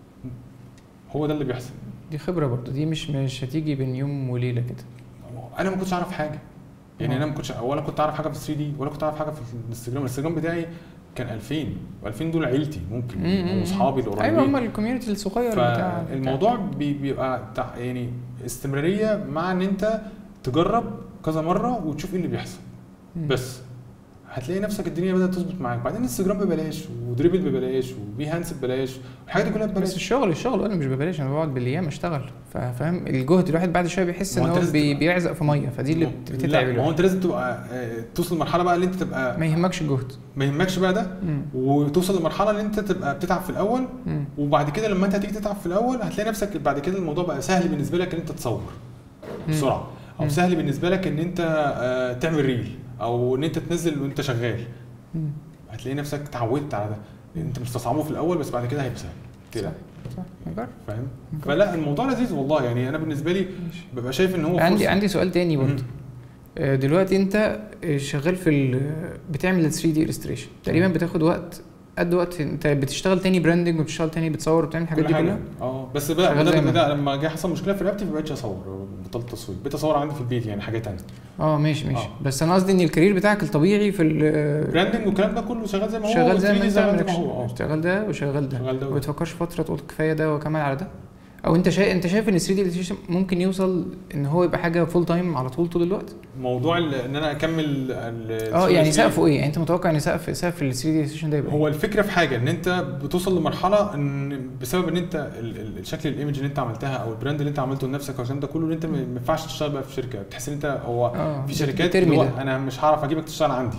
هو ده اللي بيحصل دي خبره برضه دي مش مش هتيجي بين يوم وليله كده انا ما كنتش اعرف حاجه يعني آه. انا ما كنتش ولا كنت اعرف حاجه في 3 دي ولا كنت اعرف حاجه في الانستجرام الانستجرام بتاعي كان 2000 و2000 دول عيلتي ممكن مم. واصحابي اللي ايوه هم قريبين الكوميونتي الصغير بتاع فالموضوع بي- بيبقى تع- يعني استمراريه مع ان انت تجرب كذا مره وتشوف ايه اللي بيحصل مم. بس هتلاقي نفسك الدنيا بدات تظبط معاك بعدين انستجرام ببلاش ودريبل ببلاش وبيهانس ببلاش الحاجات دي كلها بس ببلاش الشغل الشغل انا مش ببلاش انا بقعد بالايام اشتغل فاهم الجهد الواحد بعد شويه بيحس ما ان هو أنت هو لازم بي تبقى- بيعزق في ميه فدي اللي بت- بتتعب لا ما هو الواحد انت لازم تبقى آه، توصل لمرحله بقى اللي انت تبقى ما يهمكش الجهد ما يهمكش بقى ده مم. وتوصل لمرحله ان انت تبقى بتتعب في الاول مم. وبعد كده لما انت هتيجي تتعب في الاول هتلاقي نفسك بعد كده الموضوع بقى سهل بالنسبه لك ان انت تصور مم. بسرعه او مم. سهل بالنسبه لك ان انت آه، تعمل ريل او ان انت تنزل وانت شغال مم. هتلاقي نفسك اتعودت على ده انت مستصعبه في الاول بس بعد كده هيبقى سهل كده صح نجرب فاهم فلا الموضوع لذيذ والله يعني انا بالنسبه لي ماشي. ببقى شايف ان هو عندي فرصة. عندي سؤال تاني برضه مم. آه، دلوقتي انت آه، شغال في ال- بتعمل ال 3 دي illustration تقريبا بتاخد وقت قد وقت انت بتشتغل تاني براندنج وبتشتغل تاني بتصور وبتعمل الحاجات كل دي حاجه كلها اه بس بقى شغال بدأت زي ما كده لما جه حصل مشكله في رقبتي ما بقتش اصور بطلت تصوير بقيت اصور عندي في البيت يعني حاجات تانية اه ماشي ماشي آه. بس انا قصدي ان الكارير بتاعك الطبيعي في ال- براندنج والكلام ده كله شغال زي ما هو شغال زي ما وال3D انت زي مالكش ما هو اه شغال ده وشغال ده شغال ده ما بتفكرش فتره تقول كفايه ده واكمل على ده او انت شايف انت شايف ان 3 دي illustration ممكن يوصل ان هو يبقى حاجه فول تايم على طول طول الوقت موضوع ال- ان انا اكمل ال- اه يعني 3D سقفه ايه يعني انت متوقع ان سقف سقف ال 3 دي illustration ده يبقى إيه؟ هو الفكره في حاجه ان انت بتوصل لمرحله ان بسبب ان انت ال- ال- الشكل الايمج اللي انت عملتها او البراند اللي انت عملته لنفسك او الكلام ده كله ان انت ما ما ينفعش تشتغل بقى في شركه تحس ان انت هو اه في شركات بترمي اللي هو ده. انا مش هعرف اجيبك تشتغل عندي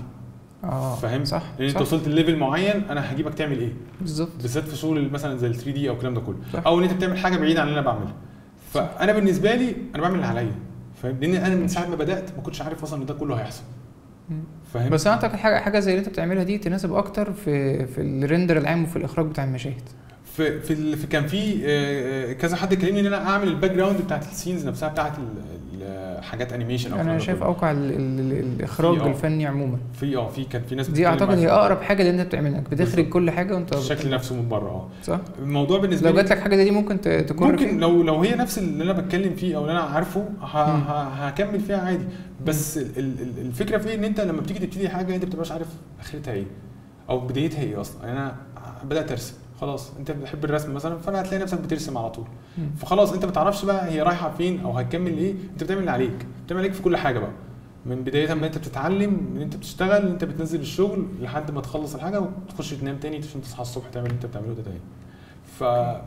اه فاهم؟ صح لان انت صح وصلت لليفل معين انا هجيبك تعمل ايه بالظبط بالذات في شغل مثلا زي ال 3 دي او الكلام ده كله صح. او ان انت بتعمل حاجه بعيده عن اللي انا بعملها فانا بالنسبه لي انا بعمل اللي عليا فاهم لان انا من ساعه ما بدات ما كنتش عارف اصلا ان ده كله هيحصل مم. فاهم بس انا اعتقد حاجه حاجه زي اللي انت بتعملها دي تناسب اكتر في في الريندر العام وفي الاخراج بتاع المشاهد في في, ال- في كان في آه، آه، كذا حد كلمني ان انا اعمل الباك جراوند بتاعت السينز نفسها بتاعت ال- ال- حاجات انيميشن او انا الكلام ده شايف كله. اوقع ال ال الاخراج في اه. الفني عموما في اه في كان في ناس دي بتتكلم اعتقد هي معايا. اقرب حاجه اللي انت بتعملها انك بتخرج بالظبط. كل حاجه وانت الشكل نفسه من بره اه صح الموضوع بالنسبه لو لي جات لك حاجه زي دي ممكن ت- تكون ممكن لو لو هي نفس اللي انا بتكلم فيه او اللي انا عارفه ه- مم. ه- هكمل فيها عادي بس ال- ال- ال- الفكره في إيه؟ ان انت لما بتيجي تبتدي حاجه انت بتبقاش عارف اخرتها ايه او بدايتها ايه اصلا يعني انا بدات ارسم خلاص انت بتحب الرسم مثلا فانا هتلاقي نفسك بترسم على طول مم. فخلاص انت ما تعرفش بقى هي رايحه فين او هتكمل ايه انت بتعمل اللي عليك بتعمل عليك في كل حاجه بقى من بدايه ما انت بتتعلم من انت بتشتغل انت بتنزل الشغل لحد ما تخلص الحاجه وتخش تنام تاني عشان تصحى الصبح تعمل اللي انت بتعمله ده تاني ف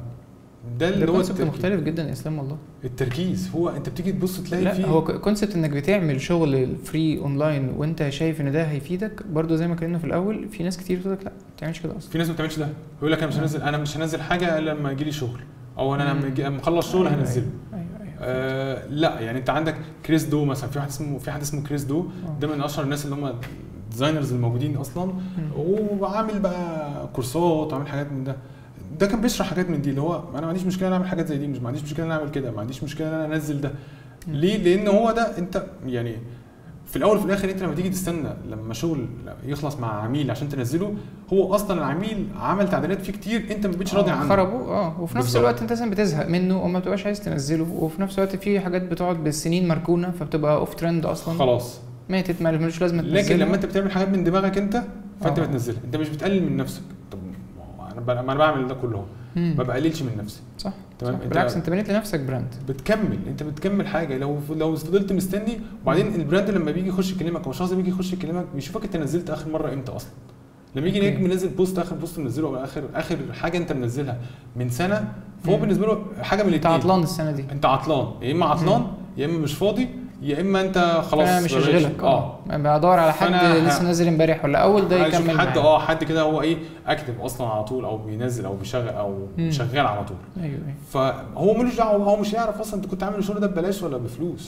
ده ده اللي هو كونسيبت التركيز. مختلف جدا يا اسلام والله التركيز هو انت بتيجي تبص تلاقي لا فيه هو كونسيبت انك بتعمل شغل فري اونلاين وانت شايف ان ده هيفيدك برضو زي ما اتكلمنا في الاول في ناس كتير بتقول لك لا ما تعملش كده اصلا في ناس ما بتعملش ده يقول لك انا مش هنزل انا مش هنزل حاجه الا لما يجي لي شغل او انا لما أجي- أما اخلص شغل أيوة، هنزله ايوه ايوه آه لا يعني انت عندك كريس دو مثلا في واحد اسمه في حد اسمه كريس دو آه. ده من اشهر الناس اللي هم الديزاينرز الموجودين اصلا مم. وعامل بقى كورسات وعامل حاجات من ده ده كان بيشرح حاجات من دي اللي هو انا ما عنديش مشكله ان اعمل حاجات زي دي مش ما عنديش مشكله ان اعمل كده ما عنديش مشكله ان انا انزل ده مم. ليه لان هو ده انت يعني في الاول وفي الاخر انت لما تيجي تستنى لما شغل يخلص مع عميل عشان تنزله هو اصلا العميل عمل تعديلات فيه كتير انت ما بقتش راضي آه، عنه خربوا اه وفي نفس بالظبط. الوقت انت مثلا بتزهق منه وما بتبقاش عايز تنزله وفي نفس الوقت في حاجات بتقعد بالسنين مركونه فبتبقى اوف ترند اصلا خلاص ماتت ما ملوش لازمه لكن تنزلها. لما انت بتعمل حاجات من دماغك انت فانت آه. بتنزلها انت مش بتقلل من نفسك طب ما هو انا ب- ما انا بعمل ده كله مم. ما بقللش من نفسي صح تمام صح. انت بالعكس انت بنيت لنفسك براند بتكمل انت بتكمل حاجه لو لو فضلت مستني وبعدين البراند لما بيجي يخش يكلمك او الشخص اللي بيجي يخش يكلمك بيشوفك انت نزلت اخر مره امتى اصلا لما يجي اوكي. نجم منزل بوست اخر بوست منزله او اخر اخر حاجه انت منزلها من سنه فهو مم. بالنسبه له حاجه من انت الاثنين عطلان السنه دي انت عطلان يا اما عطلان يا اما مش فاضي يا اما انت خلاص انا مش ما بقتش- هشغلك اه بدور على حد فأنا ه- لسه نازل امبارح ولا اول ده عايز أشوف يكمل حد معايا. اه حد كده هو ايه اكتف اصلا على طول او بينزل او بيشغل او مم. شغال على طول ايوه ايوه فهو ملوش دعوه هو مش هيعرف اصلا انت كنت عامل الشغل ده ببلاش ولا بفلوس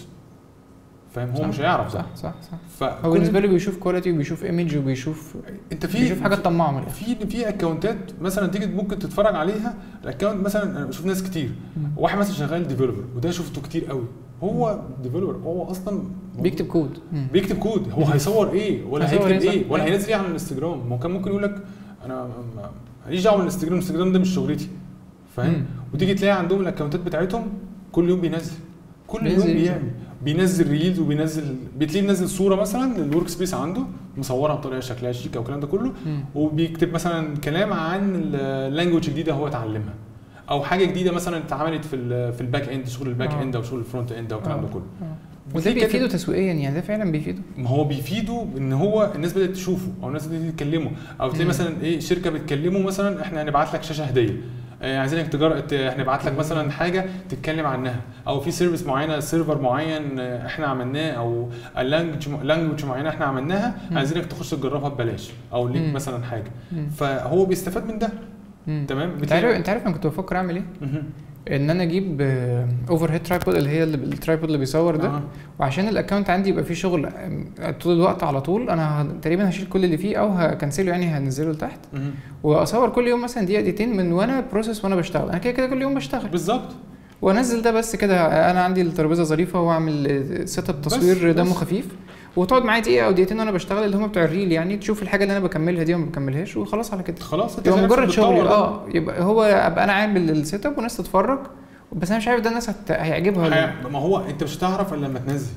فاهم هو صح، مش هيعرف صح ده صح صح فكل هو بالنسبه له بيشوف كواليتي وبيشوف ايمج وبيشوف انت في بيشوف حاجات طماعه من الاخر في في اكونتات مثلا تيجي ممكن تتفرج عليها الاكونت مثلا انا بشوف ناس كتير مم. واحد مثلا شغال ديفلوبر وده شفته كتير قوي هو ديفلوبر هو اصلا بيكتب كود مم. بيكتب كود هو هيصور ايه ولا هيصور هيكتب ايه، ايه صح. ولا أيوة. هينزل ايه على الانستجرام ما هو كان ممكن يقول لك انا ما- ماليش دعوه بالانستجرام الانستجرام ده مش شغلتي فاهم مم. وتيجي تلاقي عندهم الاكونتات بتاعتهم كل يوم بينزل كل يوم بينزل إيه؟ بيعمل بينزل ريلز وبينزل بتلاقيه منزل صوره مثلا للورك سبيس عنده مصورها بطريقه شكلها شيك او الكلام ده كله مم. وبيكتب مثلا كلام عن اللانجوج الجديده هو اتعلمها او حاجه جديده مثلا اتعملت في ال في الباك اند شغل الباك آه. اند او شغل الفرونت اند او الكلام آه. ده كله آه. وده بتلاقي كاتب- بيفيده تسويقيا يعني ده فعلا بيفيده ما هو بيفيده ان هو الناس بدات تشوفه او الناس بدات تتكلمه او تلاقي مم. مثلا ايه شركه بتكلمه مثلا احنا هنبعت لك شاشه هديه آه، عايزينك تجار ت- هنبعت لك مثلا حاجه تتكلم عنها او في سيرفيس معينه سيرفر معين آه، احنا عملناه او اللانجوج لانجوج معينه احنا عملناها مم. عايزينك تخش تجربها ببلاش او ليك مم. مثلا حاجه مم. فهو بيستفاد من ده مم. تمام انت عارف انت عارف انا كنت بفكر اعمل ايه؟ مهم. ان انا اجيب اوفر هيد ترايبود اللي هي اللي- الترايبود اللي بيصور ده آه. وعشان الاكونت عندي يبقى فيه شغل آم، طول الوقت على طول انا ه- تقريبا هشيل كل اللي فيه او هكنسله يعني هنزله لتحت مهم. واصور كل يوم مثلا دقيقه دقيقتين من وانا بروسيس وانا بشتغل انا كده كده كل يوم بشتغل بالظبط وانزل ده بس كده انا عندي الترابيزه ظريفه واعمل سيت اب تصوير بس. دمه خفيف وتقعد معايا دقيقه او دقيقتين وانا بشتغل اللي هم بتوع الريل يعني تشوف الحاجه اللي انا بكملها دي وما بكملهاش وخلاص على كده خلاص انت يبقى زي مجرد نفسك شغلي بتطور اه يبقى هو ابقى انا عامل السيت اب والناس تتفرج بس انا مش عارف ده الناس هت... هيعجبها ولا لا حي- ما هو انت مش هتعرف الا لما تنزل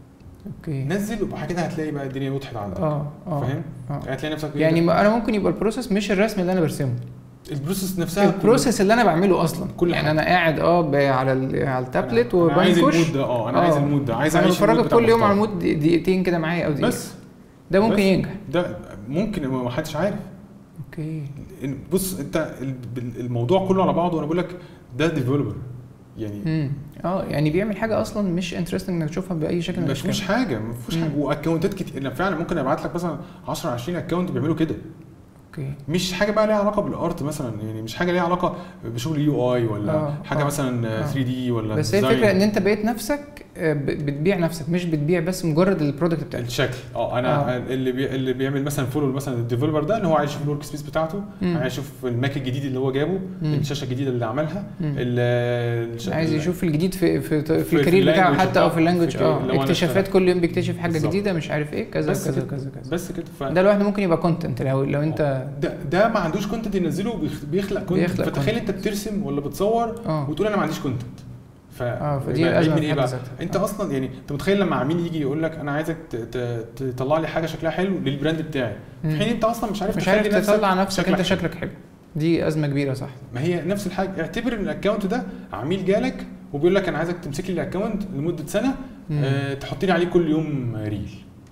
اوكي نزل وبعد كده هتلاقي بقى الدنيا وضحت عندك اه اه فاهم آه. هتلاقي نفسك يعني ما- انا ممكن يبقى البروسيس مش الرسم اللي انا برسمه البروسيس نفسها البروسيس اللي انا بعمله اصلا كل يعني حاجة. انا قاعد اه ب- على ال- على التابلت انا عايز وبنكش المود ده اه انا آه. عايز المود ده عايز انا اعيش المود بفرجك بتاع كل يوم على مختار. المود دق- دقيقتين كده معايا او دقيقه بس ده ممكن بس. ينجح ده ممكن ما حدش عارف اوكي إن- بص انت ال- الموضوع كله على بعضه وانا بقول لك ده ديفلوبر يعني امم اه يعني بيعمل حاجه اصلا مش انترستنج انك تشوفها باي شكل من ما الاشكال فيهوش حاجه ما فيهوش مم. حاجه واكونتات كتير لا فعلا ممكن ابعت لك مثلا 10 20 اكونت بيعملوا كده اوكي مش حاجه بقى ليها علاقه بالارت مثلا يعني مش حاجه ليها علاقه بشغل يو اي ولا آه، حاجه آه، مثلا آه. 3 دي ولا بس هي design. الفكره ان انت بقيت نفسك آه، ب- بتبيع نفسك مش بتبيع بس مجرد البرودكت بتاعك الشكل اه انا آه. آه. اللي بي... اللي بيعمل مثلا فولو مثلا الديفلوبر ده ان هو عايز يشوف الورك سبيس بتاعته مم. عايز يشوف الماك الجديد اللي هو جابه مم. الشاشه الجديده اللي عملها مم. ال... الش... عايز ال- يشوف الجديد في في في, في الكارير بتاعه اللانجوج حتى او في بتاعه، اللانجوج في الكارير اللي هو اه أنا اكتشافات اشتغل. كل يوم بيكتشف حاجه بالظبط. جديده مش عارف ايه كذا بس كذا كده. كذا كذا بس كده ف... ده لوحده ممكن يبقى كونتنت لو لو انت ده ده ما عندوش كونتنت ينزله بيخ- بيخلق كونتنت بيخلق فتخيل content. انت بترسم ولا بتصور اه وتقول انا ما عنديش كونتنت ف اه فدي يبقى ازمه من في ايه حد بقى ذاتها انت آه. اصلا يعني انت متخيل لما عميل يجي يقول لك انا عايزك ت- ت- تطلع لي حاجه شكلها حلو للبراند بتاعي في مم. حين انت اصلا مش عارف مش تخلي عارف نفسك تطلع نفسك شكلك انت حلو. شكلك حلو دي ازمه كبيره صح ما هي نفس الحاجه اعتبر ان الاكونت ده عميل جالك وبيقول لك انا عايزك تمسك لي الاكونت لمده سنه مم. آه تحط لي عليه كل يوم ريل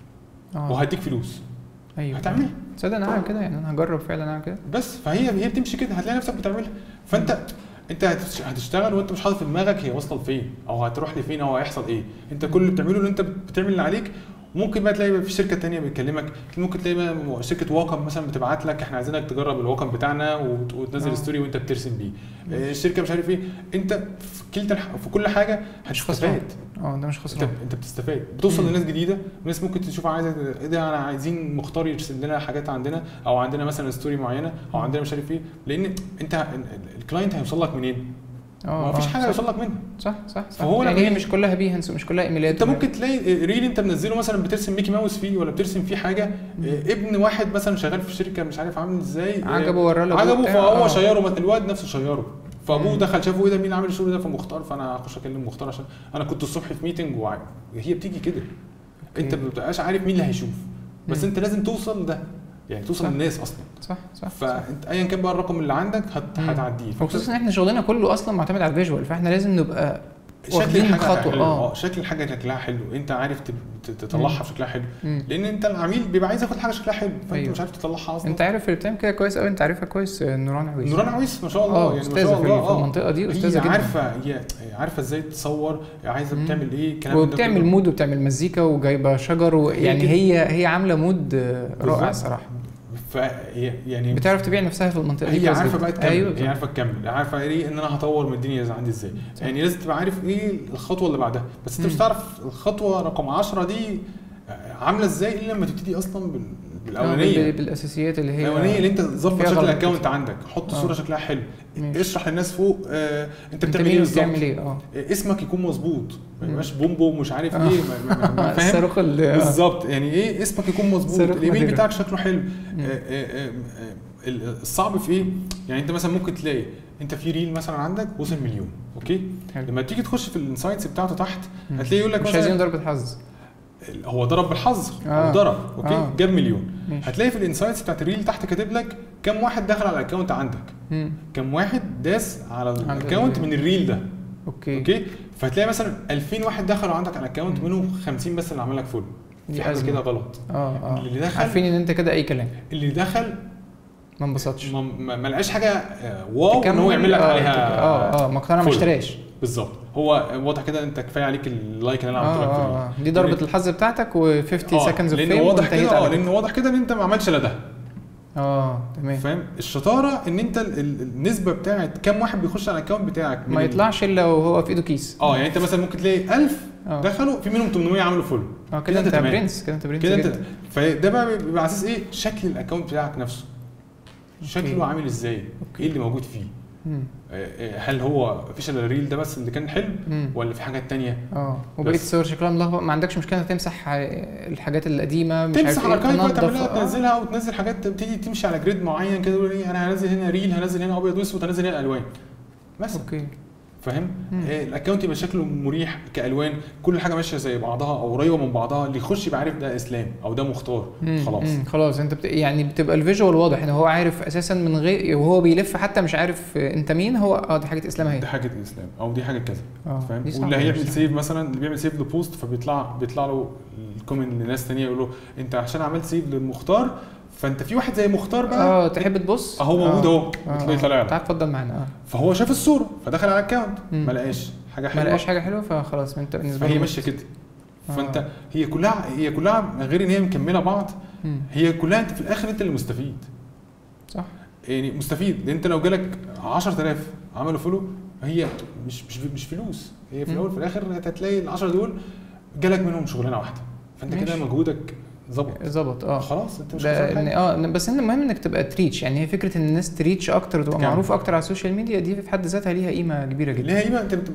اه وهديك فلوس ايوه هتعملها تصدق انا هعمل كده يعني انا هجرب فعلا اعمل كده بس فهي هي بتمشي كده هتلاقي نفسك بتعملها فانت انت هتش- هتشتغل وانت مش حاطط في دماغك هي واصله لفين او هتروح لفين او هيحصل ايه انت كل اللي بتعمله ان انت بتعمل اللي عليك وممكن بقى تلاقي في شركه تانية بتكلمك ممكن تلاقي بقى شركه واقم مثلا بتبعت لك احنا عايزينك تجرب الواقم بتاعنا وت- وتنزل آه. ستوري وانت بترسم بيه آه، الشركه مش عارف ايه انت في كلتا الح... في كل حاجه مش خسران. هتستفاد اه ده مش انت خسران انت بتستفاد بتوصل مم. لناس جديده وناس ممكن تشوف عايزه ايه ده انا عايزين مختار يرسم لنا حاجات عندنا او عندنا مثلا ستوري معينه او مم. عندنا مش عارف ايه لان انت ال- ال- الكلاينت هيوصل لك منين؟ اه ما فيش آه، حاجه صح. هيوصل لك منها صح صح صح فهو يعني لما هي يجي- مش كلها بيهنس ومش كلها ايميلات انت ممكن تلاقي ريل انت منزله مثلا بترسم ميكي ماوس فيه ولا بترسم فيه حاجه مم. اه، ابن واحد مثلا شغال في شركه مش عارف عامل ازاي اه، عجبه وراه لأبوه عجبه بتاع، فهو آه. شيره مثلا الواد نفسه شيره فابوه مم. دخل شافه ايه ده مين عامل الشغل ده فمختار فانا هخش اكلم مختار عشان انا كنت الصبح في ميتنج وع- هي بتيجي كده انت ما بتبقاش عارف مين اللي هيشوف بس مم. انت لازم توصل لده يعني توصل صح. للناس اصلا صح صح صح. فانت ايا كان بقى الرقم اللي عندك هت... مم. هتعديه وخصوصا ان احنا شغلنا كله اصلا معتمد على الفيجوال فاحنا لازم نبقى شكل واخدين الحاجه خطوة، حلو اه. اه شكل الحاجه شكلها حلو انت عارف تب- ت- تطلعها مم. بشكلها حلو مم. لان انت العميل بيبقى عايز ياخد حاجه شكلها حلو فانت أيوه. مش عارف تطلعها اصلا انت عارف اللي بتعمل كده كويس قوي انت عارفها كويس آه، نوران عويس نوران عويس ما شاء الله اه يعني ما استاذه شاء في الله في اه المنطقه دي هي استاذه جدا عارفه هي عارفه ازاي تصور عايزه مم. بتعمل ايه الكلام ده وبتعمل كله. مود وبتعمل مزيكا وجايبه شجر ويعني كده. هي هي عامله مود آه، رائع بالظبط. الصراحه فهي يعني بتعرف تبيع نفسها في المنطقه دي هي كويس عارفه جدا. بقى تكمل ايوه هي عارفه تكمل عارفه ايه ان انا هطور من الدنيا عندي ازاي صح. يعني لازم تبقى عارف ايه الخطوه اللي بعدها بس انت مش مم. تعرف الخطوه رقم 10 دي عامله ازاي الا لما تبتدي اصلا بال- آه، بال- بالاولانيه بالاساسيات اللي هي الاولانيه اللي انت ظبط فيها شكل غلط الاكونت كتير. عندك حط آه. صوره شكلها حلو ماشي. اشرح للناس فوق آه انت انت بتعمل ايه مين بالظبط بتعمل ايه اه اسمك يكون مظبوط ما مم. يبقاش بومبو مش عارف آه. ايه ما- ما- ما- فاهم الصاروخ اللي آه. بالظبط يعني ايه اسمك يكون مظبوط صاروخ الايميل مدير. بتاعك شكله حلو مم. آه، آه، آه، آه، الصعب في ايه يعني انت مثلا ممكن تلاقي انت في ريل مثلا عندك وصل مليون اوكي حلو. لما تيجي تخش في الانسايتس بتاعته تحت مم. هتلاقي يقول لك مش عايزين مثلا ضربه حظ هو ضرب بالحظ آه. هو ضرب اوكي آه. جاب مليون ماشي هتلاقي في الانسايتس بتاعت الريل تحت كاتب لك كم واحد دخل على الاكونت عندك مم. كم واحد داس على على الاكونت ال- من الريل ده اوكي اوكي فهتلاقي مثلا 2000 واحد دخلوا عندك على الاكونت مم. منهم 50 بس اللي عمل لك فولو دي في حاجه أزمة. كده غلط اه اه اللي دخل عارفين ان انت كده اي كلام اللي دخل ما انبسطش ما, ما ما لقاش حاجه آه، واو ان تكمل، هو يعمل لك آه، عليها اه اه ما اقتنع ما فل. اشتراش بالظبط هو واضح كده انت كفايه عليك اللايك اللي انا عملت اه لك في اه الريل. اه دي ضربه لأن- الحظ بتاعتك و50 آه، سكندز اوف لان فيم واضح وانتهيت كده اه على لان واضح كده ان انت ما عملتش لا ده اه تمام فاهم الشطاره ان انت ال- ال- النسبه بتاعت كام واحد بيخش على الاكونت بتاعك من ما ال- يطلعش الا وهو في ايده كيس اه يعني انت مثلا ممكن تلاقي 1000 اه دخلوا في منهم 800 عملوا فولو اه كده كده انت انت تمام. برنس كده انت برنس كده انت جدا. فده بقى بيبقى على اساس ايه شكل الاكونت بتاعك نفسه شكله أوكي. عامل ازاي ايه اللي موجود فيه مم. آه، آه، هل هو فيش الا الريل ده بس اللي كان حلو مم. ولا في حاجات تانية اه وبقيه بس. الصور شكلها ملخبط ما عندكش مشكله تمسح آه، الحاجات القديمه مش تمسح عارف ايه الاركايف بقى تنظف تعملها آه. تنزلها وتنزل حاجات تبتدي تمشي على جريد معين كده تقول ايه انا هنزل هنا ريل هنزل هنا ابيض واسود هنزل هنا الوان مثلا اوكي فاهم مم. آه، الاكونت يبقى شكله مريح كالوان كل حاجه ماشيه زي بعضها او قريبه من بعضها اللي يخش يبقى عارف ده اسلام او ده مختار مم. خلاص مم. خلاص انت بت... يعني بتبقى الفيجوال واضح ان هو عارف اساسا من غير وهو بيلف حتى مش عارف آه، انت مين هو اه دي حاجه اسلام اهي دي حاجه اسلام او دي حاجه كذا اه فاهم دي صعبة واللي هيعمل بصراحة. سيف مثلا اللي بيعمل سيف لبوست فبيطلع بيطلع له الكومنت لناس تانية يقول له انت عشان عملت سيف للمختار فانت في واحد زي مختار بقى اه تحب تبص اهو موجود اهو آه، بتلاقي آه. طالع لك تعال اتفضل معانا اه فهو شاف الصوره فدخل على الاكونت مم. ما لقاش حاجه ما حلوه لقاش حاجه حلوه فخلاص انت بالنسبه فهي له ماشيه كده آه. فانت هي كلها هي كلها غير ان هي مكمله بعض مم. هي كلها انت في الاخر انت اللي مستفيد صح يعني مستفيد لان انت لو جالك 10000 عملوا فولو هي مش مش مش فلوس هي في مم. الاول في الاخر انت هتلاقي ال 10 دول جالك منهم شغلانه واحده فانت كده ماشي. مجهودك ظبط ظبط اه خلاص انت مش ده خسران إن حاجه اه بس ان المهم انك تبقى تريتش يعني هي فكره ان الناس تريتش اكتر وتبقى تكمل. معروف اكتر على السوشيال ميديا دي في حد ذاتها ليها قيمه كبيره جدا ليه هي بقى انت بت...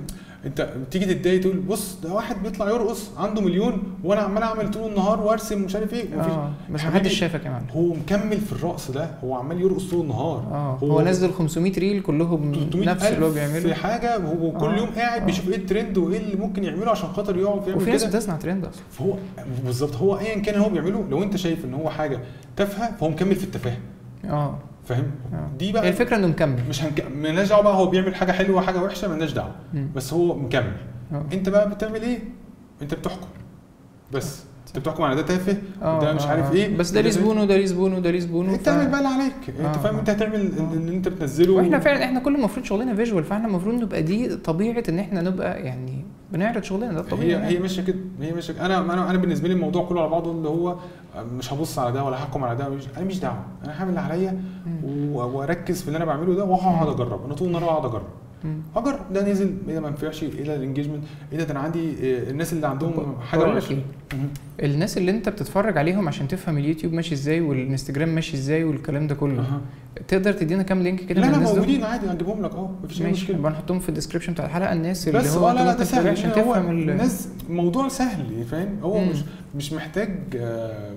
انت بتيجي تتضايق تقول بص ده واحد بيطلع يرقص عنده مليون وانا عمال اعمل طول النهار وارسم مش عارف ايه ومفيش اه بس حبيبي، محدش شافك يا معلم هو مكمل في الرقص ده هو عمال يرقص طول النهار اه هو نزل 500 ريل كلهم 300 نفس اللي هو في بيعمله حاجه وهو كل آه. يوم قاعد آه. بيشوف ايه الترند وايه اللي ممكن يعمله عشان خاطر يقعد يعمل وفي ناس كده بتصنع ترند اصلا فهو بالظبط هو ايا كان هو بيعمله لو انت شايف ان هو حاجه تافهه فهو مكمل في التفاهه اه فاهم آه. دي هي بقى الفكره انه مكمل مش هنك... مالناش دعوه بقى هو بيعمل حاجه حلوه حاجه وحشه مالناش دعوه مم. بس هو مكمل اه انت بقى بتعمل ايه انت بتحكم بس انت بتحكم على ده تافه اه وده مش آه، عارف آه. ايه بس ده ليه وده زبونه وده ليه زبونه وده ليه زبونه انت تعمل بقى اللي عليك انت آه، فاهم آه. انت هتعمل آه. اللي انت بتنزله واحنا فعلا احنا كل المفروض شغلنا فيجوال فاحنا المفروض نبقى دي طبيعه ان احنا نبقى يعني بنعرض شغلنا ده الطبيعي هي يعني. هي ماشيه كده هي ماشيه كده. انا انا انا بالنسبه لي الموضوع كله على بعضه اللي هو مش هبص على ده ولا هحكم على ده مش انا مش دعوه انا هعمل اللي عليا مم. و- واركز في اللي انا بعمله ده وهقعد اجرب انا طول النهار اقعد اجرب مم. اجرب ده نزل ايه ده ما نفعش ايه ده الانجيجمنت ايه ده ده انا عندي آه، الناس اللي عندهم حاجه بقول لك وحشة. ايه مهم. الناس اللي انت بتتفرج عليهم عشان تفهم اليوتيوب ماشي ازاي والانستجرام ماشي ازاي والكلام ده كله أها. تقدر تدينا كام لينك كده لا من لا الناس دول؟ موجودين عادي هجيبهم لك اه مفيش اي ماشي مشكله نبقى نحطهم في الديسكربشن بتاع الحلقه الناس اللي بس هو اه لا لا انت ده ممكن تتابع سهل عشان هو تفهم ال- الناس موضوع سهل فاهم هو مم. مش مش محتاج آه،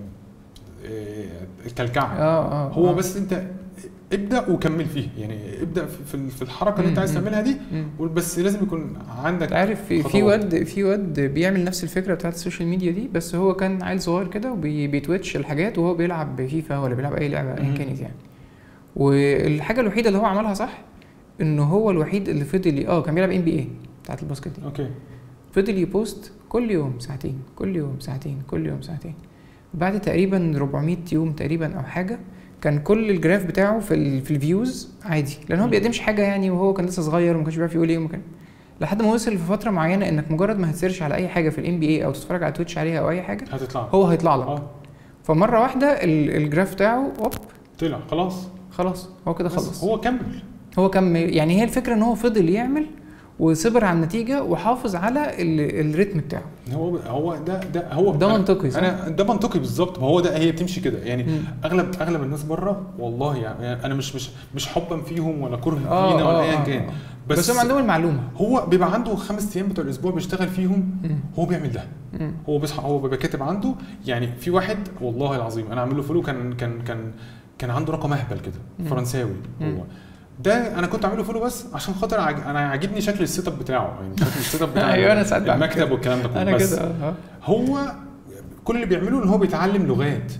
آه، كلكعه اه اه هو آه. بس انت ابدا وكمل فيه يعني ابدا في- في في الحركه اللي انت مم، عايز مم. تعملها دي مم. قول بس لازم يكون عندك انت عارف في في خطوات. واد في واد بيعمل نفس الفكره بتاعت السوشيال ميديا دي بس هو كان عيل صغير كده وبيتويتش الحاجات وهو بيلعب فيفا ولا بيلعب اي لعبه ايا مم. كانت يعني والحاجه الوحيده اللي هو عملها صح انه هو الوحيد اللي فضل ي- اه كان بيلعب ام بي اي بتاعت الباسكت دي اوكي فضل يبوست كل يوم ساعتين كل يوم ساعتين كل يوم ساعتين بعد تقريبا 400 يوم تقريبا او حاجه كان كل الجراف بتاعه في ال في الفيوز عادي لان هو مم. بيقدمش حاجه يعني وهو كان لسه صغير وما كانش بيعرف يقول ايه ومكان لحد ما وصل في فتره معينه انك مجرد ما هتسيرش على اي حاجه في الام بي اي او تتفرج على تويتش عليها او اي حاجه هتطلع هو هيطلع لك اه فمره واحده ال- الجراف بتاعه اوب طلع خلاص خلاص هو كده بس خلص هو كمل هو كم يعني هي الفكره ان هو فضل يعمل وصبر على النتيجه وحافظ على ال- الريتم بتاعه هو هو ده ده هو ده أنا- منطقي صح؟ انا ده منطقي بالظبط ما هو ده هي بتمشي كده يعني مم. اغلب اغلب الناس بره والله يعني انا مش مش مش حبا فيهم ولا كره اه فينا ولا اه ايا آه، كان آه. بس, هم عندهم المعلومه هو بيبقى عنده خمس ايام بتوع الاسبوع بيشتغل فيهم مم. هو بيعمل ده مم. هو بيصحى هو بيبقى كاتب عنده يعني في واحد والله العظيم انا عامل له فولو كان كان كان كان عنده رقم اهبل كده مم. فرنساوي مم. هو ده انا كنت عامله فولو بس عشان خاطر عج... انا عاجبني شكل السيت اب بتاعه يعني شكل السيت اب بتاع أيوة، أنا ساعات بعمل المكتب كده. والكلام ده كله انا بس كده اه هو كل اللي بيعمله ان هو بيتعلم لغات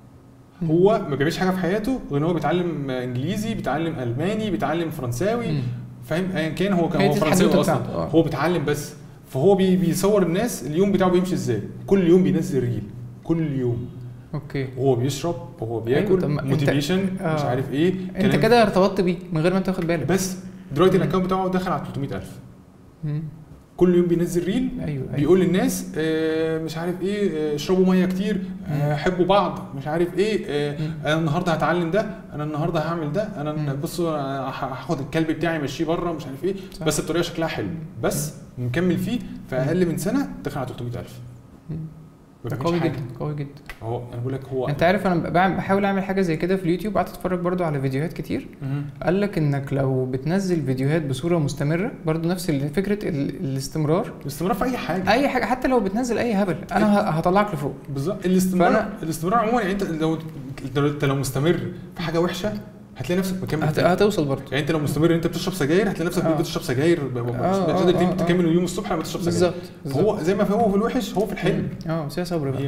مم. هو ما بيعملش حاجه في حياته غير ان هو بيتعلم انجليزي بيتعلم الماني بيتعلم فرنساوي مم. فاهم ايا كان هو كان هي هو دي فرنساوي الحدوتة اصلا بتاعته، آه. هو بيتعلم بس فهو بي بيصور الناس اليوم بتاعه بيمشي ازاي كل يوم بينزل ريل كل يوم اوكي وهو بيشرب وهو أيوة، بياكل طب ما أنت- موتيفيشن آه. مش عارف ايه انت كلام- كده ارتبطت بيه من غير ما انت واخد بالك بس دلوقتي مم. الاكونت بتاعه داخل على 300000 مم. كل يوم بينزل ريل ايوه ايوه بيقول للناس آه، مش عارف ايه آه، اشربوا ميه كتير آه، حبوا بعض مش عارف ايه آه، مم. انا النهارده هتعلم ده انا النهارده هعمل ده انا مم. بصوا أنا ه- هاخد الكلب بتاعي امشيه بره مش عارف ايه صح. بس الطريقه شكلها حلو بس مكمل فيه في اقل من سنه داخل على 300000 مم. ما ده بيعملش قوي حاجة. جدا قوي جدا هو انا بقول لك هو انت عارف انا بعمل- بحاول اعمل حاجه زي كده في اليوتيوب قعدت اتفرج برضو على فيديوهات كتير مهم. قال لك انك لو بتنزل فيديوهات بصوره مستمره برضو نفس ال- فكره ال- الاستمرار الاستمرار في اي حاجه اي حاجه حتى لو بتنزل اي هبل انا ه- هطلعك لفوق بالظبط الاستمرار فأنا- الاستمرار عموما يعني انت لو لو انت لو مستمر في حاجه وحشه هتلاقي نفسك مكمل هت... فيها. هتوصل برضو يعني انت لو مستمر انت بتشرب سجاير هتلاقي نفسك آه. بتشرب سجاير ب- ب- مش آه، مش آه، قادر آه، آه. تكمل اليوم الصبح لما تشرب سجاير بالظبط بالظبط. هو زي ما هو في الوحش هو في الحلو مم. اه بس هي صبر بقى هي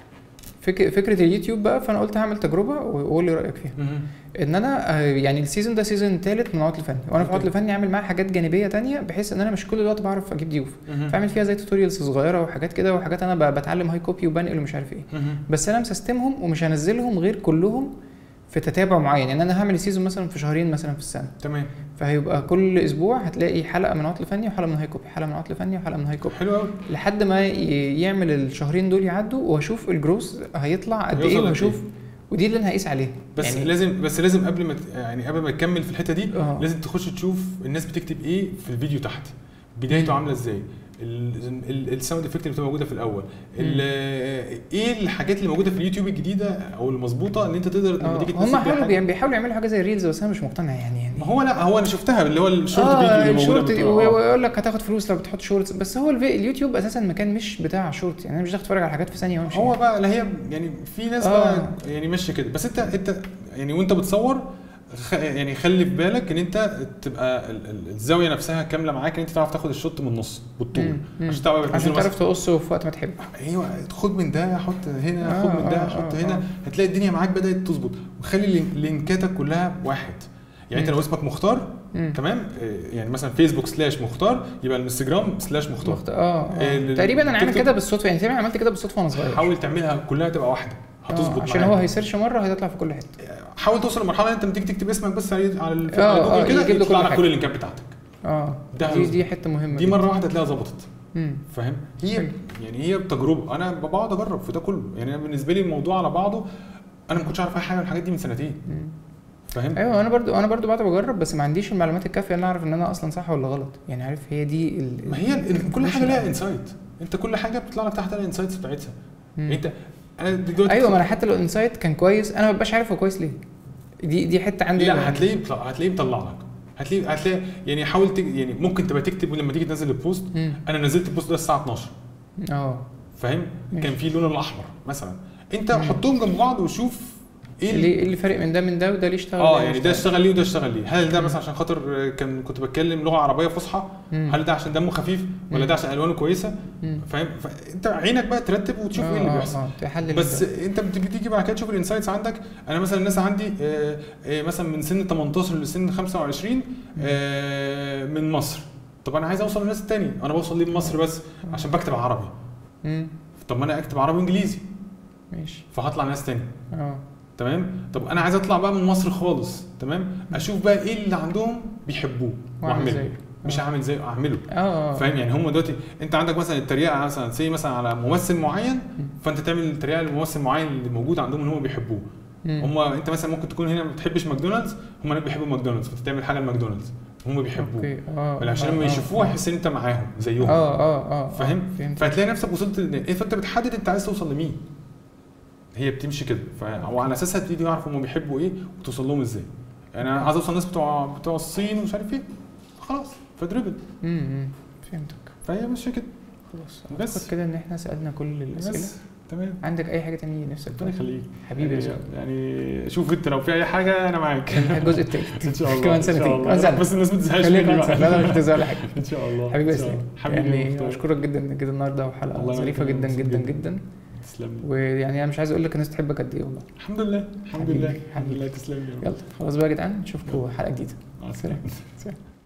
فك... فكره اليوتيوب بقى فانا قلت هعمل تجربه وقول لي رايك فيها مهم. ان انا آه، يعني السيزون ده سيزون ثالث من العطل الفني وانا في أوكي. العطل الفني اعمل معاه حاجات جانبيه تانية بحيث ان انا مش كل الوقت بعرف اجيب ضيوف مهم. فاعمل فيها زي توتوريالز صغيره وحاجات كده وحاجات انا ب- بتعلم هاي كوبي وبنقل ومش عارف ايه مهم. بس انا مسستمهم ومش هنزلهم غير كلهم في تتابع معين يعني انا هعمل السيزون مثلا في شهرين مثلا في السنه تمام فهيبقى كل اسبوع هتلاقي حلقه من عطل فني وحلقه من هاي كوبي حلقه من عطل فني وحلقه من هاي كوبي حلو قوي لحد ما ي- يعمل الشهرين دول يعدوا واشوف الجروس هيطلع قد هيوصل ايه قد واشوف ودي اللي انا هقيس عليها بس يعني يعني لازم بس لازم قبل ما ت- يعني قبل ما تكمل في الحته دي آه. لازم تخش تشوف الناس بتكتب ايه في الفيديو تحت بدايته مم. عامله ازاي الساوند افكت اللي بتبقى موجوده في الاول ال- ايه الحاجات اللي موجوده في اليوتيوب الجديده او المظبوطه ان انت تقدر لما آه، تيجي هم تنزل بيها حاولوا حاجة- بيعم- بيحاولوا يعملوا حاجه زي الريلز بس انا مش مقتنع يعني يعني ما هو لا هو انا شفتها اللي هو الشورت آه، فيديو اللي موجوده الشورت بتبقى- و- آه. ويقول لك هتاخد فلوس لو بتحط شورتس بس هو الفي- اليوتيوب اساسا مكان مش بتاع شورت يعني انا مش داخل اتفرج على حاجات في ثانيه وامشي هو بقى لا هي يعني في ناس آه. بقى يعني ماشيه كده بس انت انت يعني وانت بتصور خ يعني خلي في بالك ان انت تبقى ال- ال- الزاويه نفسها كامله معاك ان انت تعرف تاخد الشوت من النص بالطول مم، مم. عشان تعرف عشان تنزله تعرف تقصه في وقت ما تحب مثلا ايوه خد من ده حط هنا آه، خد من ده آه، حط آه، هنا آه. هتلاقي الدنيا معاك بدات تظبط وخلي لين- لينكاتك كلها واحد يعني انت مم. لو اسمك مختار مم. تمام آه، يعني مثلا فيسبوك سلاش مختار يبقى الانستجرام سلاش مختار مخت... اه, ال- آه. تقريبا انا عامل تكتب- كده بالصدفه يعني تقريبا عملت كده بالصدفه وانا صغير حاول تعملها كلها تبقى واحده هتظبط آه. عشان معاك. هو هيسيرش مره هتطلع في كل حته حاول توصل لمرحله ان انت لما تيجي تكتب اسمك بس على على ال- آه، على آه، جوجل كده يجيب له يطلع كل لك حاجة. كل اللينكات بتاعتك اه ده دي هيظبط. دي حته مهمه دي جداً. مره واحده تلاقيها ظبطت مم. فاهم هي حلو. يعني هي بتجربه انا بقعد اجرب في ده كله يعني انا بالنسبه لي الموضوع على بعضه انا ما كنتش اعرف اي حاجه من الحاجات دي من سنتين مم. فاهم ايوه انا برضو انا برضو بعد بجرب بس ما عنديش المعلومات الكافيه ان اعرف ان انا اصلا صح ولا غلط يعني عارف هي دي ال... ما هي ال- كل حاجه ال- لها انسايت انت كل حاجه بتطلع لك تحت الانسايتس بتاعتها مم. انت انا دلوقتي ايوه ما انا حتى لو الانسايت كان كويس انا ما ببقاش عارف هو كويس ليه دي دي حته عندي لا هتلاقيه بيطلع هتلاقيه مطلع لك هتلاقيه هتلاقي يعني حاول تج... يعني ممكن تبقى تكتب لما تيجي تنزل البوست مم. انا نزلت البوست ده الساعه 12 اه فاهم ماشي. كان في اللون الاحمر مثلا انت مم. حطهم جنب بعض وشوف ايه ليه ايه اللي فارق من ده من ده وده ليه اشتغل اه وده يعني مش ده اشتغل؟ اشتغل ليه وده اشتغل ليه هل ده مم. مثلا عشان خاطر آه، كان كنت بتكلم لغه عربيه فصحى مم. هل ده عشان دمه خفيف ولا مم. ده عشان الوانه كويسه مم. فاهم فانت عينك بقى ترتب وتشوف ايه اللي آه، بيحصل اه تحلل بس ده. انت بتيجي تيجي بعد كده تشوف الانسايتس عندك انا مثلا الناس عندي آه، آه، مثلا من سن 18 لسن 25 آه، من مصر طب انا عايز اوصل للناس التانية انا بوصل ليه من مصر بس عشان بكتب عربي مم. طب ما انا اكتب عربي وانجليزي ماشي فهطلع ناس تاني اه تمام طب انا عايز اطلع بقى من مصر خالص تمام اشوف بقى ايه اللي عندهم بيحبوه واعمل واعمله زيه مش آه. هعمل زيه اعمله اه اه فاهم يعني هم دلوقتي انت عندك مثلا التريقه مثلا سي مثلا على ممثل معين فانت تعمل التريقه لممثل معين اللي موجود عندهم ان هم بيحبوه مم. هم انت مثلا ممكن تكون هنا ما بتحبش ماكدونالدز هم هناك بيحبوا ماكدونالدز فانت تعمل حاجه لماكدونالدز هم بيحبوه اوكي اه عشان آه، لما آه، يشوفوه آه. يحس ان انت معاهم زيهم اه اه اه فاهم؟ آه، فهمت فهتلاقي نفسك وصلت ل- إيه، فانت بتحدد انت عايز توصل لمين هي بتمشي كده ف- وعلى اساسها تبتدي يعرف هم بيحبوا ايه وتوصل لهم ازاي يعني انا عايز اوصل الناس بتوع بتوع الصين ومش عارف ايه خلاص فدريبل امم أمم، فهمتك فهي ماشيه كده خلاص بس. اعتقد كده ان احنا سالنا كل الاسئله بس تمام عندك اي حاجه تانية نفسك ربنا يخليك حبيبي يا يعني, زلمة. يعني شوف انت لو في اي حاجه انا معاك الجزء التالت ان شاء الله كمان إن شاء سنتين الله. كمان سنه بس الناس ما تزهقش خليك مني كمان بقى. سنة. لا لا مش هتزعل حاجه ان شاء الله حبيبي إن شاء اسلام الله. حبيبي يعني مختار. اشكرك جدا كده النهارده وحلقه الله ظريفه يكرمك. جدا جدا جدا. جدا تسلم لي. ويعني انا مش عايز اقول لك الناس تحبك قد ايه والله الحمد لله الحمد حبيبي، لله الحمد حبيبي. لله تسلم لي يلا خلاص بقى يا جدعان نشوفكم حلقه جديده مع سلام. السلامه